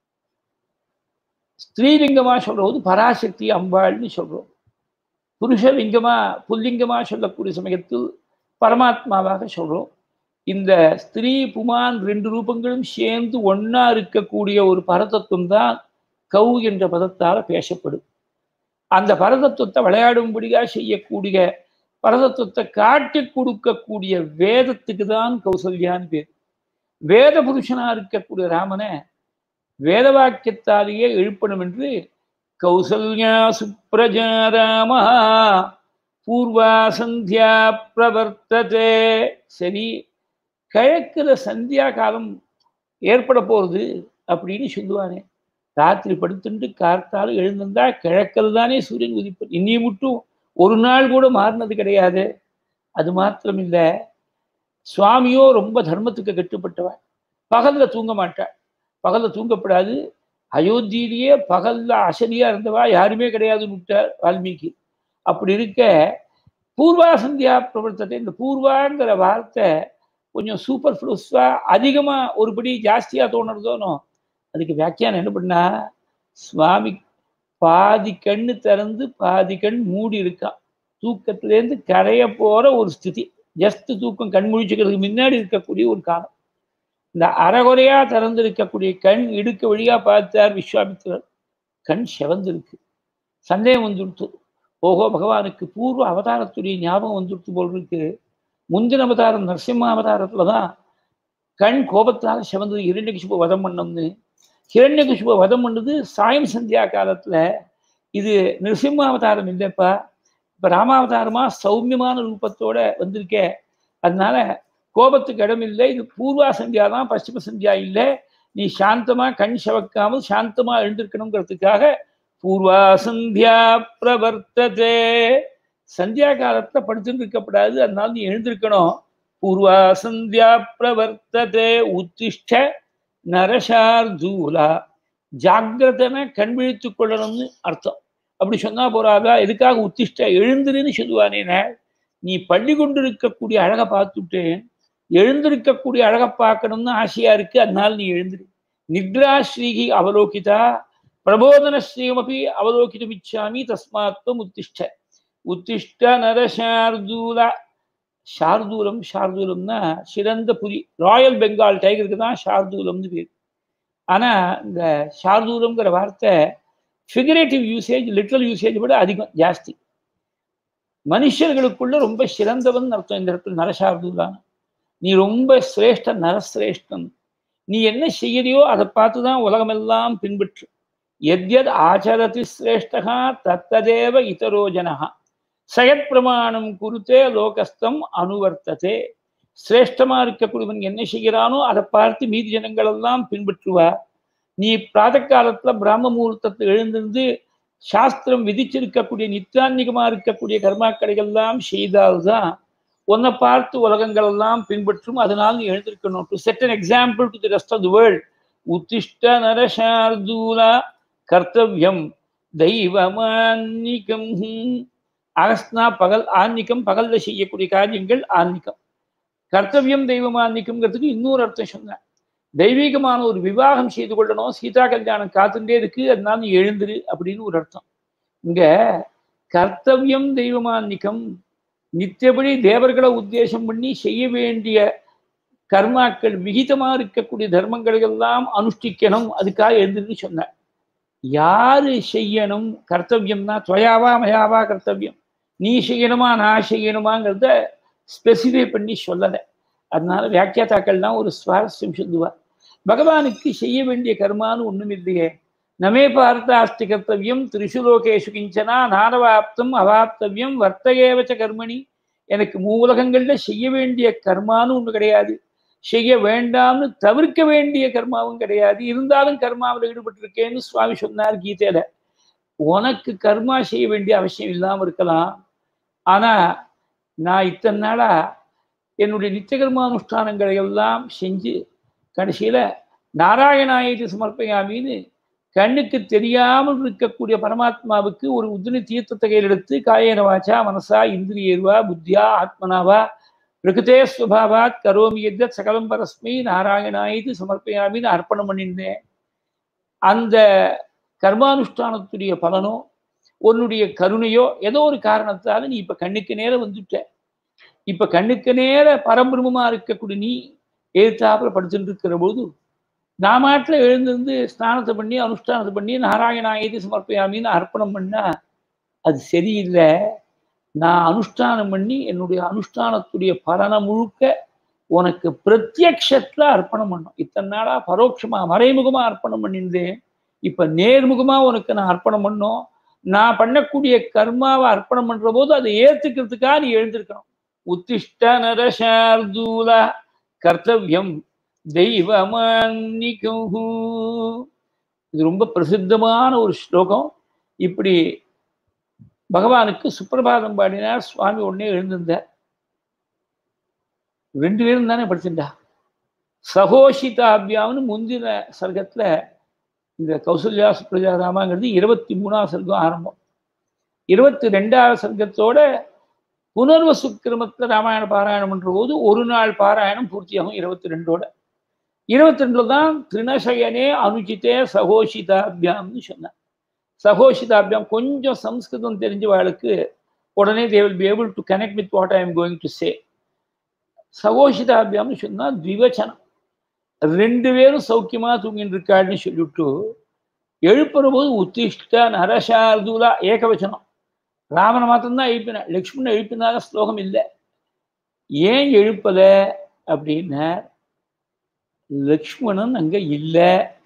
ஸ்திரீலிங்கமா சொல்றது பராசக்தி அம்பாள்னு சொல்றோம் புருஷலிங்கமா புல்லிங்கமா சொல்லக்கூடிய சமயத்தில் பரமாத்மாவாக சொல்றோம் இந்த ஸ்திரீ புமான் ரெண்டு ரூபங்களும் சேர்ந்து ஒண்ணா இருக்கக்கூடிய ஒரு பரதத்துவம் தான் கௌ என்ற பதத்தால பேசப்படும் அந்த பரதத்துவத்தை விளையாடும்படியா செய்யக்கூடிய பரதத்துவத்தை காட்டி கொடுக்கக்கூடிய வேதத்துக்கு தான் கௌசல்யான்னு பேர் வேத புருஷனா இருக்கக்கூடிய ராமனை வேத வாக்கியத்தாலேயே எழுப்பணும் என்று கௌசல்யா சுப்ரஜா ராம பூர்வா சந்தியா பிரவர்த்ததே சரி கிழக்குல சந்தியா காலம் ஏற்பட போறது அப்படின்னு சொல்லுவானே ராத்திரி படுத்துட்டு கார்த்தாலும் எழுந்திருந்தா கிழக்கில் தானே சூரியன் உதிப்பது இன்னி மட்டும் ஒரு நாள் கூட மாறினது கிடையாது அது மாத்திரம் இல்லை சுவாமியோ ரொம்ப தர்மத்துக்கு கட்டுப்பட்டவன் பகல்ல தூங்க மாட்டாள் பகல்ல தூங்கப்படாது அயோத்தியிலேயே பகல்ல அசதியா இருந்தவா யாருமே கிடையாதுன்னு விட்டார் வால்மீகி அப்படி இருக்க பூர்வா சந்தியா பிரவர்த்தத்தை இந்த பூர்வாங்கிற வார்த்தை கொஞ்சம் சூப்பர் ஃப்ளூஸ்வா அதிகமா ஒருபடி ஜாஸ்தியா தோணுறதோனோ அதுக்கு வியாக்கியானம் என்ன பண்ணா சுவாமி பாதி கண்ணு திறந்து பாதி கண் மூடி இருக்கான் தூக்கத்திலேருந்து கரைய போற ஒரு ஸ்திதி ஜஸ்ட் தூக்கம் கண் முழிச்சுக்கிறதுக்கு முன்னாடி இருக்கக்கூடிய ஒரு காலம் இந்த அறகுறையா திறந்து இருக்கக்கூடிய கண் இடுக்க வழியா பார்த்தார் விஸ்வாமித்திரர் கண் செவந்திருக்கு சந்தேகம் வந்துடுத்து ஓஹோ பகவானுக்கு பூர்வ அவதாரத்துடைய ஞாபகம் வந்துடுத்து போல் இருக்கு முந்தின அவதாரம் நரசிம்ம அவதாரத்துல தான் கண் கோபத்தால் செவந்தது இரண்யகிஷுப வதம் பண்ணம்னு ஹிரண்யகிஷுப வதம் பண்ணது சாயம் சந்தியா காலத்துல இது நிருசிம்ம அவதாரம் இல்லைப்பா இப்ப ராமாவதாரமா சௌமியமான ரூபத்தோட வந்திருக்கே அதனால கோபத்துக்கு இடம் இல்லை இது பூர்வா சந்தியா தான் பশ্চিம சந்தியா இல்லை நீ சாந்தமா கண் சவக்காமல் சாந்தமா எழுந்திருக்கணுங்கிறதுக்காக பூர்வா சந்தியா பிரவர்த்ததே சந்தியா காலத்துல படுத்துட்டு இருக்கப்படாது அதனால நீ எழுந்திருக்கணும் பூர்வா சந்தியா பிரவர்த்ததே உத்திஷ்ட நரசார்தூலா ஜாகிரதனை கண் விழித்துக் கொள்ளணும்னு அர்த்தம் அப்படி சொன்னா போறாதா எதுக்காக உத்திஷ்ட எழுந்துருன்னு சொல்லுவானேன நீ பள்ளி கொண்டு இருக்கக்கூடிய அழகை பார்த்துட்டேன் எழுந்திருக்கக்கூடிய அழகை பார்க்கணும்னு ஆசையா இருக்கு அதனால நீ எழுந்துரு நித்ரா ஸ்ரீகி அவலோகிதா பிரபோதன ஸ்ரீமபி அவலோகிதம் இச்சாமி தஸ்மாத்வம் உத்திஷ்ட உத்திஷ்ட நரசார்தூலா ஷார்தூலம் ஷார்தூலம்னா சிறந்த புலி ராயல் பெங்கால் டைகருக்கு தான் ஷார்தூலம்னு பேர் ஆனா இந்த ஷார்தூலம்ங்கிற வார்த்தை ஃபிகரேட்டிவ் யூசேஜ் லிட்ரல் யூசேஜ் விட அதிகம் ஜாஸ்தி மனுஷர்களுக்குள்ள ரொம்ப சிறந்தவன் அர்த்தம் இந்த இடத்துல நரசார்தூலான் நீ ரொம்ப சிரேஷ்ட நரசிரேஷ்டன் நீ என்ன செய்யறியோ அதை பார்த்து தான் உலகமெல்லாம் பின்பற்று எத்யத் ஆச்சரதி சிரேஷ்டகா தத்ததேவ இதரோ ஜனகா சயத் பிரமாணம் குறித்தே லோகஸ்தம் அனுவர்த்ததே சிரேஷ்டமா இருக்கக்கூடியவன் என்ன செய்கிறானோ அதை பார்த்து மீதி ஜனங்கள் எல்லாம் பின்பற்றுவா நீ பிராத காலத்துல பிராம முகூர்த்தத்தில் எழுந்திருந்து சாஸ்திரம் விதிச்சிருக்கக்கூடிய நித்தியான்னிகமா இருக்கக்கூடிய கர்மாக்களை எல்லாம் செய்தால்தான் உன்னை பார்த்து உலகங்கள் எல்லாம் பின்பற்றும் அதனால் நீ எழுந்திருக்கணும் to set an example to the rest of the world உத்திஷ்ட நரசார்தூலா கர்த்தவியம் தெய்வமான்னிகம் அகஸ்னா பகல் ஆன்னிக்கம் பகல்ல செய்யக்கூடிய காரியங்கள் ஆன்னிக்கம் கர்த்தவியம் தெய்வமான்னிக்கம்ங்கிறதுக்கு இன்னொரு அர்த்தம் சொன்னேன் தெய்வீகமான ஒரு விவாகம் செய்து கொள்ளணும் சீதா கல்யாணம் காத்துட்டே இருக்கு அதனால நீ எழுந்துரு அப்படின்னு ஒரு அர்த்தம் இங்க கர்த்தவியம் தெய்வமான்னிக்கம் நித்தியபடி தேவர்களை உத்தேசம் பண்ணி செய்ய வேண்டிய கர்மாக்கள் விகிதமா இருக்கக்கூடிய தர்மங்களை எல்லாம் அனுஷ்டிக்கணும் அதுக்காக எழுந்துன்னு சொன்னார் யாரு செய்யணும் கர்த்தவியம்னா துவயாவா மயாவா கர்த்தவியம் நீ செய்யணுமா நான் செய்யணுமாங்கிறத ஸ்பெசிஃபை பண்ணி சொல்லலை அதனால வியாக்கியாத்தாக்கள்லாம் ஒரு சுவாரஸ்யம் சொல்லுவா பகவானுக்கு செய்ய வேண்டிய கர்மான்னு ஒண்ணும் இல்லையே நமே பார்த்தாஸ்தி கர்த்தவியம் திரிசுலோகேஷு கிஞ்சனா நானவாப்தம் அவாப்தவியம் வர்த்தகேவச்ச கர்மணி எனக்கு மூலகங்கள்ல செய்ய வேண்டிய கர்மான்னு ஒண்ணு கிடையாது செய்ய வேண்டாம்னு தவிர்க்க வேண்டிய கர்மாவும் கிடையாது இருந்தாலும் கர்மாவில் ஈடுபட்டிருக்கேன்னு சுவாமி சொன்னார் கீதையில உனக்கு கர்மா செய்ய வேண்டிய அவசியம் இல்லாமல் இருக்கலாம் ஆனா நான் இத்தனை நாளா என்னுடைய நித்திய கர்மானுஷ்டானங்களை எல்லாம் செஞ்சு கடைசியில நாராயணாயிட்டு சமர்ப்பயாமின்னு கண்ணுக்கு தெரியாமல் இருக்கக்கூடிய பரமாத்மாவுக்கு ஒரு உதிரி தீர்த்தத்தை கையில் எடுத்து காயேன வாச்சா மனசா இந்திரியர்வா புத்தியா ஆத்மனாவா பிரகிருதே ஸ்வபாவாத் கரோமி எத்த சகலம் பரஸ்மை நாராயணாயிட்டு சமர்ப்பயாமின்னு அர்ப்பணம் பண்ணியிருந்தேன் அந்த கர்மானுஷ்டானத்துடைய பலனோ உன்னுடைய கருணையோ ஏதோ ஒரு காரணத்தால நீ இப்ப கண்ணுக்கு நேர வந்துட்ட இப்ப கண்ணுக்கு நேர பரபிரமமா இருக்கக்கூடிய நீ எழுத்தாப்புல படுத்துட்டு இருக்கிற போது நாமாட்டில் எழுந்திருந்து ஸ்நானத்தை பண்ணி அனுஷ்டானத்தை பண்ணி நாராயணாயதி சமர்ப்பயாமின்னு அர்ப்பணம் பண்ணா அது சரியில்லை நான் அனுஷ்டானம் பண்ணி என்னுடைய அனுஷ்டானத்துடைய பலனை முழுக்க உனக்கு பிரத்யக்ஷத்துல அர்ப்பணம் பண்ணும் இத்தனை நாளா பரோட்சமா மறைமுகமா அர்ப்பணம் பண்ணியிருந்தேன் இப்ப நேர்முகமா உனக்கு நான் அர்ப்பணம் பண்ணோம் நான் பண்ணக்கூடிய கர்மாவை அர்ப்பணம் பண்ற போது அதை ஏத்துக்கிறதுக்காக நீ எழுந்திருக்கணும் உத்திஷ்ட நரசார்தூல கர்த்தவியம் தெய்வமான்னிகூ இது ரொம்ப பிரசித்தமான ஒரு ஸ்லோகம் இப்படி பகவானுக்கு சுப்பிரபாதம் பாடினார் சுவாமி உடனே எழுந்திருந்தார் ரெண்டு பேரும் தானே படிச்சுட்டா சகோஷிதாபியாம்னு முந்தின சர்க்கத்துல இந்த கௌசல்யா சுப்ரஜா ராமாங்கிறது இருபத்தி மூணாவது சர்க்கம் ஆரம்பம் இருபத்தி ரெண்டாவது சர்க்கத்தோட புனர்வ சுக்கிரமத்துல ராமாயண பாராயணம் பண்ற போது ஒரு நாள் பாராயணம் பூர்த்தியாகும் இருபத்தி ரெண்டோட இருபத்தி ரெண்டுல தான் திருணசயனே அனுச்சித்தே சகோஷிதாபியாம்னு சொன்னார் சகோஷிதாபியாம் கொஞ்சம் சம்ஸ்கிருதம் தெரிஞ்சவாளுக்கு உடனே they will be able to connect with what I am going to say சகோஷிதாபியாம்னு சொன்னா திவச்சனம் ரெண்டு பேரும் சௌக்கியமா தூங்கிட்டு இருக்காள்னு சொல்லிவிட்டு எழுப்புற போது உத்திஷ்ட நரசார்தூலா ஏகவச்சனம் ராமனை மாத்திரம்தான் எழுப்பினார் லக்ஷ்மணன் எழுப்பினால ஸ்லோகம் இல்லை ஏன் எழுப்பல அப்படின்னா லக்ஷ்மணன் அங்க இல்லை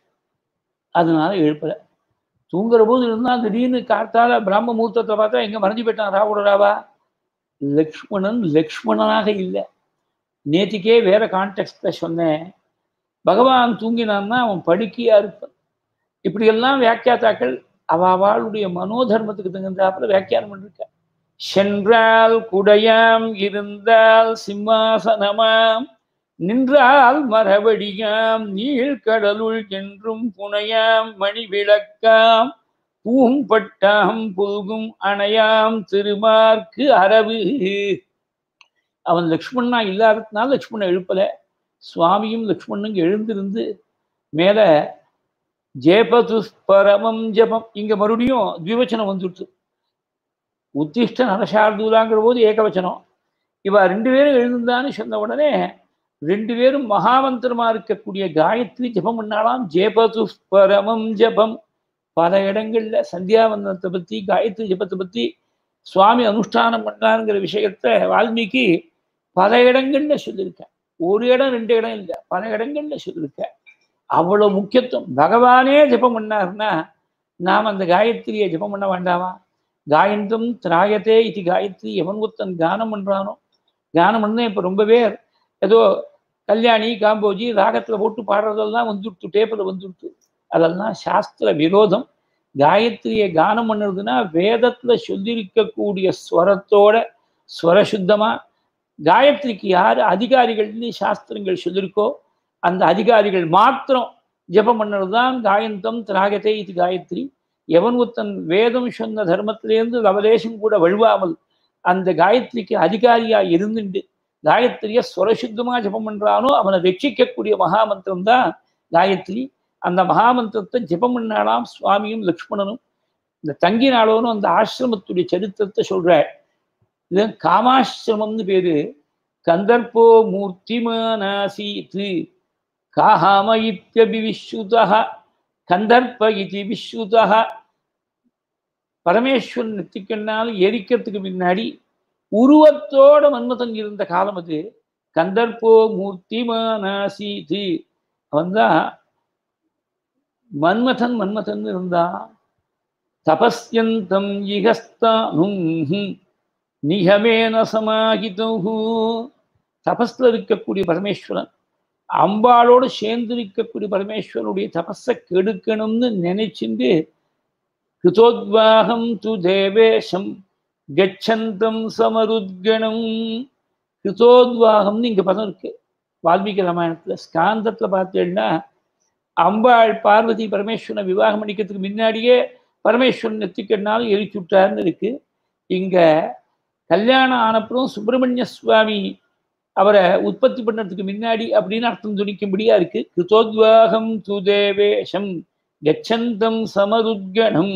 அதனால எழுப்பல தூங்குற போது இருந்தா திடீர்னு காத்தால பிராம முகூர்த்தத்தை பார்த்தா எங்க மறைஞ்சு போயிட்டான் ராவோட ராவா லக்ஷ்மணன் லக்ஷ்மணனாக இல்லை நேற்றுக்கே வேற கான்டெக்ட்ல சொன்னேன் பகவான் தூங்கினான்னா அவன் படுக்கையா இருப்பான் இப்படியெல்லாம் வியாக்கியாத்தாக்கள் அவளுடைய மனோதர்மத்துக்கு தகுந்தாப்புல வியாக்கியானம் பண்ணிருக்க சென்றால் குடையாம் இருந்தால் சிம்மாசனமாம் நின்றால் மரவடியாம் நீழ்கடலுள் என்றும் புனையாம் மணி விளக்காம் பூம்பட்டாம் புல்கும் அணையாம் திருமார்க்கு அரவு அவன் லக்ஷ்மணனா இல்லாததுனால லக்ஷ்மணன் எழுப்பல சுவாமியும் லக்ஷ்மணனும் எழுந்திருந்து மேல ஜேபது பரமம் ஜபம் இங்க மறுபடியும் த்விவச்சனம் வந்துடுச்சு உத்திஷ்ட நரசார்தூலாங்கிற போது ஏகவச்சனம் இவ ரெண்டு பேரும் எழுந்தான்னு சொன்ன உடனே ரெண்டு பேரும் மகாமந்திரமா இருக்கக்கூடிய காயத்ரி ஜபம் பண்ணாலாம் ஜேபது பரமம் ஜபம் பல இடங்கள்ல சந்தியாவந்தனத்தை பத்தி காயத்ரி ஜபத்தை பத்தி சுவாமி அனுஷ்டானம் பண்ணாருங்கிற விஷயத்த வால்மீகி பல இடங்கள்ல சொல்லியிருக்கேன் ஒரு இடம் ரெண்டு இடம் இல்லை பல இடங்கள்ல சொல்லியிருக்கேன் அவ்வளவு முக்கியத்துவம் பகவானே ஜபம் பண்ணாருன்னா நாம் அந்த காயத்ரியை ஜபம் பண்ண வேண்டாமா காயந்தம் திராயத்தே இது காயத்ரி எவன் ஒருத்தன் கானம் பண்றானோ கானம் பண்ண இப்போ ரொம்ப பேர் ஏதோ கல்யாணி காம்போஜி ராகத்துல போட்டு பாடுறதெல்லாம் வந்துடுத்து டேப்பில் வந்துடுத்து அதெல்லாம் சாஸ்திர விரோதம் காயத்ரியை கானம் பண்ணுறதுன்னா வேதத்துல சொல்லியிருக்கக்கூடிய ஸ்வரத்தோட ஸ்வரசுத்தமா காயத்ரிக்கு யார் அதிகாரிகள்னு சாஸ்திரங்கள் சொல்லியிருக்கோ அந்த அதிகாரிகள் மாத்திரம் ஜபம் பண்ணுறது தான் காயந்தம் திராகத்தை இது காயத்ரி எவன் ஒருத்தன் வேதம் சொன்ன தர்மத்திலேருந்து லவலேசம் கூட வழுவாமல் அந்த காயத்ரிக்கு அதிகாரியா இருந்துண்டு காயத்ரிய சுரசுத்தமா ஜபம் பண்றானோ அவனை ரட்சிக்கக்கூடிய மகாமந்திரம் தான் காயத்ரி அந்த மகாமந்திரத்தை ஜபம் பண்ணாலாம் சுவாமியும் லக்ஷ்மணனும் இந்த தங்கினாலோனும் அந்த ஆசிரமத்துடைய சரித்திரத்தை சொல்றாள் இது காமாசிரமம்னு பேரு கந்தர்ப்போ மூர்த்திமானாசீத்து காம இத்தியபிவிஸ்ருதः கந்தர்ப்ப இதி விஸ்ருதः பரமேஸ்வரன் நெத்திக்கண்ணால் எரிக்கிறதுக்கு முன்னாடி உருவத்தோட மன்மதன் இருந்த காலம் அது கந்தர்ப்போ மூர்த்திமானாசீது அவன் தான் மன்மதன் மன்மதன் இருந்தான் தபஸ்யந்தம் இகஸ்தானும் நிகமேன சமாகிதூ தபஸ்ல இருக்கக்கூடிய பரமேஸ்வரன் அம்பாளோடு சேர்ந்து இருக்கக்கூடிய பரமேஸ்வரனுடைய தபஸை கெடுக்கணும்னு நினைச்சிட்டு கிருதோத்வாகம் து தேவேஷம் கச்சந்தம் சமருத்கணம் கிருதோத்வாகம்னு இங்க பதம் இருக்கு வால்மீகி ராமாயணத்துல ஸ்காந்தத்துல பார்த்தீங்கன்னா அம்பாள் பார்வதி பரமேஸ்வரனை விவாகம் பண்ணிக்கிறதுக்கு முன்னாடியே பரமேஸ்வரன் நெத்திக்கண்ணாலும் எரிச்சு விட்டாருன்னு இருக்கு இங்க கல்யாணம் ஆனப்புறம் சுப்பிரமணிய சுவாமி அவரை உற்பத்தி பண்ணுறதுக்கு முன்னாடி அப்படின்னு அர்த்தம் துணிக்கும்படியா இருக்கு கிருதோத்வாகம் துதேவேஷம் கச்சந்தம் சமருத்கணம்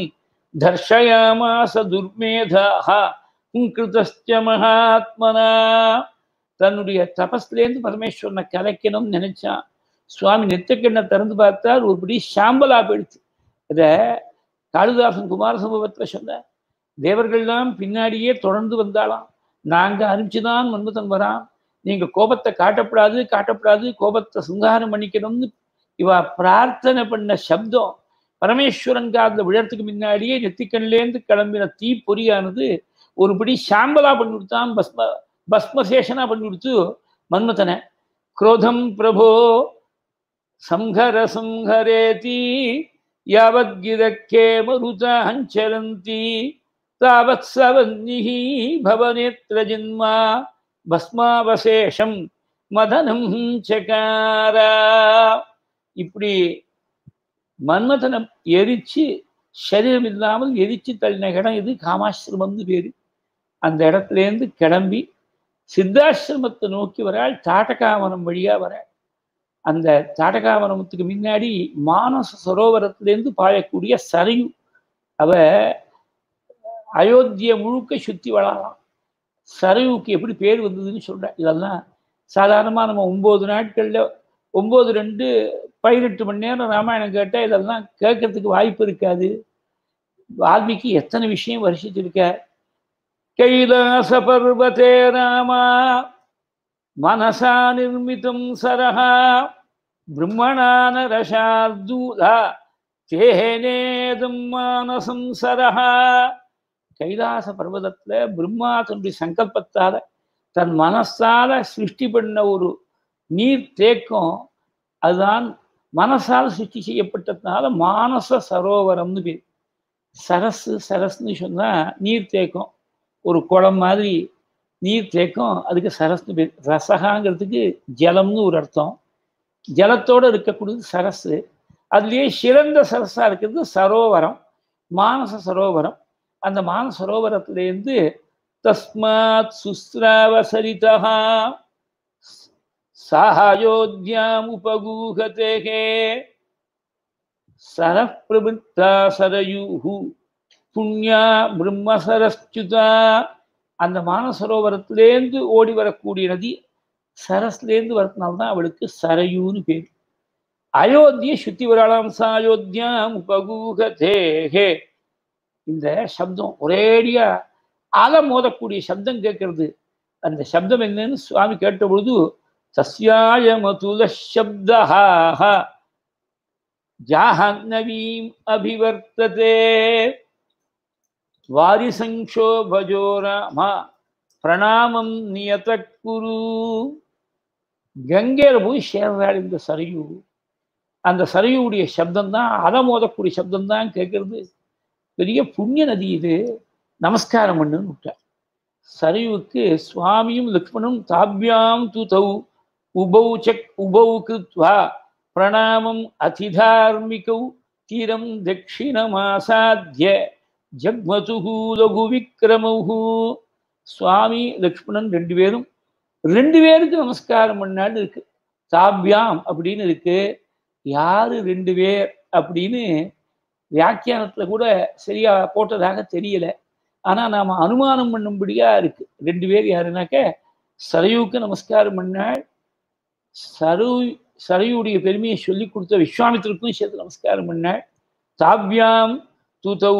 தர்ஷயாமாச துர்மேதாக கிருதஸ்ய மகாத்மனா தன்னுடைய தபஸ்லேருந்து பரமேஸ்வரனை கலைக்கணும்னு நினைச்சான் சுவாமி நெத்தக்கண்ணை திறந்து பார்த்தார் ஒருபடி சாம்பலா போயிடுச்சு இதை காளிதாசன் குமார சம்பவத்தில் சொன்ன தேவர்கள்லாம் பின்னாடியே தொடர்ந்து வந்தாலாம் நாங்க அனுப்பிச்சுதான் மன்மதன் வரான் நீங்க கோபத்தை காட்டப்படாது காட்டப்படாது கோபத்தை சங்காரம் பண்ணிக்கணும்னு இவ பிரார்த்தனை பண்ண சப்தம் பரமேஸ்வரன் காதில் விழறதுக்கு முன்னாடியே நெத்திக்கண்லேருந்து கிளம்பின தீ பொறியானது ஒருபடி சாம்பலா பண்ணி கொடுத்தான் பஸ்ம பஸ்மசேஷனா பண்ணி கொடுத்து மன்மதனை குரோதம் பிரபோ சம்ஹர சம்ஹரேதி யாவத்கிதக்கே மருதாஞ்சலந்தி தாவத் சவன்னிஹி பவநேத்ர ஜன்மா பஸ்மாவசேஷம் மதனம் சகாரா இப்படி மன்மதனை எரிச்சு சரீரம் இல்லாமல் எரிச்சு தள்ளின இடம் இது காமாசிரமம்னு பேரு அந்த இடத்துலேருந்து கிளம்பி சித்தாசிரமத்தை நோக்கி வராள் தாட்டகாவனம் வழியா வராள் அந்த தாட்டகாவனத்துக்கு முன்னாடி மானச சரோவரத்திலேருந்து பாயக்கூடிய சரையு அவ அயோத்தியை முழுக்க சுத்தி வளரலாம் சரையுக்கு எப்படி பேர் வந்ததுன்னு சொல்றேன் இதெல்லாம் சாதாரணமாக நம்ம ஒம்பது நாட்களில் ஒம்பது ரெண்டு பதினெட்டு மணி நேரம் ராமாயணம் கேட்டால் இதெல்லாம் கேட்கறதுக்கு வாய்ப்பு இருக்காது வால்மீகி எத்தனை விஷயம் வருஷிச்சிருக்க கைலாச பர்வதே ராமா மனசா நிர்மிதம் சரஹா பிரம்மணான ரசார்தூதா தேனேதம் மானசம் சரஹா கைலாச பர்வதத்துல பிரம்மா தன்னுடைய சங்கல்பத்தால தன் மனசால சிருஷ்டி பண்ண ஒரு நீர் தேக்கம் அதுதான் மனசால் சிருஷ்டி செய்யப்பட்டதுனால மானச சரோவரம்னு பேர் சரசு சரஸ்னு சொன்னா நீர் தேக்கம் ஒரு குளம் மாதிரி நீர் தேக்கம் அதுக்கு சரஸ்னு பேர் ரசகாங்கிறதுக்கு ஜலம்னு ஒரு அர்த்தம் ஜலத்தோடு இருக்கக்கூடியது சரசு அதுலேயே சிறந்த சரஸா இருக்கிறது சரோவரம் மானச சரோவரம் அந்த மானச சரோவரத்திலேருந்து தஸ்மாத் சுஸ்ராவசரிதா சாயோத்யாம் உபகூகதே சரப்பிரபுத்தா சரயூஹு புண்ணியா பிரம்மசரஸ்சுதா அந்த மானசரோவரத்திலேருந்து ஓடி வரக்கூடிய நதி சரஸ்லேருந்து வரதுனால்தான் அவளுக்கு சரயூன்னு பேர் அயோத்தியை சுத்தி வரலாம் சாயோத்தியாம் உபகூகதேகே இந்த சப்தம் ஒரேடியா அல மோதக்கூடிய சப்தம் கேட்கறது அந்த சப்தம் என்னன்னு சுவாமி கேட்ட பொழுது சஸ்யாய மதுல சப்தா ஜாஹ்னவீம் அபிவர்த்ததே வாரிசங்கோபஜோ ராம பிரணாமம் நியத குரு கங்கையில போய் சேர்றாள் இந்த சரையு அந்த சரையுடைய சப்தம் தான் அலமோதக்கூடிய சப்தம் தான் கேட்கறது பெரிய புண்ணிய நதி இது நமஸ்காரம் பண்ணுன்னு விட்டார் சரையுவுக்கு சுவாமியும் லக்ஷ்மணும் தாபியாம் து தௌ உபௌ சக் உபௌ கிருத்வா பிரணாமம் அதிதார்மிகௌ தீரம் தட்சிணமாசாத்திய ஜக்மதுகு லகு விக்ரமௌ சுவாமி லக்ஷ்மணன் ரெண்டு பேரும் ரெண்டு பேருக்கு நமஸ்காரம் பண்ணான்னு இருக்கு தாபியாம் அப்படின்னு இருக்கு யாரு ரெண்டு பேர் அப்படின்னு வியாக்கியானத்துல கூட சரியா போட்டதாக தெரியல ஆனா நாம அனுமானம் பண்ணும்படியா இருக்கு ரெண்டு பேர் யாருனாக்க சரையுக்கு நமஸ்காரம் பண்ணாள் சரு சரையுடைய பெருமையை சொல்லி கொடுத்த விஸ்வாமித்திற்கும் சேர்த்து நமஸ்காரம் பண்ணாள் தாபியாம் துதௌ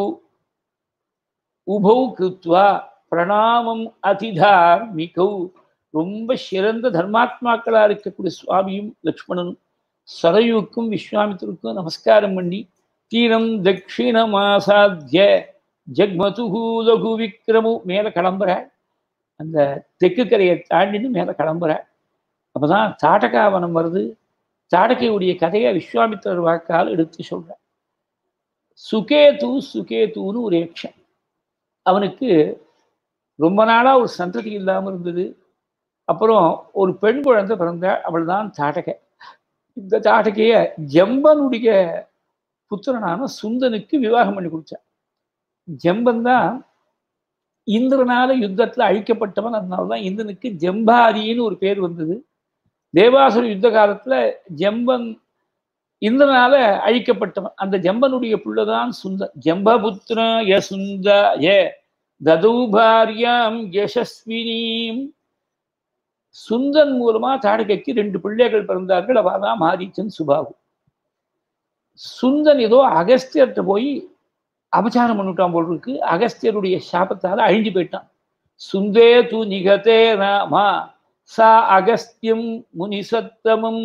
உபௌ கிருத்வா பிரணாமம் அதிதார்மிகௌ ரொம்ப சிறந்த தர்மாத்மாக்களா இருக்கக்கூடிய சுவாமியும் லக்ஷ்மணனும் சரையுக்கும் விஸ்வாமித்திற்கும் நமஸ்காரம் பண்ணி தீரம் தட்சிணமாசாத்திய ஜக்மதுகு லகு விக்ரமு மேலே கிளம்புற அந்த தெற்கு கரையை தாண்டின்னு மேலே கிளம்புற அப்பதான் தாடகாவனம் வருது தாடகையுடைய கதையை விஸ்வாமித்திரர் வாக்கால் எடுத்து சொல்றார் சுகேது சுகேதுன்னு ஒரு யக்ஷன் அவனுக்கு ரொம்ப நாளா ஒரு சந்ததி இல்லாமல் இருந்தது அப்புறம் ஒரு பெண் குழந்தை பிறந்தாள் அவள் தான் தாடகை இந்த தாடகைய ஜம்பனுடைய புத்திரனான சுந்தனுக்கு விவாகம் பண்ணி கொடுத்தார் ஜம்பன் தான் இந்திரனால யுத்தத்துல அழிக்கப்பட்டவன் அதனாலதான் இந்திரனுக்கு ஜம்பாரின்னு ஒரு பேர் வந்தது தேவாசுர யுத்த காலத்துல ஜம்பன் இந்திரனால அழிக்கப்பட்டவன் அந்த ஜம்பனுடைய புள்ளதான் சுந்தர் ஜம்பபுத்திர ய சுந்த ஏ தது பாரியாம் யசஸ்வினீம் சுந்தன் மூலமா தாடகைக்கு ரெண்டு பிள்ளைகள் பிறந்தார்கள் அவதான் மாரீச்சன் சுபாகு சுந்தன் ஏதோ அகஸ்தியர்கிட்ட போய் அபச்சாரம் பண்ணிவிட்டான் போல் இருக்கு அகஸ்தியருடைய சாபத்தால அழிஞ்சு போயிட்டான் சுந்தே து நிகதே ராமா சா அகஸ்தியம் முனிசத்தமம்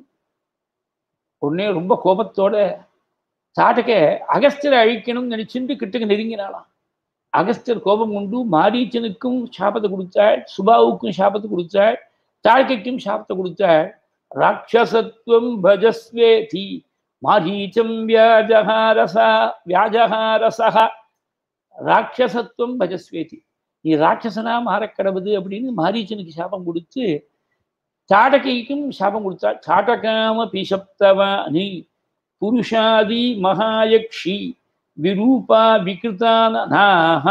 உடனே ரொம்ப கோபத்தோட தாட்டக அகஸ்தியரை அழிக்கணும்னு நினைச்சுட்டு கிட்டக்கு நெருங்கினாலாம் அகஸ்தியர் கோபம் கொண்டு மாரீச்சனுக்கும் சாபத்தை கொடுத்தாள் சுபாவுக்கும் சாபத்தை கொடுத்தாள் தாழ்க்கைக்கும் சாபத்தை கொடுத்தாள் ராட்சசத்துவம் பஜஸ்வேதி மாரீச்சம் வியாஜகாரசா வியாஜகாரசா ராட்சசத்துவம் பஜஸ்வேதி நீ ராட்சசனா மாறக்கடவுது அப்படின்னு மாரீச்சனுக்கு சாபம் கொடுத்து சாடகைக்கும் சாபம் கொடுத்தா சாடகாம பிசப்தவா நீ புருஷாதி மகாயக்ஷி விரூபா விகிருதானாக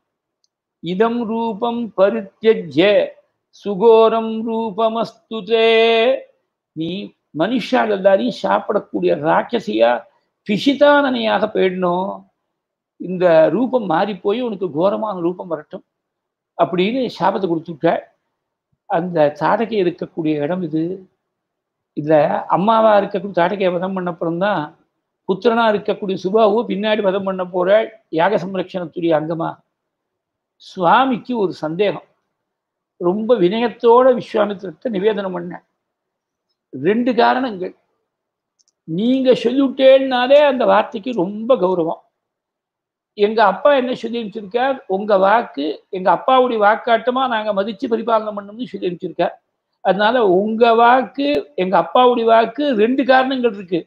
இதம் ரூபம் பரித்தியஜ்ய சுகோரம் ரூபமஸ்துதே நீ மனுஷால் எல்லாரையும் சாப்பிடக்கூடிய ராட்சசியா பிசிதானனையாக போயிடணும் இந்த ரூபம் மாறி போய் உனக்கு கோரமான ரூபம் வரட்டும் அப்படின்னு சாபத்தை கொடுத்துட்ட அந்த தாடகை இருக்கக்கூடிய இடம் இது இதுல அம்மாவா இருக்கக்கூடிய தாடகையை வதம் பண்ணப்புறம் தான் புத்திரனா இருக்கக்கூடிய சுபாவு பின்னாடி வதம் பண்ண போற யாக சம்ரட்சணத்துடைய அங்கமா சுவாமிக்கு ஒரு சந்தேகம் ரொம்ப வினயத்தோட விஸ்வாமித்திரத்தை நிவேதனம் பண்ண ரெண்டு காரணங்கள் நீங்க சொல்லிவிட்டேன்னாலே அந்த வார்த்தைக்கு ரொம்ப கௌரவம் எங்க அப்பா என்ன சொல்லி அனுப்பிச்சிருக்கார் உங்க வாக்கு எங்க அப்பாவுடைய வாக்காட்டமா நாங்க மதிச்சு பரிபாலனை பண்ணணும்னு சொல்லி அனுப்பிச்சிருக்கார் அதனால உங்க வாக்கு எங்க அப்பாவுடைய வாக்கு ரெண்டு காரணங்கள் இருக்கு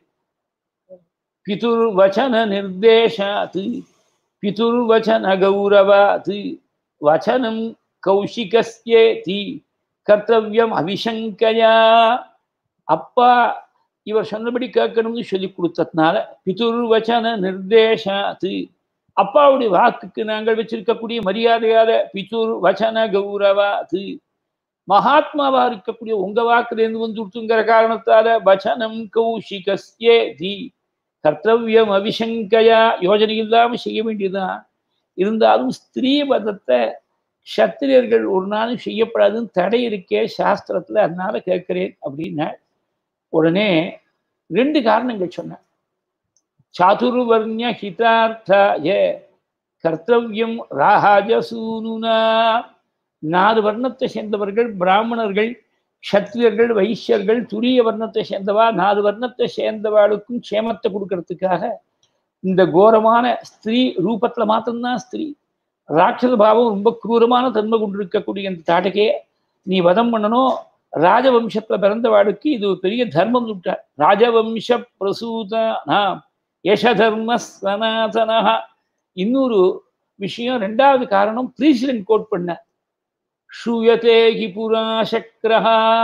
பிதுர் வச்சன நிர்தேசாத்து பிதுர் வச்சன கௌரவாத்து வச்சனம் கௌஷிகஸ்யேதி கர்த்தவியம் அவிசங்கயா அப்பா இவர் சொன்னபடி கேட்கணும்னு சொல்லி கொடுத்ததுனால பிதுர் வச்சன நிர்தேசாத்து அப்பாவுடைய வாக்குக்கு நாங்கள் வச்சிருக்கக்கூடிய மரியாதையால பிதுர் வச்சன கௌரவாத்து மகாத்மாவா இருக்கக்கூடிய உங்க வாக்குலேருந்து வந்து கொடுத்துங்கிற காரணத்தால வச்சனம் கௌஷிகஸ்யே தி கர்த்தவியம் அவிசங்கையா யோஜனை இல்லாம செய்ய வேண்டியதுதான் இருந்தாலும் ஸ்திரீ பதத்தை சத்திரியர்கள் ஒரு நாளும் செய்யப்படாதுன்னு தடை இருக்கே சாஸ்திரத்துல அதனால கேட்கிறேன் அப்படின்னா உடனே ரெண்டு காரணங்கள் சொன்னேன் சாதுர்வர்ணிய ஹிதார்த்தாய கர்த்தவியம் ராஜசூனுனா நாலு வர்ணத்தை சேர்ந்தவர்கள் பிராமணர்கள் க்ஷத்ரியர்கள் வைசியர்கள் துரிய வர்ணத்தை சேர்ந்தவா நாலு வர்ணத்தை சேர்ந்தவாளுக்கும் க்ஷேமத்தை கொடுக்கறதுக்காக இந்த கோரமான ஸ்திரீ ரூபத்துல மாத்திரம்தான் ஸ்திரீ ராட்சத பாவம் ரொம்ப கிரூரமான தன்மை கொண்டிருக்கக்கூடிய இந்த தாட்டகே நீ வதம் பண்ணணும் ராஜவம்சத்துல பிறந்தவாளுக்கு இது ஒரு பெரிய தர்மம் விட்டார் ராஜவம்ச பிரசூதனா யசதர்ம சனாதனா இன்னொரு விஷயம் ரெண்டாவது காரணம் பிரீசிடென்ட் கோட் பண்ண श्रूयते हि पुरा शक्रः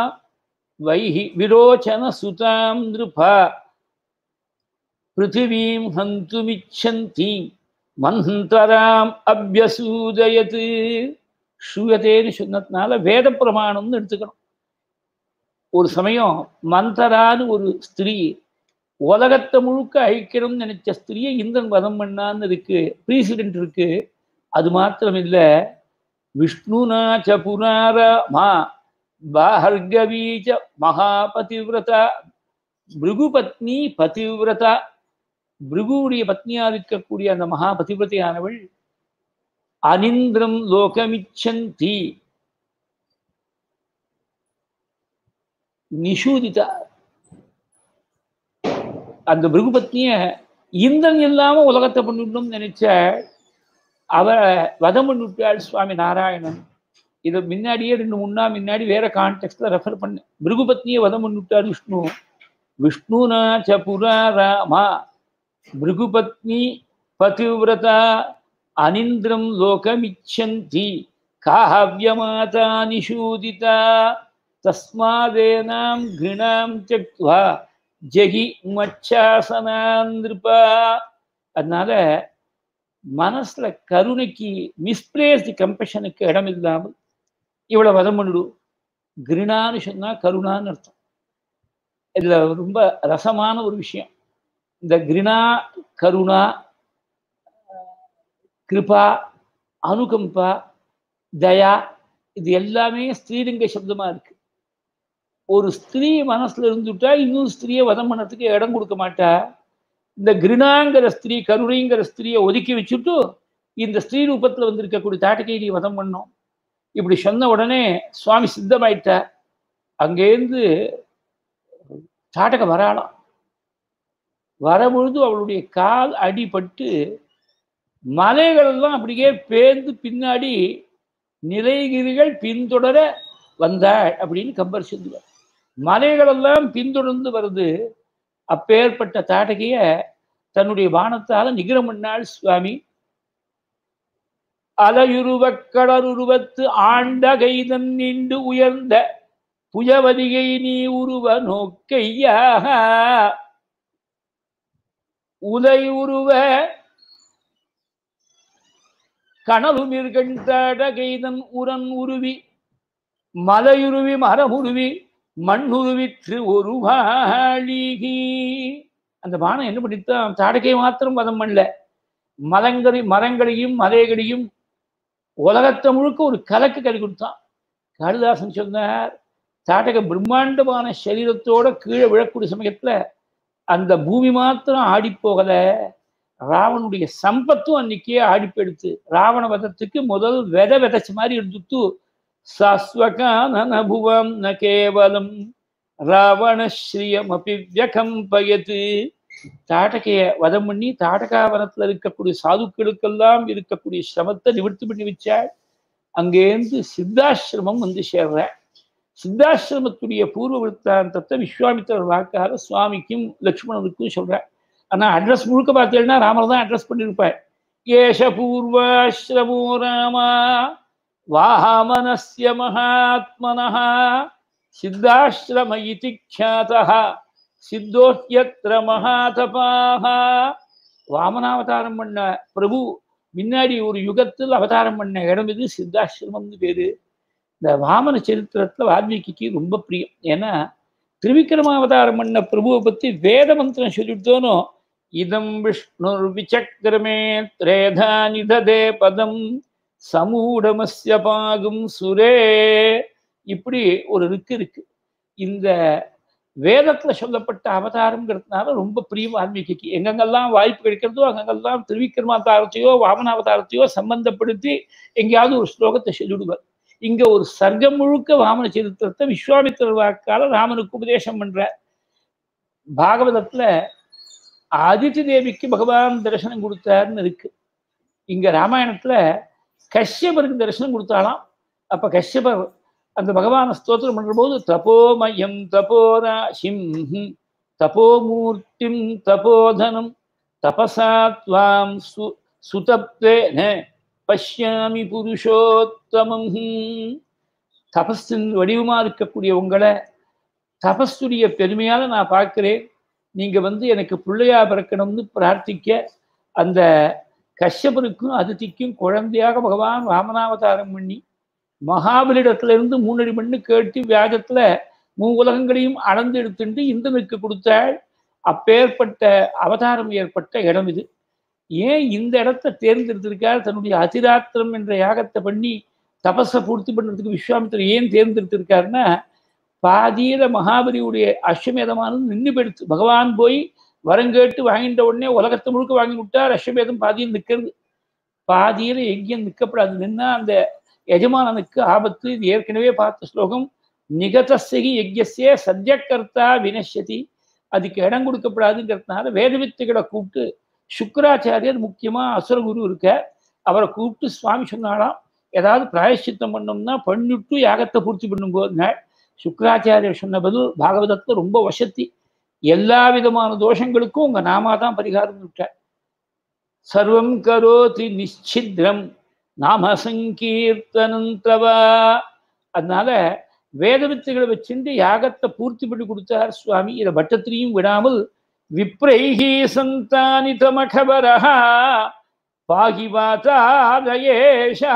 वैः विरोचन सुतां नृपा पृथिवीं हन्तुमिच्छन्तीं மந்தராம் அபியசூதயத்து ஸ்ரூயத்தேன்னு சொன்னதுனால வேத பிரமாணம்னு எடுத்துக்கணும் ஒரு சமயம் மந்தரான்னு ஒரு ஸ்திரீ உலகத்தை முழுக்க அழிக்கணும்னு நினைச்ச ஸ்திரீயை இந்திரன் வதம் பண்ணான்னு இருக்கு ப்ரீசிடென்ட் இருக்கு அது மாத்திரம் இல்லை விஷ்ணுனா ச புனாரமா பாஹர்கவி ச மகாபதிவிரதா பிருகுபத்னி பதிவிரதா பிருகுவுடைய பத்னியா இருக்கக்கூடிய அந்த மகாபதிவிரதையானவள் அனிந்திரம் லோகமிச்சந்தி நிஷூதிதா அந்த பிருகுபத்னிய இந்திரன் இல்லாம உலகத்தை பண்ணிடணும்னு நினைச்ச அவ வதம் பண்ணிவிட்டாள் சுவாமி நாராயணன் இதை முன்னாடியே ரெண்டு முன்னா முன்னாடி வேற கான்டெக்ட்ல ரெஃபர் பண்ணேன் பிருகுபத்னியை வதம் பண்ணிவிட்டார் விஷ்ணு விஷ்ணுனா ச புரா ராமா பிருகுபத்னி பதிவிரதா அனிந்திரம் லோகமிச்சந்தி காவியமாதா நிஷூதிதா தஸ்மாதேனாம் கிருணாம் தியக்த்வா ஜெகி மச்சாசனாந்திருப்பா அதனால மனசுல கருணைக்கு மிஸ்பிளேஸ்டு கம்பஷனுக்கு இடம் இல்லாமல் இவ்வளோ வதம் பண்ணிடு கிருணான்னு சொன்னா கருணான்னு அர்த்தம் இதுல ரொம்ப ரசமான ஒரு விஷயம் இந்த கிருணா கருணா கிருபா அனுகம்பா தயா இது எல்லாமே ஸ்திரீலிங்க சப்தமா இருக்கு ஒரு ஸ்திரீ மனசுல இருந்துட்டா இன்னொரு ஸ்திரீயை வதம் பண்ணத்துக்கு இடம் கொடுக்க மாட்டா இந்த கிருணாங்கிற ஸ்திரீ கருணைங்கிற ஸ்திரீயை ஒதுக்கி வச்சுட்டு இந்த ஸ்திரீ ரூபத்துல வந்திருக்கக்கூடிய தாட்டகையை வதம் பண்ணோம் இப்படி சொன்ன உடனே சுவாமி சித்தமாயிட்டார் அங்கேருந்து தாட்டக வராளாம் வரபொழுது அவளுடைய கால் அடிபட்டு மலைகள் எல்லாம் அப்படியே பேர்ந்து பின்னாடி நிலைகிரிகள் பின்தொடர வந்தாள் அப்படின்னு கம்பர் சொல்லுவார் மலைகளெல்லாம் பின்தொடர்ந்து வருது அப்பேற்பட்ட தாட்டகைய தன்னுடைய பானத்தால நிகரம் பண்ணாள் சுவாமி அலையுருவக் கடலுருவத்து ஆண்ட கைதன் நின்று உயர்ந்த புயவதிகை நீ உருவ நோக்கையா உலை உருவ கனலுமிர்கண் தடகைதன் உரன் உருவி மலையுருவி மரமுருவி மண்ணுருவிற்று ஒரு வாழிகி அந்த பானம் என்ன பண்ணித்தான் தாடகை மாத்திரம் வதம் பண்ணல மலங்கரி மரங்களையும் மலைகளையும் உலகத்தை முழுக்க ஒரு கலக்கு கறி கொடுத்தான் காளிதாசன் சொன்னார் தாடக பிரம்மாண்டமான சரீரத்தோட கீழே விழக்கூடிய சமயத்துல அந்த பூமி மாத்திரம் ஆடி போகல ராவனுடைய சம்பத்தும் அன்னைக்கே ஆடி போயிடுத்து ராவண வதத்துக்கு முதல் வித விதைச்ச மாதிரி எடுத்துட்டு சாஸ்வகானபுவம் ந கேவலம் ராவணஸ்ரீயம் அப்படி வியகம்பயத்து தாடகைய வதம் பண்ணி தாடகாவனத்துல இருக்கக்கூடிய சாதுக்களுக்கெல்லாம் இருக்கக்கூடிய சிரமத்தை நிவர்த்தி பண்ணி வச்சாள் அங்கேருந்து சித்தாசிரமம் வந்து சேர்ற சித்தாசிரமத்துடைய பூர்வ விருத்தாந்தத்தை விஸ்வாமித்திரர் வாக்காக சுவாமிக்கும் லக்ஷ்மணனுக்கும் சொல்றார் ஆனா அட்ரஸ் முழுக்க பார்த்தீங்கன்னா ராமர் தான் அட்ரஸ் பண்ணியிருப்பார் ஏஷ பூர்வாசிரமோ ராமா வாமனஸ்ய மகாத்மனः சித்தாசிரம இதி ख्यातः சித்தோத்யத்ர மகாதபாக வாமனாவதாரம் பண்ண பிரபு முன்னாடி ஒரு யுகத்தில் அவதாரம் பண்ண இடம் இது சித்தாசிரமம்னு பேரு இந்த வாமன சரித்திரத்துல வால்மீகிக்கு ரொம்ப பிரியம் ஏன்னா திருவிக்கிரமாவதாரம் பண்ண பிரபுவை பத்தி வேத மந்திரம் சொல்லிட்டோனோ இதம் விஷ்ணுர் விசக்கிரமே திரேதா நிததே பதம் சமூடமஸ்ய பாகும் சுரே இப்படி ஒரு ருக்கு இருக்கு இந்த வேதத்துல சொல்லப்பட்ட அவதாரம்ங்கிறதுனால ரொம்ப பிரியம் வால்மீகிக்கு எங்கெங்கெல்லாம் வாய்ப்பு கிடைக்கிறதோ அங்கெங்கெல்லாம் திருவிக்கிரமாவதாரத்தையோ வாமனாவதாரத்தையோ சம்பந்தப்படுத்தி எங்கேயாவது ஒரு ஸ்லோகத்தை சொல்லிவிடுவார் இங்க ஒரு சர்க்கம் முழுக்க வாமன சரித்திரத்தை விஸ்வாமித்திரர் வாக்கால ராமனுக்கு உபதேசம் பண்ற பாகவதத்துல ஆதித்ய தேவிக்கு பகவான் தரிசனம் கொடுத்தாருன்னு இருக்கு இங்க ராமாயணத்துல கஷ்யபருக்கு தரிசனம் கொடுத்தாலாம் அப்ப கஷ்யபர் அந்த பகவான ஸ்தோத்திரம் பண்ற போது தபோமயம் தபோராசிம் தபோமூர்த்திம் தபோதனம் தபசா துவாம் சு சுதப்தேன பஷ்யாமி புருஷோத்தமம் தபஸின் வடிவமா இருக்கக்கூடிய உங்களை தபஸுடைய பெருமையால நான் பார்க்கிறேன் நீங்க வந்து எனக்கு பிள்ளையா பிறக்கணும்னு பிரார்த்திக்க அந்த கஷ்யபருக்கும் அதிதிக்கும் குழந்தையாக பகவான் வாமனாவதாரம் பண்ணி மகாபலிடத்துல இருந்து மூணடி மண்ணு கேட்டு வியாஜத்துல மூ உலகங்களையும் அளந்து எடுத்துட்டு இந்திரனுக்கு கொடுத்தாள் அப்பேற்பட்ட அவதாரம் ஏற்பட்ட இடம் இது ஏன் இந்த இடத்த தேர்ந்தெடுத்திருக்கார் தன்னுடைய அதிராத்திரம் என்ற யாகத்தை பண்ணி தபஸை பூர்த்தி பண்ணுறதுக்கு விஸ்வாமித்திரர் ஏன் தேர்ந்தெடுத்திருக்காருன்னா பாதியில மகாபலியுடைய அஸ்வமேதமானது நின்று போயிடுச்சு பகவான் போய் வரங்கேட்டு வாங்கிட்ட உடனே உலகத்தை முழுக்க வாங்கி விட்டார் அஸ்வமேதம் பாதியில் நிற்கிறது பாதியில எங்கேயும் நிற்கப்படாது நின்னா அந்த எஜமானனுக்கு ஆபத்து இது ஏற்கனவே பார்த்த ஸ்லோகம் நிகதசகி யஜ்யசிய சத்யகர்த்தா வினஷ்யதி அதுக்கு இடம் கொடுக்கப்படாதுங்கிறதுனால வேதவித்துகளை கூப்பிட்டு சுக்கராச்சாரியர் முக்கியமா அசுரகுரு இருக்க அவரை கூப்பிட்டு சுவாமி சொன்னாலாம் ஏதாவது பிராயஷ்சித்தம் பண்ணோம்னா பண்ணிட்டு யாகத்தை பூர்த்தி பண்ணும்போதுங்க சுக்கராச்சாரியர் சொன்ன பதில் பாகவதத்துல ரொம்ப வசத்தி எல்லா விதமான தோஷங்களுக்கும் உங்க நாமா தான் பரிகாரம் விட்டார் சர்வம் கரோதி நிச்சித்ரம் நாம சங்கீர்த்தனம் தவா அதனால வேத வித்துகளை வச்சுட்டு யாகத்தை பூர்த்தி பண்ணி கொடுத்தார் சுவாமி இதை பட்டத்திலையும் விடாமல் விப்ரைஹி சந்தானி தமகபரஹா பாகி வாதாதயேஷா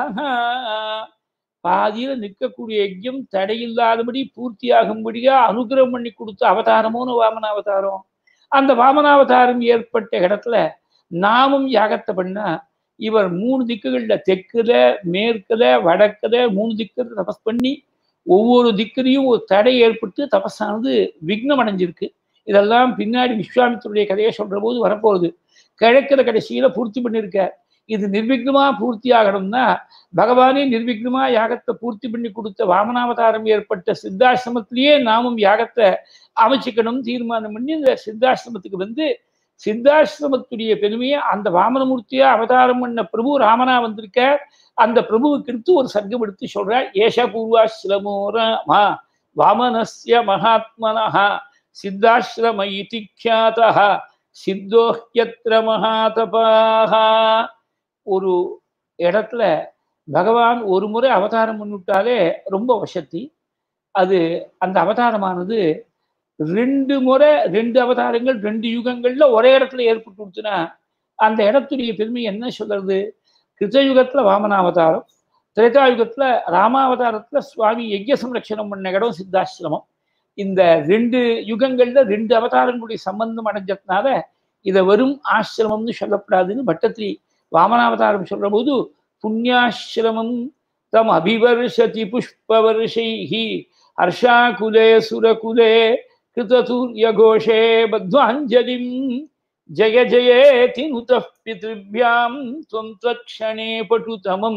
பாதியில நிற்கக்கூடிய யஜ்யம் தடையில்லாதபடி பூர்த்தியாகும்படியா அனுகிரகம் பண்ணி கொடுத்த அவதாரமோன்னு வாமன அவதாரம் அந்த வாமனாவதாரம் ஏற்பட்ட இடத்துல நாமும் யாகத்தை பண்ணா இவர் மூணு திக்குகள்ல தெற்குல மேற்குல வடக்குல மூணு திக்குல தபஸ் பண்ணி ஒவ்வொரு திக்கிலையும் ஒரு தடை ஏற்பட்டு தபஸானது விக்னம் அடைஞ்சிருக்கு இதெல்லாம் பின்னாடி விஸ்வாமித்தருடைய கதையை சொல்ற போது வரப்போகுது கிழக்கிற கடைசியில பூர்த்தி பண்ணியிருக்கார் இது நிர்விக்னமா பூர்த்தி ஆகணும்னா பகவானே நிர்விக்னமா யாகத்தை பூர்த்தி பண்ணி கொடுத்த வாமனாவதாரம் ஏற்பட்ட சித்தாசிரமத்திலேயே நாமும் யாகத்தை அமைச்சுக்கணும் தீர்மானம் பண்ணி இந்த சித்தாசிரமத்துக்கு வந்து சித்தாசிரமத்துடைய பெருமையை அந்த வாமனமூர்த்தியா அவதாரம் பண்ண பிரபு ராமனா வந்திருக்கார் அந்த பிரபுவுக்கு எடுத்து ஒரு சர்க்கம் எடுத்து சொல்றார் ஏஷ பூர்வாசிரமோ ராமா வாமனஸ்ய மகாத்மனஹா சித்தாசிரம இதி ख्यातः சித்தோஹ்யத்ர மகாதபாஹா ஒரு இடத்துல பகவான் ஒரு முறை அவதாரம் பண்ணிவிட்டாலே ரொம்ப வசத்தி அது அந்த அவதாரமானது ரெண்டு முறை ரெண்டு அவதாரங்கள் ரெண்டு யுகங்கள்ல ஒரே இடத்துல ஏற்பட்டு கொடுத்துனா அந்த இடத்துடைய பெருமை என்ன சொல்றது கிருத்தயுகத்துல வாமனாவதாரம் திரேதாயுகத்துல ராமாவதாரத்துல சுவாமி யஜ்ய சம்ரட்சணம் பண்ண இடம் சித்தாசிரமம் இந்த ரெண்டு யுகங்கள்ல ரெண்டு அவதாரங்களுடைய சம்பந்தம் அடைஞ்சதுனால இதை வெறும் ஆசிரமம்னு சொல்லப்படாதுன்னு பட்டத்திரி வாமனாவதாரம் சொல்ற போது புண்ணியாசிரமம் தம் அபிவர்ஷதி புஷ்பவர்ஷைஹி ஹர்ஷாகுலே சுரகுலே கிருததூர்யகோஷே பத்வாஞ்சலிம் ஜய ஜயேதி நுதः பித்ருभ्यां त्वं त्वक्षणे பட்டுதமம்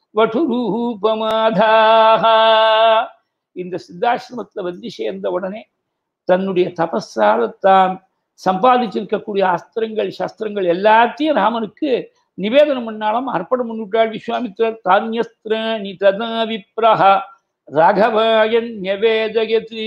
வட்டுரூபமாதாக இந்த சித்தாசிரமத்துல வந்து சேர்ந்த உடனே தன்னுடைய தபஸால தான் சம்பாதிச்சிருக்கக்கூடிய அஸ்திரங்கள் சஸ்திரங்கள் எல்லாத்தையும் ராமனுக்கு நிவேதனம் பண்ணாலும் அர்ப்பணம் பண்ணிவிட்டாள் விஸ்வாமித்திரர் தானியஸ்திராணி ததா விப்ரஹா ராகவாயன் நிவேதயத்து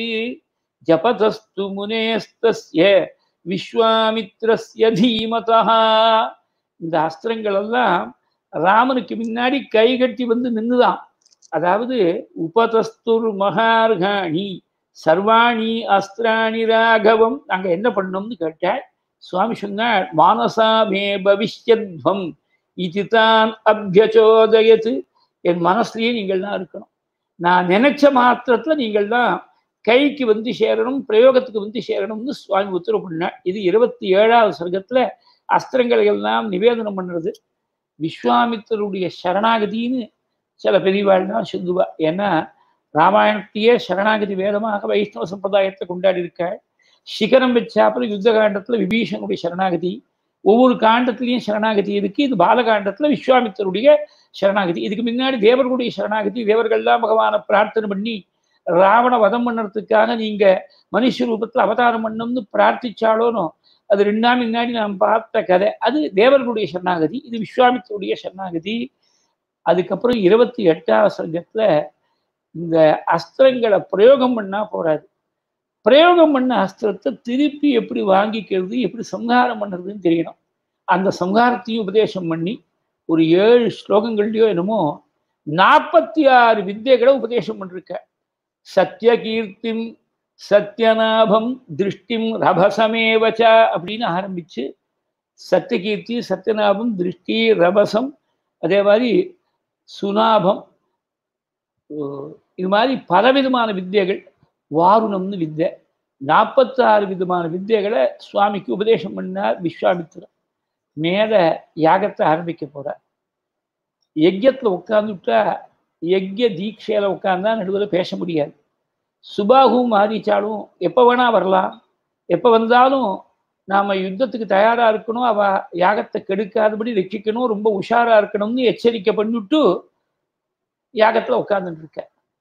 ஜபதஸ்து முனேஸ்தஸ்ய விஸ்வாமித்ரஸ்ய தீமதா இந்த அஸ்திரங்கள் எல்லாம் ராமனுக்கு முன்னாடி கை கட்டி வந்து நின்றுதான் அதாவது உபதஸ்துர் மகார்காணி சர்வாணி அஸ்திராணி ராகவம் நாங்க என்ன பண்ணோம்னு கேட்டாள் சுவாமி சொன்னார் மானசாமே பவிஷ்யத்வம் இது தான் அபியச்சோதயத்து என் மனசுலயே நீங்கள் தான் இருக்கணும் நான் நினைச்ச மாத்திரத்துல நீங்கள் தான் கைக்கு வந்து சேரணும் பிரயோகத்துக்கு வந்து சேரணும்னு சுவாமி உத்தரவு பண்ணார் இது இருபத்தி ஏழாவது சர்க்கத்துல அஸ்திரங்களை எல்லாம் நிவேதனம் பண்ணுறது விஸ்வாமித்தருடைய சரணாகதின்னு சில பெரியவாள்லாம் சொல்லுவா ஏன்னா ராமாயணத்தையே சரணாகதி வேதமாக வைஷ்ணவ சம்பிரதாயத்தை கொண்டாடி இருக்காள் சிகரம் வச்சாப்புல யுத்த காண்டத்துல விபீஷனுடைய சரணாகதி ஒவ்வொரு காண்டத்திலையும் சரணாகதி இருக்கு இது பாலகாண்டத்துல விஸ்வாமித்தருடைய சரணாகதி இதுக்கு முன்னாடி தேவர்களுடைய சரணாகதி தேவர்கள்லாம் பகவானை பிரார்த்தனை பண்ணி ராவண வதம் பண்ணுறதுக்காக நீங்க மனுஷ ரூபத்துல அவதாரம் பண்ணணும்னு பிரார்த்திச்சாலோனோ அது ரெண்டாம் முன்னாடி நாம் பார்த்த கதை அது தேவர்களுடைய சரணாகதி இது விஸ்வாமித்தருடைய சரணாகதி அதுக்கப்புறம் இருபத்தி எட்டாவது சர்க்கத்துல இந்த அஸ்திரங்களை பிரயோகம் பண்ணா போறாது பிரயோகம் பண்ண அஸ்திரத்தை திருப்பி எப்படி வாங்கிக்கிறது எப்படி சம்ஹாரம் பண்ணுறதுன்னு தெரியணும் அந்த சம்ஹாரத்தையும் உபதேசம் பண்ணி ஒரு ஏழு ஸ்லோகங்கள்லையோ என்னமோ நாற்பத்தி ஆறு வித்தியைகளை உபதேசம் பண்ணிருக்க சத்திய கீர்த்திம் சத்யநாபம் திருஷ்டிம் ரபசமேவச்ச அப்படின்னு ஆரம்பிச்சு சத்தியகீர்த்தி சத்யநாபம் திருஷ்டி ரபசம் அதே மாதிரி சுனாபம் இது மாதிரி பலவிதமான வித்தியைகள் வாருணம்னு வித்தை நாற்பத்தாறு விதமான வித்தியைகளை சுவாமிக்கு உபதேசம் பண்ணார் விஸ்வாமித்திரர் மேல யாகத்தை ஆரம்பிக்க போறார் யஜ்யத்துல உட்கார்ந்துட்டா யஜ்ய தீட்சையில உட்கார்ந்தா நடுவில் பேச முடியாது சுபாகும் மாறிச்சாலும் எப்போ வேணா வரலாம் எப்போ வந்தாலும் நாம யுத்தத்துக்கு தயாரா இருக்கணும் அவ யாகத்தை கெடுக்காதபடி ரட்சிக்கணும் ரொம்ப உஷாரா இருக்கணும்னு எச்சரிக்கை பண்ணிவிட்டு யாகத்துல உட்கார்ந்துட்டு இருக்க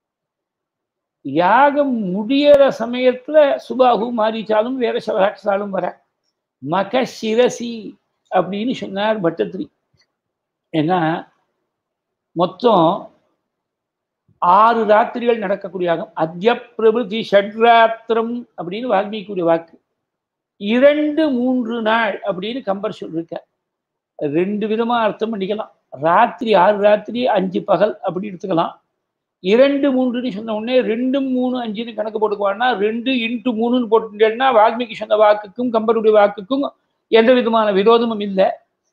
யாகம் முடியற சமயத்துல சுபாகு மாறிச்சாலும் வேற சிவராட்சாலும் வர மக சிரசி அப்படின்னு சொன்னார் பட்டத்திரி ஏன்னா மொத்தம் ஆறு ராத்திரிகள் நடக்கக்கூடிய யாகம் அத்ய பிரபுதி ஷட்ராத்திரம் அப்படின்னு வால்மீகியுடைய வாக்கு இரண்டு மூன்று நாள் அப்படின்னு கம்பர் சொல்லியிருக்கார் ரெண்டு விதமா அர்த்தம் பண்ணிக்கலாம் ராத்திரி ஆறு ராத்திரி அஞ்சு பகல் அப்படி எடுத்துக்கலாம் இரண்டு மூன்றுன்னு சொன்ன உடனே ரெண்டும் மூணு அஞ்சுன்னு கணக்கு போட்டுக்குவான்னா ரெண்டு இன்ட்டு மூணுன்னு போட்டுட்டேன்னா வால்மீகி சொன்ன வாக்குக்கும் கம்பருடைய வாக்குக்கும் எந்த விதமான விரோதமும் இல்லை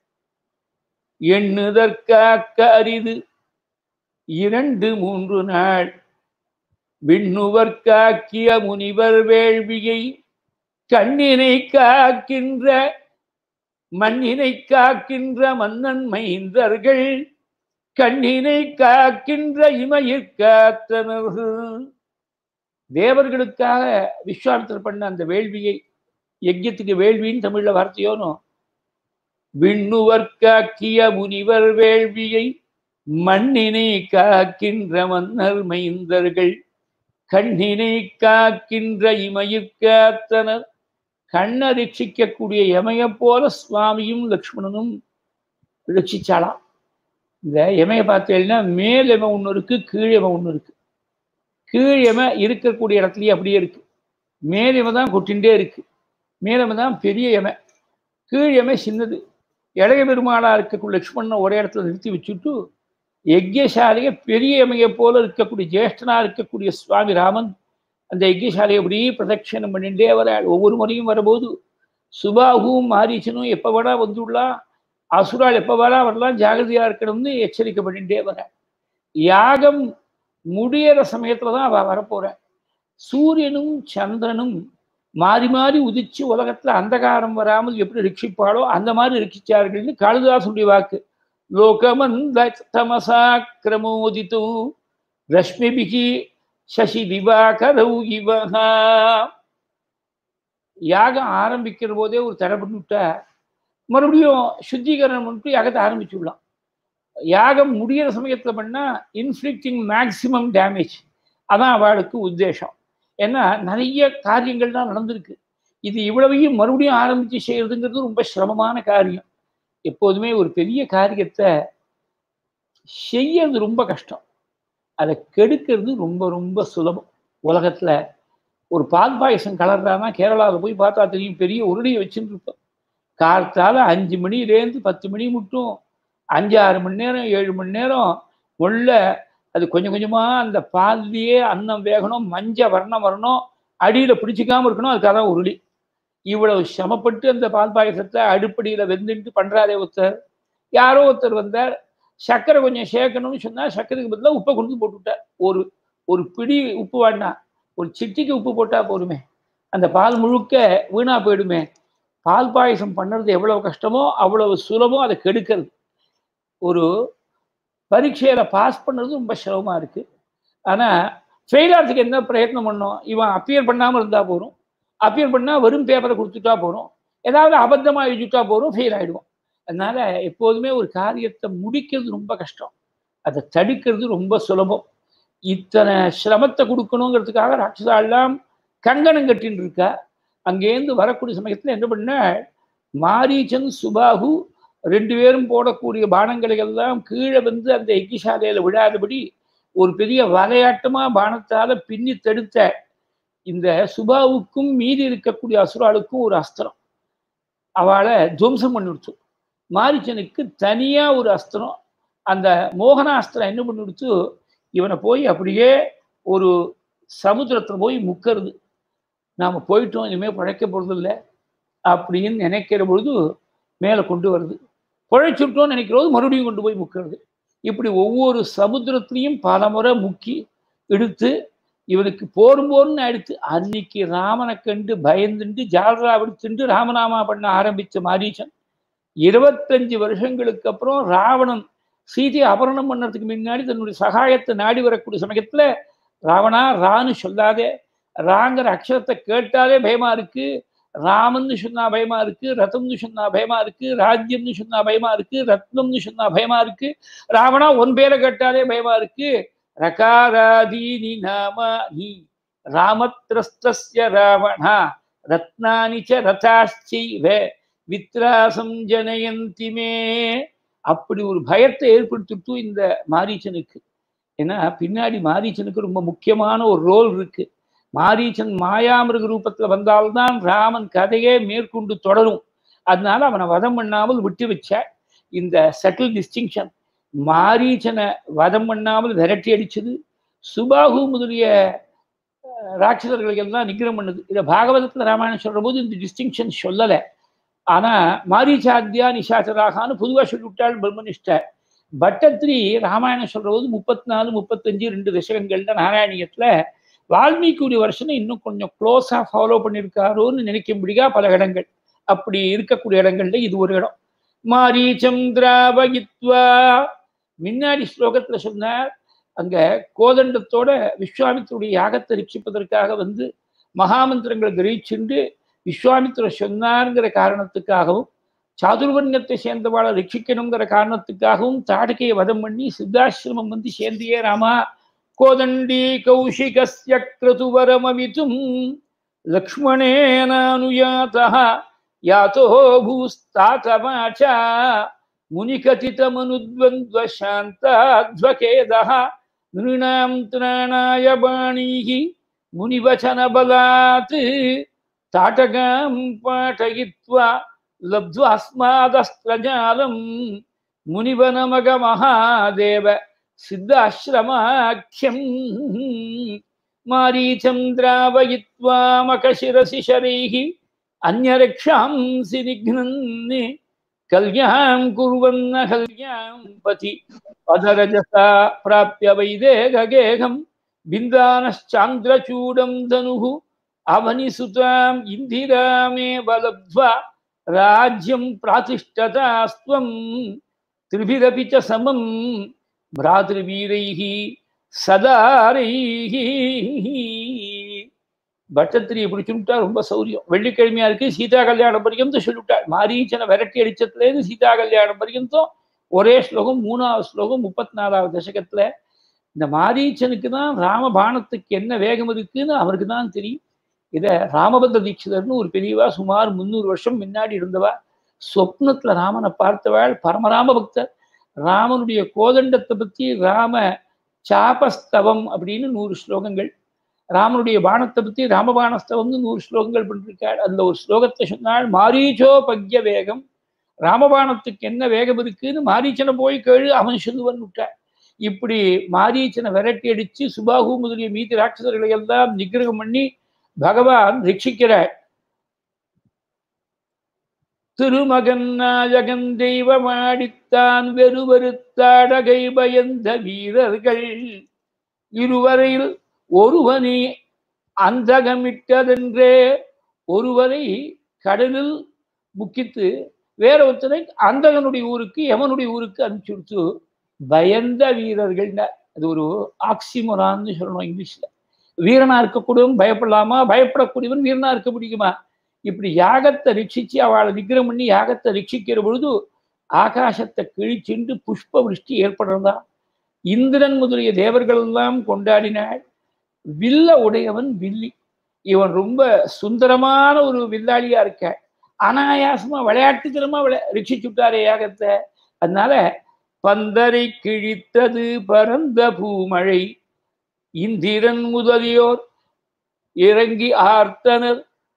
எண்ணுதற்காக்க அரிது இரண்டு மூன்று நாள் விண்ணுவர் காக்கிய முனிவர் வேள்வியை கண்ணினை காக்கின்ற மண்ணினை காக்கின்ற மன்னன் மைந்தர்கள் கண்ணினை காக்கின்ற இமயிற் காத்தனர் தேவர்களுக்காக விஸ்வாமித்தர் பண்ண அந்த வேள்வியை யஜ்யத்துக்கு வேள்வின்னு தமிழ்ல வார்த்தையோனோ விண்ணுவர் காக்கிய முனிவர் வேள்வியை மண்ணினை காக்கின்ற மன்னர் மைந்தர்கள் கண்ணினை காக்கின்ற இமயிற் காத்தனர் கண்ணை ரட்சிக்கக்கூடிய எமையை போல சுவாமியும் லக்ஷ்மணனும் ரட்சிச்சாலாம் இந்த எமையை பார்த்தீங்கன்னா மேல் எமை ஒன்று இருக்கு கீழ் எமை ஒன்று இருக்கு கீழ் எமை இருக்கக்கூடிய இடத்துலயே அப்படியே இருக்கு மேல் எமை தான் கொட்டின்றே இருக்கு மேலமை தான் பெரிய எமை கீழ் எமை சின்னது இளைய பெருமாளா இருக்கக்கூடிய லக்ஷ்மணனை ஒரே இடத்துல நிறுத்தி வச்சுட்டு யஜ்யசாலையை பெரிய எமையை போல இருக்கக்கூடிய ஜேஷ்டனா இருக்கக்கூடிய சுவாமி ராமன் அந்த யஜ்யசாலையை அப்படியே பிரதட்சணம் பண்ணிட்டே வர ஒவ்வொரு முறையும் வரும்போது சுபாகுவும் மாரீச்சனும் எப்போ வேணா வந்துடலாம் அசுரால் எப்போ வேணா வரலாம் ஜாகிரதையா இருக்கணும்னு எச்சரிக்கை பண்ணிட்டே வர யாகம் முடியிற சமயத்துல தான் அவ வரப்போறேன் சூரியனும் சந்திரனும் மாறி மாறி உதிச்சு உலகத்துல அந்தகாரம் வராமல் எப்படி ரட்சிப்பாளோ அந்த மாதிரி ரட்சிச்சார்கள்னு காளிதாசுடைய வாக்கு லோகமந்த தமசாக்கிரமோதித்து ரஷ்மிபிகி சசி திவாகரௌ இவஹா யாகம் ஆரம்பிக்கிற போதே ஒரு தடை பண்ணிவிட்டா மறுபடியும் சுத்திகரணம் பண்ணிட்டு யாகத்தை ஆரம்பிச்சு விடலாம் யாகம் முடியிற சமயத்துல பண்ணா இன்ஃப்ளிக்டிங் மேக்சிமம் டேமேஜ் அதான் அவளுக்கு உத்தேசம் ஏன்னா நிறைய காரியங்கள் தான் நடந்திருக்கு இது இவ்வளவையும் மறுபடியும் ஆரம்பிச்சு செய்யறதுங்கிறது ரொம்ப சிரமமான காரியம் எப்போதுமே ஒரு பெரிய காரியத்தை செய்யறது ரொம்ப கஷ்டம் அதை கெடுக்கிறது ரொம்ப ரொம்ப சுலபம் உலகத்துல ஒரு பால் பாயசம் கலர்றான்னா கேரளாவில் போய் பார்த்தா தெரியும் பெரிய உருளையை வச்சுட்டு இருப்போம் காலத்தால அஞ்சு மணிலேருந்து பத்து மணி மட்டும் அஞ்சு ஆறு மணி நேரம் ஏழு மணி நேரம் உள்ள அது கொஞ்சம் கொஞ்சமா அந்த பால்லையே அன்னம் வேகணும் மஞ்ச வர்ணம் வரணும் அடியில பிடிச்சிக்காம இருக்கணும் அதுக்காக தான் உருளி இவ்வளவு சிரமப்பட்டு அந்த பால் பாயசத்தை அடுப்படியில வெந்துட்டு பண்றாரே ஒருத்தர் யாரோ ஒருத்தர் வந்தார் சர்க்கரை கொஞ்சம் சேர்க்கணும்னு சொன்னா சர்க்கரைக்கு பதிலாக உப்பை கொண்டு போட்டு விட்டார் ஒரு ஒரு பிடி உப்பு வேண்டாம் ஒரு சிட்டிக்கு உப்பு போட்டா போதுமே அந்த பால் முழுக்க வீணா போயிடுமே பால் பாயசம் பண்ணுறது எவ்வளவு கஷ்டமோ அவ்வளவு சுலபம் அதை கெடுக்கிறது ஒரு பரீட்சையில பாஸ் பண்ணுறது ரொம்ப சிரமமா இருக்கு ஆனா ஃபெயில் ஆகிறதுக்கு என்ன பிரயத்னம் பண்ணோம் இவன் அப்பியர் பண்ணாமல் இருந்தா போதும் அப்பியர் பண்ணா வெறும் பேப்பரை கொடுத்துட்டா போறோம் ஏதாவது அபத்தமா எழுதிட்டா போறோம் ஃபெயில் ஆயிடுவோம் அதனால எப்போதுமே ஒரு காரியத்தை முடிக்கிறது ரொம்ப கஷ்டம் அதை தடுக்கிறது ரொம்ப சுலபம் இத்தனை சிரமத்தை கொடுக்கணுங்கிறதுக்காக ராட்சசாலாம் கங்கணம் கட்டின்னு இருக்கா அங்கேருந்து வரக்கூடிய சமயத்தில் என்ன பண்ண மாரீச்சன் சுபாகு ரெண்டு பேரும் போடக்கூடிய பானங்களை எல்லாம் கீழே வந்து அந்த எக்கிசாலையில விழாதபடி ஒரு பெரிய வலையாட்டமா பானத்தால பின்னி தடுத்த இந்த சுபாவுக்கும் மீதி இருக்கக்கூடிய அசுராளுக்கும் ஒரு அஸ்திரம் அவளை துவம்சம் பண்ணிடுச்சு மாரிச்சனுக்கு தனியா ஒரு அஸ்திரம் அந்த மோகனாஸ்திரம் என்ன பண்ணிடுச்சு இவனை போய் அப்படியே ஒரு சமுத்திரத்துல போய் முக்கிறது நாம போயிட்டோம் இனிமேல் பழைக்க போறது இல்லை அப்படின்னு நினைக்கிற பொழுது மேலே கொண்டு வருது பழைச்சுட்டோம்னு நினைக்கிறது மறுபடியும் கொண்டு போய் முக்கிறது இப்படி ஒவ்வொரு சமுத்திரத்திலையும் பல முறை முக்கி எடுத்து இவனுக்கு போரும் போர்னு ஆயிடுத்து அன்னைக்கு ராமனை கண்டு பயந்துண்டு ஜாலரா விடுத்துண்டு ராமநாமா பண்ண ஆரம்பிச்ச மாரீச்சன் இருபத்தஞ்சு வருஷங்களுக்கு அப்புறம் ராவணன் சீதையை அபரணம் பண்ணறதுக்கு முன்னாடி தன்னுடைய சகாயத்தை நாடி வரக்கூடிய சமயத்துல ராவணா ரான்னு சொல்லாதே ராங்கிற அக்ஷரத்தை கேட்டாலே பயமா இருக்கு ராமன்னு சொன்னா பயமா இருக்கு ரதம்னு சொன்னா பயமா இருக்கு ராஜ்யம்னு சொன்னா பயமா இருக்கு ரத்னம்னு சொன்னா பயமா இருக்கு ராவணா உன் பேரை கேட்டாலே பயமா இருக்கு ரகாராதீனி நாமானி ராமத்ரஸ்தஸ்ய ராவணா ரத்னானி ச ரதாச்சைவ வித்ராசம் ஜனயந்தி மே அப்படி ஒரு பயத்தை ஏற்படுத்திட்டு இந்த மாரீச்சனுக்கு ஏன்னா பின்னாடி மாரீச்சனுக்கு ரொம்ப முக்கியமான ஒரு ரோல் இருக்கு மாரீச்சன் மாயாமிருக ரூபத்துல வந்தால்தான் ராமன் கதையே மேற்கொண்டு தொடரும் அதனால அவனை வதம் பண்ணாமல் விட்டு வச்ச இந்த சட்டில் டிஸ்டிங்ஷன் மாரீச்சனை வதம் பண்ணாமல் விரட்டி அடிச்சது சுபாகு முதலிய ராட்சசர்களை எல்லாம் நிகிரம் பண்ணுது இதை பாகவதத்துல ராமாயணம் சொல்ற போது இந்த டிஸ்டிங்ஷன் சொல்லலை ஆனா மாரீச்சாத்தியா நிஷாச்சராகான்னு பொதுவாக சொல்லிவிட்டாள் பிரம்மனிஷ்டர் பட்டத்ரி ராமாயணம் சொல்ற போது முப்பத்தி நாலு முப்பத்தஞ்சு ரெண்டு தசகங்கள்ல நாராயணியத்துல வால்மீகியுடைய வருஷனை இன்னும் கொஞ்சம் க்ளோஸா ஃபாலோ பண்ணியிருக்காரோன்னு நினைக்கும்படியா பல இடங்கள் அப்படி இருக்கக்கூடிய இடங்கள்ல இது ஒரு இடம் மாரீச்சம் திராவகித்வா முன்னாடி ஸ்லோகத்துல சொன்னார் அங்க கோதண்டத்தோட விஸ்வாமித்தருடைய யாகத்தை ரட்சிப்பதற்காக வந்து மகாமந்திரங்களை கிரகிச்சுண்டு விஸ்வாமித்திரர் சொன்னாருங்கிற காரணத்துக்காகவும் சாதுர்வர்ணத்தை சேர்ந்தவாளை ரட்சிக்கணுங்கிற காரணத்துக்காகவும் தாடகையை வதம் பண்ணி சித்தாசிரமம் வந்து சேர்ந்தியே ராமா கோதண்டி கௌஷிகஸ்ய கிருதுவரமவித்தும் லக்ஷ்மணேனானுயாதா யாத்தோ பூஸ்தாத்தமாச்சா मुनिकथितमनुद्वन्द्वशान्ताध्वखेदः नृणां त्राणाय बाणीः मुनिवचनबलात् ताटकां पाठयित्वा लब्ध्वास्मादस्त्रजालं मुनिवनमगमहादेव सिद्धाश्रमाख्यम् मारीचं द्रावयित्वा मकशिरसि शरैः अन्यरक्षांसि निघ्नन् कल्यां कुर्वन्न कल्यां पति पदरजसा प्राप्य वैदेहगेहं बिन्दानश्चान्द्रचूडं धनुः अवनिसुताम् इन्दिरामेव लब्ध्वा राज्यं प्रातिष्ठतास्त्वं त्रिभिरपि च समं भ्रातृवीरैः சதாரைஹி பட்டத்திரி இப்படி சொல்லிட்டா ரொம்ப சௌரியம் வெள்ளிக்கிழமையா இருக்கு சீதா கல்யாணம் பர்யந்தம் சொல்லிவிட்டாள் மாரீச்சனை விரட்டி அடிச்சதுலேருந்து சீதா கல்யாணம் பர்யந்தம் ஒரே ஸ்லோகம் மூணாவது ஸ்லோகம் முப்பத்தி நாலாவது தசகத்துல இந்த மாரீச்சனுக்கு தான் ராமபாணத்துக்கு என்ன வேகம் இருக்குன்னு அவருக்கு தான் தெரியும் இதை ராமபந்த தீட்சிதர்னு ஒரு பெரியவா சுமார் முந்நூறு வருஷம் முன்னாடி இருந்தவா சொப்னத்துல ராமனை பார்த்தவாள் பரமராம பக்தர் ராமனுடைய கோதண்டத்தை பத்தி ராம சாபஸ்தவம் அப்படின்னு நூறு ஸ்லோகங்கள் ராமனுடைய பானத்தை பத்தி ராமபானஸ்தவம்னு நூறு ஸ்லோகங்கள் பண்ணிருக்காள் அதுல ஒரு ஸ்லோகத்தை சொன்னாள் மாரீச்சோ பக்ய வேகம் ராமபானத்துக்கு என்ன வேகம் இருக்குன்னு மாரீச்சனை போய் கேளு அவன் சொல்லுவன் விட்டாள் இப்படி மாரீச்சனை விரட்டி அடிச்சு சுபாகு முதலிய மீதி ராட்சசர்களை எல்லாம் நிகிரகம் பண்ணி பகவான் ரட்சிக்கிறார் திருமகன் நாயகன் தெய்வமாடித்தான் வெறுவருத்தாடகை பயந்த வீரர்கள் இருவரையில் ஒருவனை அந்தகமிட்டதென்றே ஒருவரை கடலில் முக்கித்து வேற ஒருத்தரை அந்தகனுடைய ஊருக்கு எவனுடைய ஊருக்கு அனுப்பிச்சுடுத்து பயந்த வீரர்கள் அது ஒரு ஆக்சிமொரான்னு சொல்லணும் இங்கிலீஷ்ல வீரனா இருக்கக்கூடியவன் பயப்படலாமா பயப்படக்கூடியவன் வீரனா இருக்க முடியுமா இப்படி யாகத்தை ரட்சிச்சு அவளை நிகிரம் பண்ணி யாகத்தை ரட்சிக்கிற பொழுது ஆகாசத்தை கிழிச்சென்று புஷ்ப விருஷ்டி ஏற்படுறதா இந்திரன் முதலிய தேவர்கள் எல்லாம் கொண்டாடினாள் வில்ல உடையவன் வில்லி இவன் ரொம்ப சுந்தரமான ஒரு வில்லாளியா இருக்க அனாயாசமா விளையாட்டுத்தனமா விளை ரட்சிச்சுட்டாரே யாகத்தை அதனால பந்தரை கிழித்தது பரந்த பூமழை இந்திரன் முதலியோர் இறங்கி ஆர்த்தனர்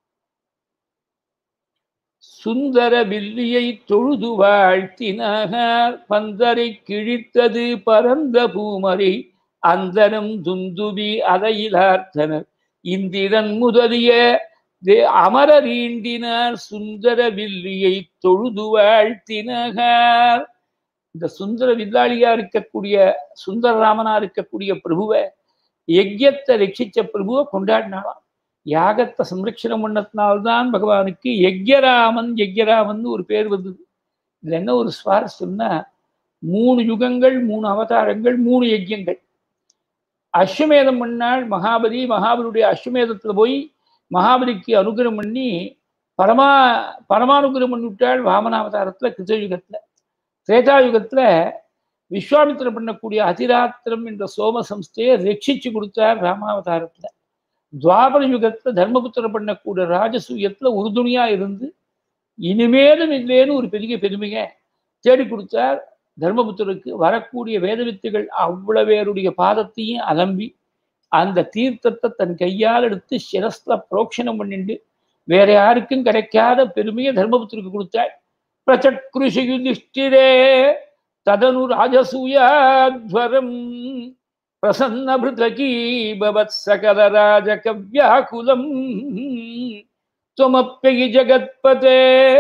சுந்தர வில்லியை தொழுது வாழ்த்தினார் பந்தரை கிழித்தது பரந்த பூமரை அந்தனம் துந்துபி அதையிலார்த்தனர் இந்திரன் முதலிய அமரரீண்டினார் சுந்தர வில்லியை தொழுது வாழ்த்தினார் இந்த சுந்தர வில்லாளியா இருக்கக்கூடிய சுந்தரராமனா இருக்கக்கூடிய பிரபுவை யஜ்யத்தை ரட்சிச்ச பிரபுவை கொண்டாடினாலாம் யாகத்தை சம்ரட்சணம் பண்ணத்தினால்தான் பகவானுக்கு யஜ்யராமன் யஜ்யராமன் ஒரு பேர் வந்தது இதுல என்ன ஒரு சுவாரஸ்யம்னா மூணு யுகங்கள் மூணு அவதாரங்கள் மூணு யஜ்யங்கள் அஸ்வமேதம் பண்ணால் மகாபலி மகாபலியுடைய அஸ்வமேதத்துல போய் மகாபலிக்கு அனுகிரம் பண்ணி பரமா பரமானுகிரம் பண்ணிவிட்டாள் வாமனாவதாரத்துல கிருதயுகத்துல திரேதாயுகத்துல விஸ்வாமித்திரம் பண்ணக்கூடிய அதிராத்திரம் என்ற சோம சம்ஸ்தையை ரட்சிச்சு கொடுத்தார் ராமாவதாரத்துல துவாபர யுகத்துல தர்மபுத்திரம் பண்ணக்கூடிய ராஜசூயத்துல உறுதுணையா இருந்து இனிமேலும் இல்லேன்னு ஒரு பெரிய பெருமையை தேடி கொடுத்தார் தர்மபுத்தருக்கு வரக்கூடிய வேதவித்துகள் அவ்வளவு பேருடைய பாதத்தையும் அலம்பி அந்த தீர்த்தத்தை தன் கையால் எடுத்து சிரஸ்ல புரோக்ஷனம் பண்ணிண்டு வேற யாருக்கும் கிடைக்காத பெருமையை தர்மபுத்தருக்கு கொடுத்தாள் பிரச்சக்ருஷி யுதிஷ்டிரே ததனு ராஜசூயாத்வரம் பிரசன்ன பிருதகீபவத் சகல ராஜகவ்யாகுலம் त्वमप्ययि जगत्पते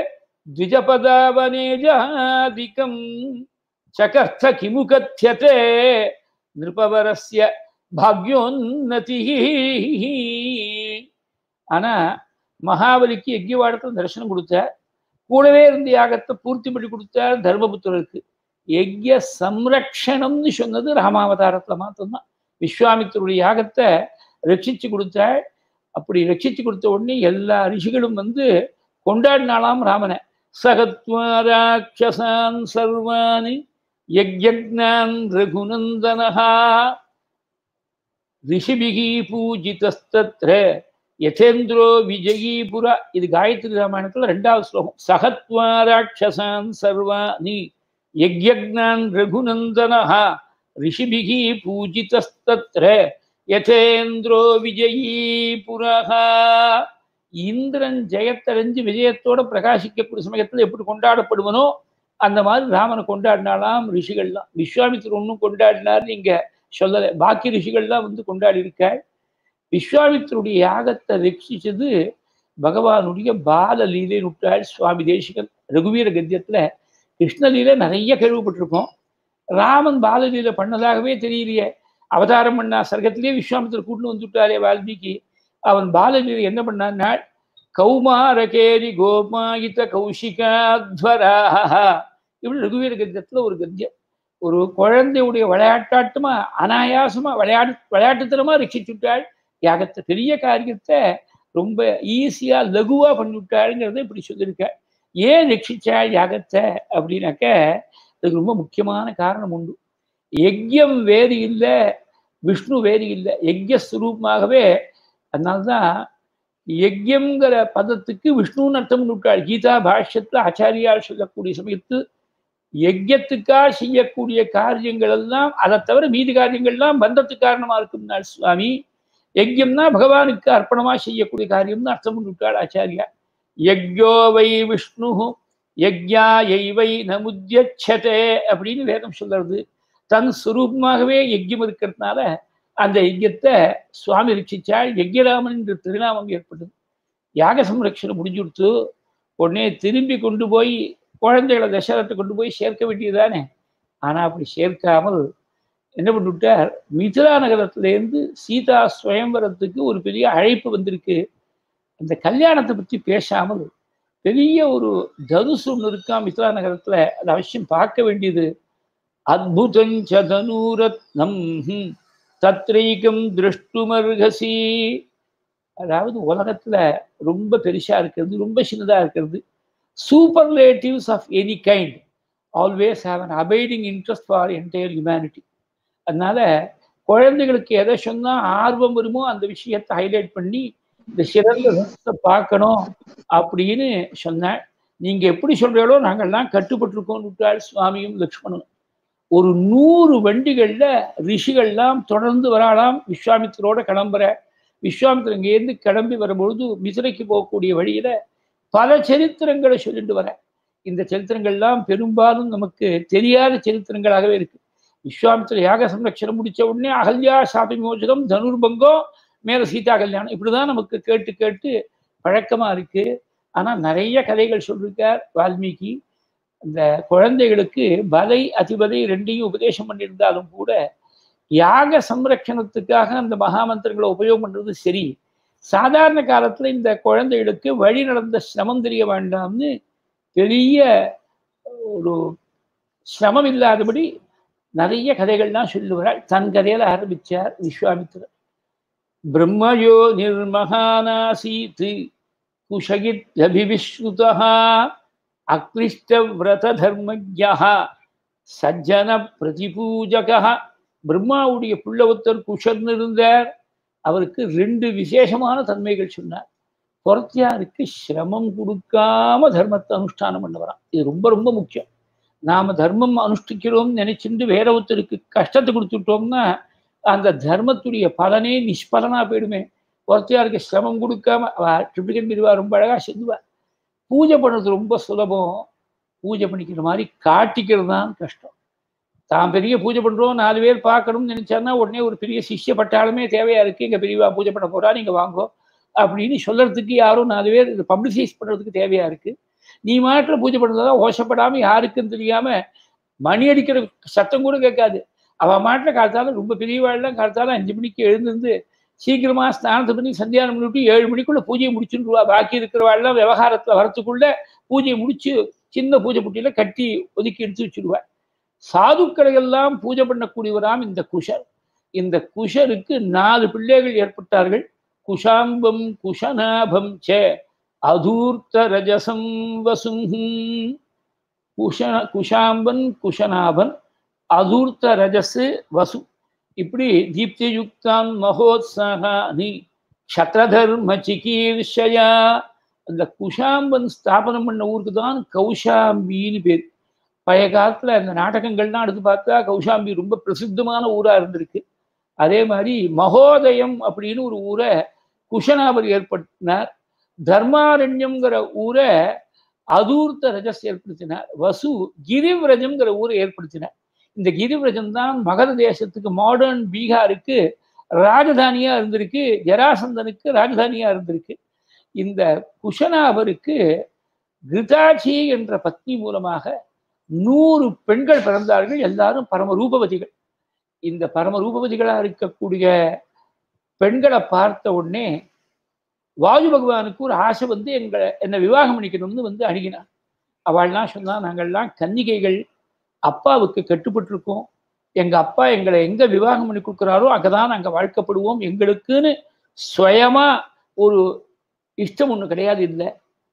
द्विजपदावनेजादिकम् चकर्थ किमु कथ्यते நிருபவரஸ்ய பாக்யோன்னதி ஆனா மகாபலிக்கு யஜ்யவாடத்தில் தரிசனம் கொடுத்தார் கூடவே இருந்து யாகத்தை பூர்த்தி பண்ணி கொடுத்தார் தர்மபுத்திரருக்கு யஜ்ய சம்ரக்ஷணம்னு சொன்னது ராமாவதாரத்துல மாத்திரம்தான் விஸ்வாமித்தருடைய யாகத்தை ரட்சிச்சு கொடுத்தாள் அப்படி ரட்சிச்சு கொடுத்த உடனே எல்லா ரிஷிகளும் வந்து கொண்டாடினாலாம் ராமனை சகத்வாராட்சசான் சர்வானி யஜ்ஞான் ரகுநந்தனஹா ரிஷிபிகி பூஜிதஸ்தத்ர யதேந்திரோ விஜயீபுர இது காயத்ரி ராமாயணத்துல ரெண்டாவது ஸ்லோகம் சகத்வாராட்சசான் சர்வானி யஜ்ஞான் ரகுநந்தனஹா ரிஷிபிகி பூஜிதஸ்தத்ர யதேந்திரோ விஜயீ புரஹா இந்திரன் ஜெயத்தடைஞ்சு விஜயத்தோட பிரகாசிக்கக்கூடிய சமயத்தில் எப்படி கொண்டாடப்படுவனோ அந்த மாதிரி ராமனை கொண்டாடினாலாம் ரிஷிகள்லாம் விஸ்வாமித்திரர் ஒன்றும் கொண்டாடினார் நீங்க சொல்லலை பாக்கி ரிஷிகள்லாம் வந்து கொண்டாடி இருக்காள் விஸ்வாமித்தருடைய யாகத்தை ரட்சிச்சது பகவானுடைய பால லீலை நுட்டாள் சுவாமி தேசிகன் ரகுவீர கத்தியத்துல கிருஷ்ணலீலை நிறைய கேள்விப்பட்டிருக்கோம் ராமன் பாலலீலை பண்ணதாகவே தெரியலையே அவதாரம் பண்ணா சர்க்கத்திலேயே விஸ்வாமித்திரர் கூட்டு வந்துட்டாரே வால்மீகி அவன் பாலலீலை என்ன பண்ணான்னா கௌமாரகேரி கோமாயித கௌஷிகாத்வராக இப்படி ரகுவீர கத்தியத்துல ஒரு கத்தியம் ஒரு குழந்தையுடைய விளையாட்டாட்டமா அனாயாசமா விளையாட்டு விளையாட்டுத்தனமா ரட்சிச்சுட்டாள் யாகத்தை பெரிய காரியத்தை ரொம்ப ஈஸியா லகுவா பண்ணிவிட்டாளுங்கிறத இப்படி சொல்லியிருக்க ஏன் ரட்சிச்சாள் யாகத்தை அப்படின்னாக்க அதுக்கு ரொம்ப முக்கியமான காரணம் உண்டு யஜ்யம் வேறு இல்லை விஷ்ணு வேறு இல்லை யஜ்ய ஸ்வரூபமாகவே அதனால்தான் யஜ்யங்கிற பதத்துக்கு விஷ்ணுன்னு அர்த்தம் விட்டாள் கீதா பாஷ்யத்துல ஆச்சாரியால் சொல்லக்கூடிய சமயத்து யஜ்யத்துக்காக செய்யக்கூடிய காரியங்கள் எல்லாம் அதை தவிர மீதி காரியங்கள்லாம் பந்தத்துக்கு காரணமா இருக்கும்னாள் சுவாமி யஜ்யம்னா பகவானுக்கு அர்ப்பணமா செய்யக்கூடிய காரியம்னு அர்த்தம் விட்டாள் ஆச்சாரியா யஜ்யோ வை விஷ்ணு யஜ்யா வை நமுத்தியச்சதே அப்படின்னு வேதம் சொல்றது தன் சுரூபமாகவே யஜ்யம் இருக்கிறதுனால அந்த யஜ்யத்தை சுவாமி ரட்சிச்சாள் யஜ்யராமன் என்ற திருநாமம் ஏற்பட்டது யாக சம்ரட்சணம் முடிஞ்சு கொடுத்து உடனே திரும்பி கொண்டு போய் குழந்தைகளை தசரத்தை கொண்டு போய் சேர்க்க வேண்டியதுதானே ஆனா அப்படி சேர்க்காமல் என்ன பண்ணிவிட்டார் மிதிலா நகரத்திலேருந்து சீதா சுயம்பரத்துக்கு ஒரு பெரிய அழைப்பு வந்திருக்கு அந்த கல்யாணத்தை பற்றி பேசாமல் பெரிய ஒரு தனுசு ஒன்று இருக்கா மித்ரா நகரத்துல அது அவசியம் பார்க்க வேண்டியது அத்புதஞ்ச தனூரத்னம் தத்ரைகம் திருஷ்டுமர்கசி அதாவது உலகத்துல ரொம்ப பெருசா இருக்கிறது ரொம்ப சின்னதா இருக்கிறது superlatives of any kind always have an abiding interest for entire humanity அதனால குழந்தைகளுக்கு எதை சொன்னா ஆர்வம் வருமோ அந்த விஷயத்தை ஹைலைட் பண்ணி இந்த சிறந்த ரசத்தை பார்க்கணும் அப்படின்னு சொன்னேன் நீங்க எப்படி சொல்றீங்களோ நாங்கள்லாம் கட்டுப்பட்டிருக்கோம் விட்டாள் சுவாமியும் லக்ஷ்மணனும் ஒரு நூறு வண்டிகள்ல ரிஷிகள்லாம் தொடர்ந்து வராலாம் விஸ்வாமித்திரோட கிளம்புற விஸ்வாமித்திரன் இங்கேருந்து கிளம்பி வரும்பொழுது மிதிரைக்கு போகக்கூடிய வழியில பல சரித்திரங்களை சொல்லிட்டு வர இந்த சரித்திரங்கள்லாம் பெரும்பாலும் நமக்கு தெரியாத சரித்திரங்களாகவே இருக்கு விஸ்வாமித்திர யாக சம்ரட்சணம் முடிச்ச உடனே அகல்யா சாபி மோச்சகம் தனுர்பங்கம் மேல சீதா கல்யாணம் இப்படிதான் நமக்கு கேட்டு கேட்டு பழக்கமா இருக்கு ஆனா நிறைய கதைகள் சொல்லியிருக்கார் வால்மீகி இந்த குழந்தைகளுக்கு பதை அதிபதை ரெண்டையும் உபதேசம் பண்ணியிருந்தாலும் கூட யாக சம்ரட்சணத்துக்காக அந்த மகாமந்திரங்களை உபயோகம் பண்றது சரி சாதாரண காலத்துல இந்த குழந்தைகளுக்கு வழி நடந்த சிரமம் தெரிய வேண்டாம்னு பெரிய ஒரு சிரமம் இல்லாதபடி நிறைய கதைகள்லாம் சொல்லுவாள் தன் கதையில ஆரம்பிச்சார் விஸ்வாமித்திரர் பிரம்மயோ நிர்மகானாசீத் குஷகித்யபிவிஸ்ருதா அக்லிஷ்டவிரதர்மஜா சஜ்ஜன பிரதிபூஜகா பிரம்மாவுடைய புள்ளவத்தர் குஷர்னு இருந்தார் அவருக்கு ரெண்டு விசேஷமான தன்மைகள் சொன்னார் பொறத்தியாருக்கு சிரமம் கொடுக்காம தர்மத்தை அனுஷ்டானம் பண்ண வரான் இது ரொம்ப ரொம்ப முக்கியம் நாம தர்மம் அனுஷ்டிக்கிறோம் நினைச்சுட்டு வேற ஒருத்தருக்கு கஷ்டத்தை கொடுத்துட்டோம்னா அந்த தர்மத்துடைய பலனே நிஷ்பலனா போயிடுமே ஒருத்தையாருக்கு சிரமம் கொடுக்காம அவ ட்ரிபிகன் பிரிவா ரொம்ப அழகா செஞ்சுவா பூஜை பண்ணுறது ரொம்ப சுலபம் பூஜை பண்ணிக்கிற மாதிரி காட்டிக்கிறது தான் கஷ்டம் தான் பெரிய பூஜை பண்றோம் நாலு பேர் பார்க்கணும்னு நினைச்சாருன்னா உடனே ஒரு பெரிய சிஷ்ய பட்டாளமே தேவையா இருக்கு எங்க பெரியவா பூஜை பண்ண போறா நீங்க வாங்கோ அப்படின்னு சொல்றதுக்கு யாரும் நாலு பேர் இது பப்ளிசைஸ் பண்றதுக்கு தேவையா இருக்கு நீ மாட்டில் பூஜை பண்ணுறதா ஓசப்படாம யாருக்குன்னு தெரியாம மணி அடிக்கிற சத்தம் கூட கேட்காது அவன் மாட்டில் காத்தால ரொம்ப பெரியவாள்லாம் காத்தால அஞ்சு மணிக்கு எழுந்திருந்து சீக்கிரமா ஸ்நானத்தை பண்ணி சந்தியானம் பண்ணிவிட்டு ஏழு மணிக்குள்ள பூஜையை முடிச்சுருவா பாக்கி இருக்கிறவாள்லாம் விவகாரத்துல வரத்துக்குள்ள பூஜையை முடிச்சு சின்ன பூஜை புட்டியில கட்டி ஒதுக்கி எடுத்து வச்சுடுவா சாதுக்களை எல்லாம் பூஜை பண்ணக்கூடியவராம் இந்த குஷர் இந்த குஷருக்கு நாலு பிள்ளைகள் ஏற்பட்டார்கள் குஷாம்பம் குஷநாபம் சே அதூர்த்த ரஜசம் வசும் குஷ குஷாம்பன் குஷநாபன் அதூர்த்த ரஜசு வசு இப்படி தீப்தியுக்தான் மகோத்சாகானி க்ஷத்ரதர்ம சிகீர்ஷயா அந்த குஷாம்பன் ஸ்தாபனம் பண்ண ஊருக்கு தான் கௌஷாம்பின்னு பேர் பழைய காலத்துல அந்த நாடகங்கள்லாம் எடுத்து பார்த்தா கௌஷாம்பி ரொம்ப பிரசித்தமான ஊரா இருந்திருக்கு அதே மாதிரி மகோதயம் அப்படின்னு ஒரு ஊரை குஷனாபர் ஏற்படுத்தினார் தர்மாரண்யம்ங்கிற ஊரை அதூர்த்த ரஜஸ் ஏற்படுத்தினார் வசு கிரிவிரஜம்ங்கிற ஊரை ஏற்படுத்தினார் இந்த கிரிவிரஜம் தான் மகத தேசத்துக்கு மாடர்ன் பீகாருக்கு ராஜதானியா இருந்திருக்கு ஜராசந்தனுக்கு ராஜதானியா இருந்திருக்கு இந்த குஷனாபருக்கு கிருதாட்சி என்ற பத்னி மூலமாக நூறு பெண்கள் பிறந்தார்கள் எல்லாரும் பரம ரூபவதிகள் இந்த பரம ரூபவதிகளா இருக்கக்கூடிய பெண்களை பார்த்த உடனே வாயு பகவானுக்கு ஒரு ஆசை வந்து எங்களை என்னை விவாகம் பண்ணிக்கணும்னு வந்து அணுகினார் அவள்லாம் சொன்னா நாங்கள்லாம் கன்னிகைகள் அப்பாவுக்கு கட்டுப்பட்டிருக்கோம் எங்க அப்பா எங்களை எங்க விவாகம் பண்ணி கொடுக்குறாரோ அங்கதான் நாங்க வாழ்க்கப்படுவோம் எங்களுக்குன்னு சுயமா ஒரு இஷ்டம் ஒண்ணு கிடையாது இல்லை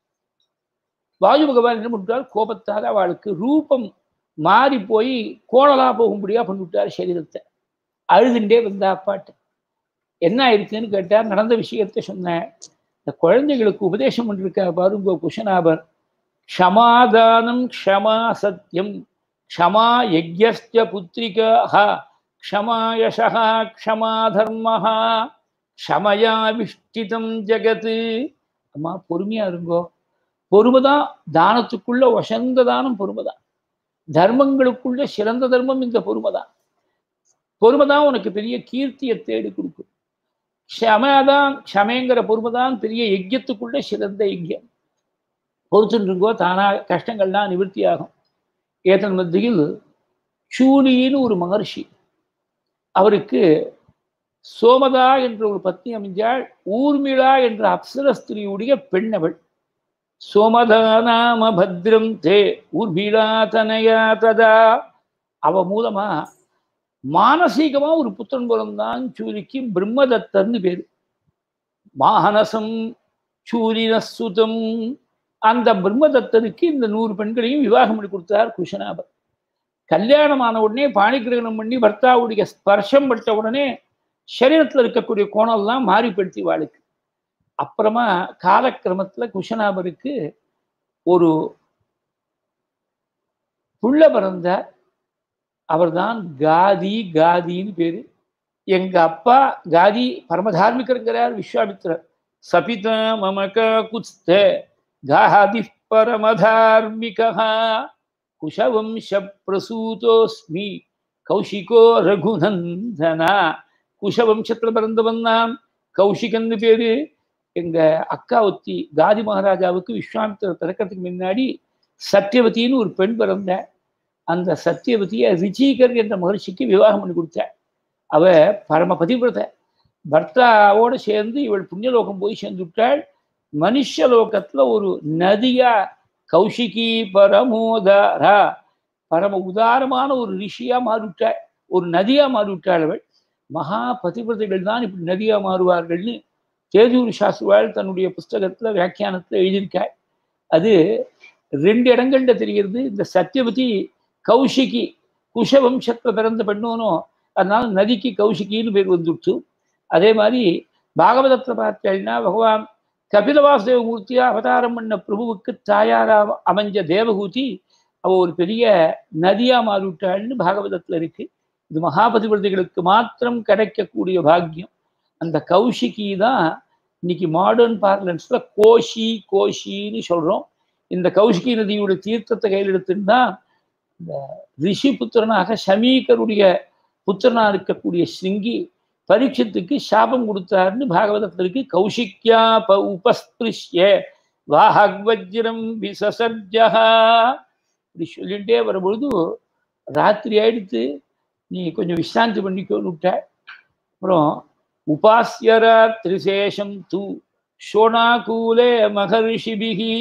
வாயு பகவான் என்ன பண்ணிட்டார் கோபத்தால் அவளுக்கு ரூபம் மாறி போய் கோணலா போகும்படியா பண்ணிவிட்டார் சரீரத்தை அழுதுண்டே வந்தா அப்பாட்டு என்ன ஆயிருக்குன்னு கேட்டார் நடந்த விஷயத்த சொன்னேன் இந்த குழந்தைகளுக்கு உபதேசம் பண்ணிருக்க பாருங்க குஷனாபர் க்ஷமாதானம் க்ஷமா சத்தியம் க்ஷமா யஜ்யஸ்ய புத்திரிகா க்ஷமா யசா க்ஷமா தர்மஹா க்ஷமயா விஷ்டிதம் ஜெகத்து அம்மா பொறுமையா இருங்கோ பொறுமைதான் தானத்துக்குள்ள வசந்த தானம் பொறுமைதான் தர்மங்களுக்குள்ள சிறந்த தர்மம் இந்த பொறுமைதான் பொறுமைதான் உனக்கு பெரிய கீர்த்தியை தேடி கொடுக்கும் க்ஷமதான் க்ஷமைங்கிற பொறுமைதான் பெரிய யஜ்யத்துக்குள்ள சிறந்த யஜ்யம் பொறுத்துருங்கோ தானா கஷ்டங்கள்லாம் நிவர்த்தி ஆகும் ஏதன் மத்தியில் சூலின்னு ஒரு மகர்ஷி அவருக்கு சோமதா என்ற ஒரு பத்னி அமைஞ்சாள் ஊர்மிளா என்ற அப்சர ஸ்திரியுடைய பெண் அவள் சோமதா நாம பத்ரம் தே ஊர்மிளா தனயா ததா அவ மூலமா மானசீகமா ஒரு புத்திரன் பிறந்தான் சூரிக்கு பிரம்மதத்தர்னு பேரு மானசம் சூரினசுதம் அந்த பிரம்மதத்தனுக்கு இந்த நூறு பெண்களையும் விவாகம் பண்ணி கொடுத்தார் குஷனாபர் கல்யாணம் ஆன உடனே பாணிகிரகணம் பண்ணி பர்த்தாவுடைய ஸ்பர்ஷம் பட்ட உடனே சரீரத்துல இருக்கக்கூடிய கோணம்லாம் மாறிப்படுத்தி வாளுக்கு அப்புறமா காலக்கிரமத்துல குஷனாபருக்கு ஒரு புள்ள பிறந்தார் அவர்தான் காதி காதின்னு பேரு எங்க அப்பா காதி பரமதார்மிகருங்கிறார் விஸ்வாமித்திரர் சபிதா மமக குஸ்த காதி பரமதார்மிகா குஷவம்ச பிரசூதோஸ்மி கௌஷிகோ ரகுநந்தனா குஷவம்சத்துல பிறந்தவன் தான் கௌஷிகன்னு பேரு எங்க அக்கா ஒத்தி காதி மகாராஜாவுக்கு விஸ்வாமித்திரர் பிறக்கிறதுக்கு முன்னாடி சத்தியவதின்னு ஒரு பெண் பிறந்த அந்த சத்தியவதியை ரிச்சிகர் என்ற மகர்ஷிக்கு விவாகம் பண்ணி கொடுத்தாள் அவ பரம பதிவிரத பர்த்தாவோட சேர்ந்து இவள் புண்ணியலோகம் போய் சேர்ந்து விட்டாள் மனுஷ லோகத்துல ஒரு நதியா கௌஷிகி பரமோதாரா பரம உதாரமான ஒரு ரிஷியா மாறிவிட்டாள் ஒரு நதியா மாறிவிட்டாள் அவள் மகா பதிவிரதைகள் தான் இப்படி நதியா மாறுவார்கள்னு தேஜூர் சாஸ்திரிவாள் தன்னுடைய புஸ்தகத்துல வியாக்கியானத்துல எழுதியிருக்காள் அது ரெண்டு இடங்கள்ல தெரிகிறது இந்த சத்தியவதி கௌஷிகி குஷவம்சத்துல பிறந்த பெண்ணோனும் அதனால நதிக்கு கௌஷிகின்னு பேர் வந்துடுச்சு அதே மாதிரி பாகவதத்துல பார்த்தேன்னா பகவான் கபிலவாசுதேவ மூர்த்தியா அவதாரம் பண்ண பிரபுவுக்கு தாயாரா அமைஞ்ச தேவகூதி அவ ஒரு பெரிய நதியா மாறிவிட்டாள்னு பாகவதத்துல இருக்கு இது மகாபதிவிரதைகளுக்கு மாத்திரம் கிடைக்கக்கூடிய பாக்கியம் அந்த கௌஷிகி தான் இன்னைக்கு மாடர்ன் பார்லன்ஸ்ல கோஷி கோஷின்னு சொல்றோம் இந்த கௌஷிகி நதியோட தீர்த்தத்தை கையில் எடுத்துன்னா இந்த ரிஷி புத்திரனாக சமீகருடைய புத்திரனா இருக்கக்கூடிய ஸ்ருங்கி பரீட்சத்துக்கு சாபம் கொடுத்தாருன்னு பாகவதத்துல இருக்கு கௌஷிக்யா ப உபஸ்பிருஷ்ய வாஹக்வஜ்ரம் விசசர்ஜா இப்படி சொல்லிட்டே வரும்பொழுது ராத்திரி ஆயிடுத்து நீ கொஞ்சம் விசாந்தி பண்ணிக்கோன்னு விட்ட அப்புறம் உபாசியரா திரிசேஷம் தூ ஷோணாகூலே மகர்ஷிபிகி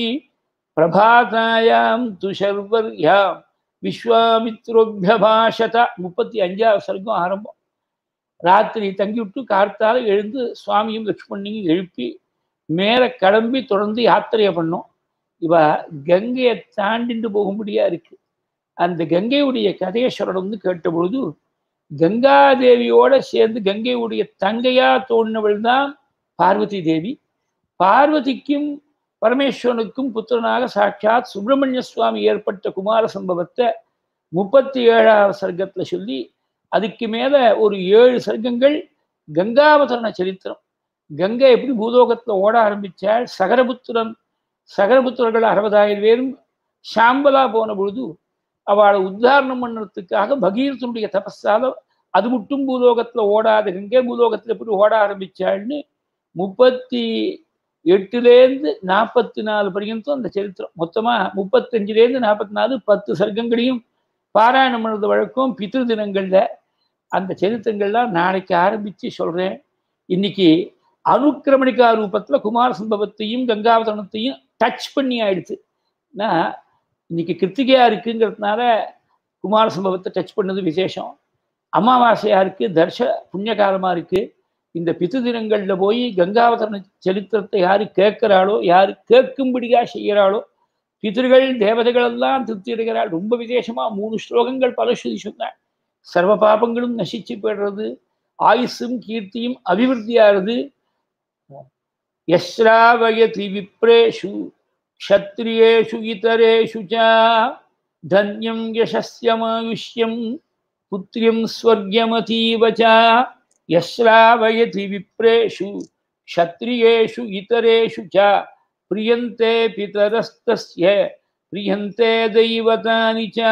பிரபாதாயாம் துஷர்வர்யாம் விஸ்வாமித்ரோபியபாஷத முப்பத்தி அஞ்சாவது சர்க்கம் ஆரம்பம் ராத்திரி தங்கிவிட்டு கார்த்தால எழுந்து சுவாமியும் லக்ஷ்மணியும் எழுப்பி மேலே கிளம்பி தொடர்ந்து யாத்திரையை பண்ணோம் இவ கங்கையை தாண்டிண்டு போகும்படியா இருக்கு அந்த கங்கையுடைய கதையை சொல்லணும்னு கேட்ட பொழுது கங்காதேவியோட சேர்ந்து கங்கையுடைய தங்கையா தோணினவள் தான் பார்வதி தேவி பார்வதிக்கும் பரமேஸ்வரனுக்கும் புத்திரனாக சாட்சாத் சுப்பிரமணிய சுவாமி ஏற்பட்ட குமார சம்பவத்தை முப்பத்தி ஏழாவது சர்க்கத்துல சொல்லி அதுக்கு மேல ஒரு ஏழு சர்க்கங்கள் கங்காவதரண சரித்திரம் கங்கை எப்படி பூலோகத்துல ஓட ஆரம்பிச்சாள் சகரபுத்திரன் சகரபுத்திரர்கள் அறுபதாயிரம் பேரும் சாம்பலா போன பொழுது அவளை உத்தாரணம் பண்ணுறதுக்காக பகீரதனுடைய தபஸால அது மட்டும் பூலோகத்துல ஓடாத கங்கை பூலோகத்துல எப்படி ஓட ஆரம்பிச்சாள்னு முப்பத்தி எட்டுலேருந்து நாற்பத்தி நாலு பர்யந்தம் அந்த சரித்திரம் மொத்தமா முப்பத்தஞ்சுலேருந்து நாற்பத்தி நாலு பத்து சர்க்கங்களையும் பாராயணம் பண்ணுறது வழக்கம் பித்ரு தினங்கள்ல அந்த சரித்திரங்கள்லாம் நாளைக்கு ஆரம்பிச்சு சொல்றேன் இன்னைக்கு அனுக்கிரமணிகா ரூபத்துல குமார சம்பவத்தையும் கங்காவதனத்தையும் டச் பண்ணி ஆயிடுச்சு நான் இன்னைக்கு கிருத்திகையா இருக்குங்கிறதுனால குமார சம்பவத்தை டச் பண்ணது விசேஷம் அமாவாசையா இருக்கு தர்ஷ புண்ணியகாலமா இருக்கு இந்த பித்து தினங்கள்ல போய் கங்காவதரண சரித்திரத்தை யாரு கேட்கிறாளோ யாரு கேட்கும்படியா செய்கிறாளோ பிதர்கள் தேவதைகள் எல்லாம் திருப்தி அடைகிறாள் ரொம்ப விசேஷமா மூணு ஸ்லோகங்கள் பல ஸ்ருதி சொன்னாள் சர்வ பாபங்களும் நசிச்சு போயிடுறது ஆயுசும் கீர்த்தியும் அபிவிருத்தியாகிறது யஸ்ராவயதி விப்ரேஷு க்ஷத்ரியேஷு இதரேஷு ச தன்யம் யசஸ்யமாயுஷ்யம் புத்திரியம் ஸ்வர்கியமதீவ ச யஸ்ராவயதி விப்ரேஷு க்ஷத்ரியேஷு இதரேஷு ச பிரியந்தே பிதரஸ்தஸ்ய பிரியந்தே தெய்வதானி ச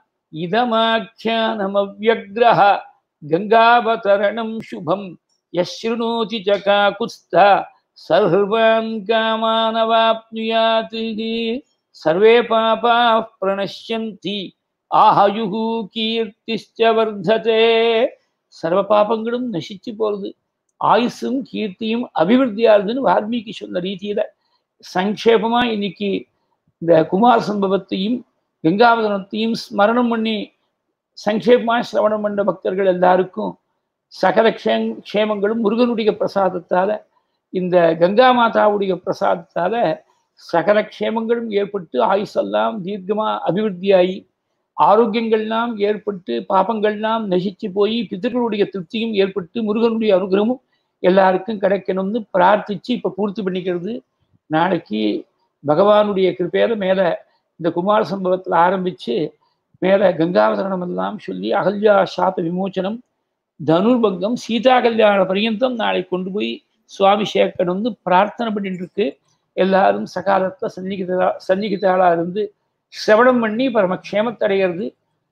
இதமாख्यानमव्यग्रह गङ्गावतरणं शुभं यशृणोति च काकुत्स्थ सर्वान् कामानवाप्नुयात् सर्वे पापाः प्रणश्यन्ति ஆயுः கீர்த்திச்ச வர்த்ததே சர்வ பாபங்களும் நசிச்சு போறது ஆயுசும் கீர்த்தியும் அபிவிருத்தியாகுதுன்னு வால்மீகி சொன்ன ரீதியில சங்கேபமா இன்னைக்கு இந்த குமார சம்பவத்தையும் கங்காவதனத்தையும் ஸ்மரணம் பண்ணி சங்கேபமாக சிரவணம் பண்ண பக்தர்கள் எல்லாருக்கும் சகல க்ஷேம் க்ஷேமங்களும் முருகனுடைய பிரசாதத்தால இந்த கங்கா மாதாவுடைய பிரசாதத்தால சகல க்ஷேமங்களும் ஏற்பட்டு ஆயுசெல்லாம் தீர்க்கமா அபிவிருத்தியாகி ஆரோக்கியங்கள்லாம் ஏற்பட்டு பாபங்கள்லாம் நசிச்சு போய் பித்தர்களுடைய திருப்தியும் ஏற்பட்டு முருகனுடைய அனுகிரகமும் எல்லாருக்கும் கிடைக்கணும்னு பிரார்த்திச்சு இப்ப பூர்த்தி பண்ணிக்கிறது நாளைக்கு பகவானுடைய கிருப்பையில மேல இந்த குமார சம்பவத்தில் ஆரம்பிச்சு மேல கங்காவதரணம் எல்லாம் சொல்லி அகல்யா சாப விமோச்சனம் தனுர்பங்கம் சீதா கல்யாண பரியந்தம் நாளை கொண்டு போய் சுவாமி சேர்க்கணும்னு பிரார்த்தனை பண்ணிட்டு இருக்கு எல்லாரும் சகாலத்தை சன்னிகிதா சன்னிகிதாளா இருந்து சிரவணம் பண்ணி பரமக்ஷேமத்தடைகிறது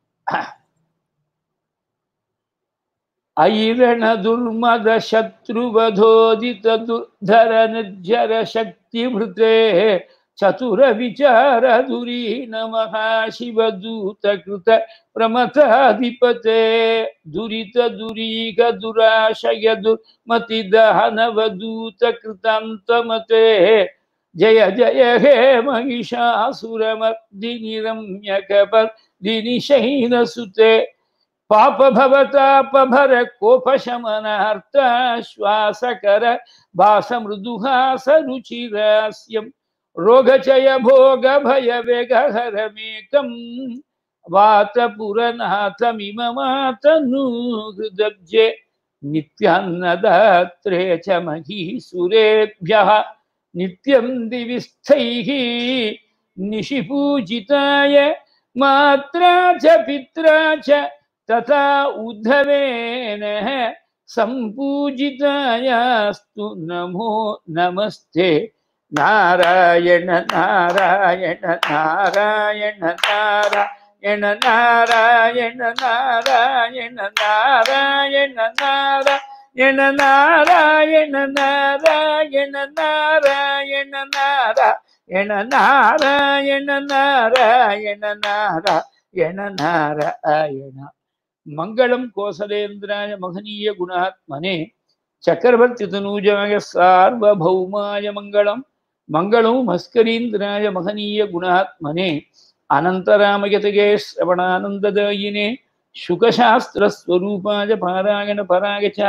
ஐரண துர்மத சத்ருவதோதித துர்தர நிர்ஜர சக்தி மிருதே சதுர விசார துரீன மகாசிவதூத கிருத பிரமதாதிபதே துரித துரீக துராசய துர்மதி தஹனவதூத கிருதாந்தமதே ஜய ஜய ஹே மகிஷாசுரமர்தினி ரம்யகபர்தினி சைனசுதே पापभवतापभर कोपशमनार्थाश्वासकर भासमृदुहासरुचिरास्यं रोगचय भोगभयवेगहरमेकम् वातपुरनाथमिममातनूहृदब्जे नित्यान्नदात्रे च महीसुरेभ्यः नित्यं दिविस्थैः निशिपूजिताय मात्रा च पित्रा च तथा उद्धवेन सम्पूजितायास्तु नमो नमस्ते नारायण नारायण नारायण नारायण नारायण नारायण नारायण नारायण नारायण नारायण नारायण नारायण नारायण नारायण नारायण नारायण मङ्गलं कोसलेन्द्राय महनीय गुणात्मने चक्रवर्तितनूजाय सार्वभौमाय मङ्गलं मङ्गलं मस्करीन्द्राय महनीय गुणात्मने अनन्तरामयतगे श्रवणानन्ददायिने शुकशास्त्रस्वरूपाय पारायणपराय च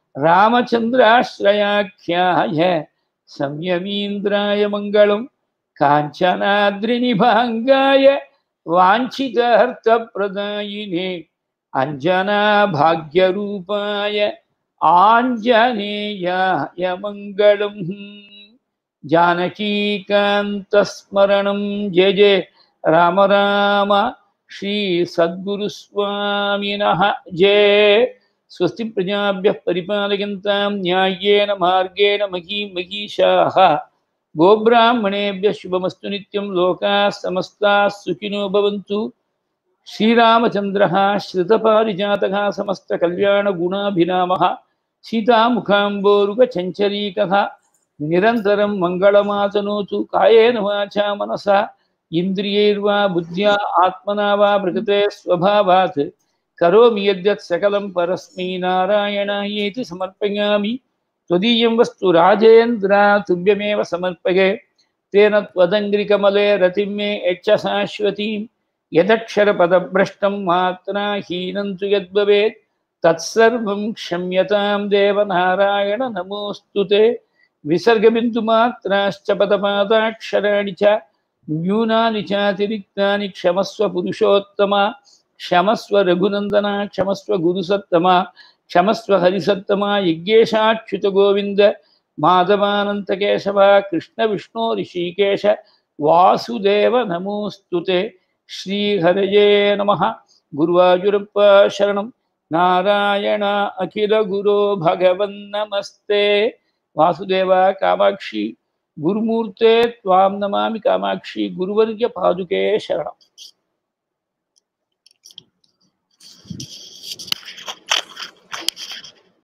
रामचन्द्राश्रयाख्याय संयमीन्द्राय मङ्गलं काञ्चनाद्रिनिभाङ्गाय वाञ्छितार्थप्रदायिने अञ्जनाभाग्यरूपाय आञ्जनेयाय मङ्गलम् जानकीकान्तस्मरणं जय जय राम राम श्रीसद्गुरुस्वामिनः जय स्वस्ति प्रजाभ्यः परिपालयन्तां न्याय्येन मार्गेण महीं महीषाः गोब्राह्मणेभ्यः शुभमस्तु नित्यं लोकाः समस्ताः सुखिनो भवन्तु श्रीरामचन्द्रः श्रितपारिजातः समस्तकल्याणगुणाभिरामः सीतामुखाम्बोरुगचञ्चरीकः निरन्तरं मङ्गलमातनोतु कायेन वाचा मनसा इन्द्रियैर्वा बुद्ध्या आत्मना वा प्रकृते स्वभावात् करोमि यद्यत् सकलं परस्मै नारायणायेति समर्पयामि त्वदीयं वस्तु राजेन्द्र तुभ्यमेव समर्पये तेन त्वदङ्घ्रिकमले रतिं मे यच्च शाश्वतीं यदक्षरपदभ्रष्टं मात्रा हीनं तु यद्भवेत् तत्सर्वं क्षम्यतां देवनारायण नमोऽस्तु ते विसर्गबिन्दुमात्राश्च पदपादाक्षराणि च न्यूनानि चातिरिक्तानि क्षमस्व पुरुषोत्तमा क्षमस्व रघुनन्दना क्षमस्व गुरुसत्तमा क्षमस्व हरिसत्तमा यज्ञेशाच्युत गोविन्द माधवानन्तकेशव कृष्णविष्णो ऋषिकेश वासुदेव नमोऽस्तु ते श्रीहरये नमः गुरुवायुरप्प शरणं नारायण अखिलगुरो भगवन्नमस्ते वासुदेव कामाक्षी गुरुमूर्ते त्वां नमामि कामाक्षी गुरुवर्य पादुके शरणम्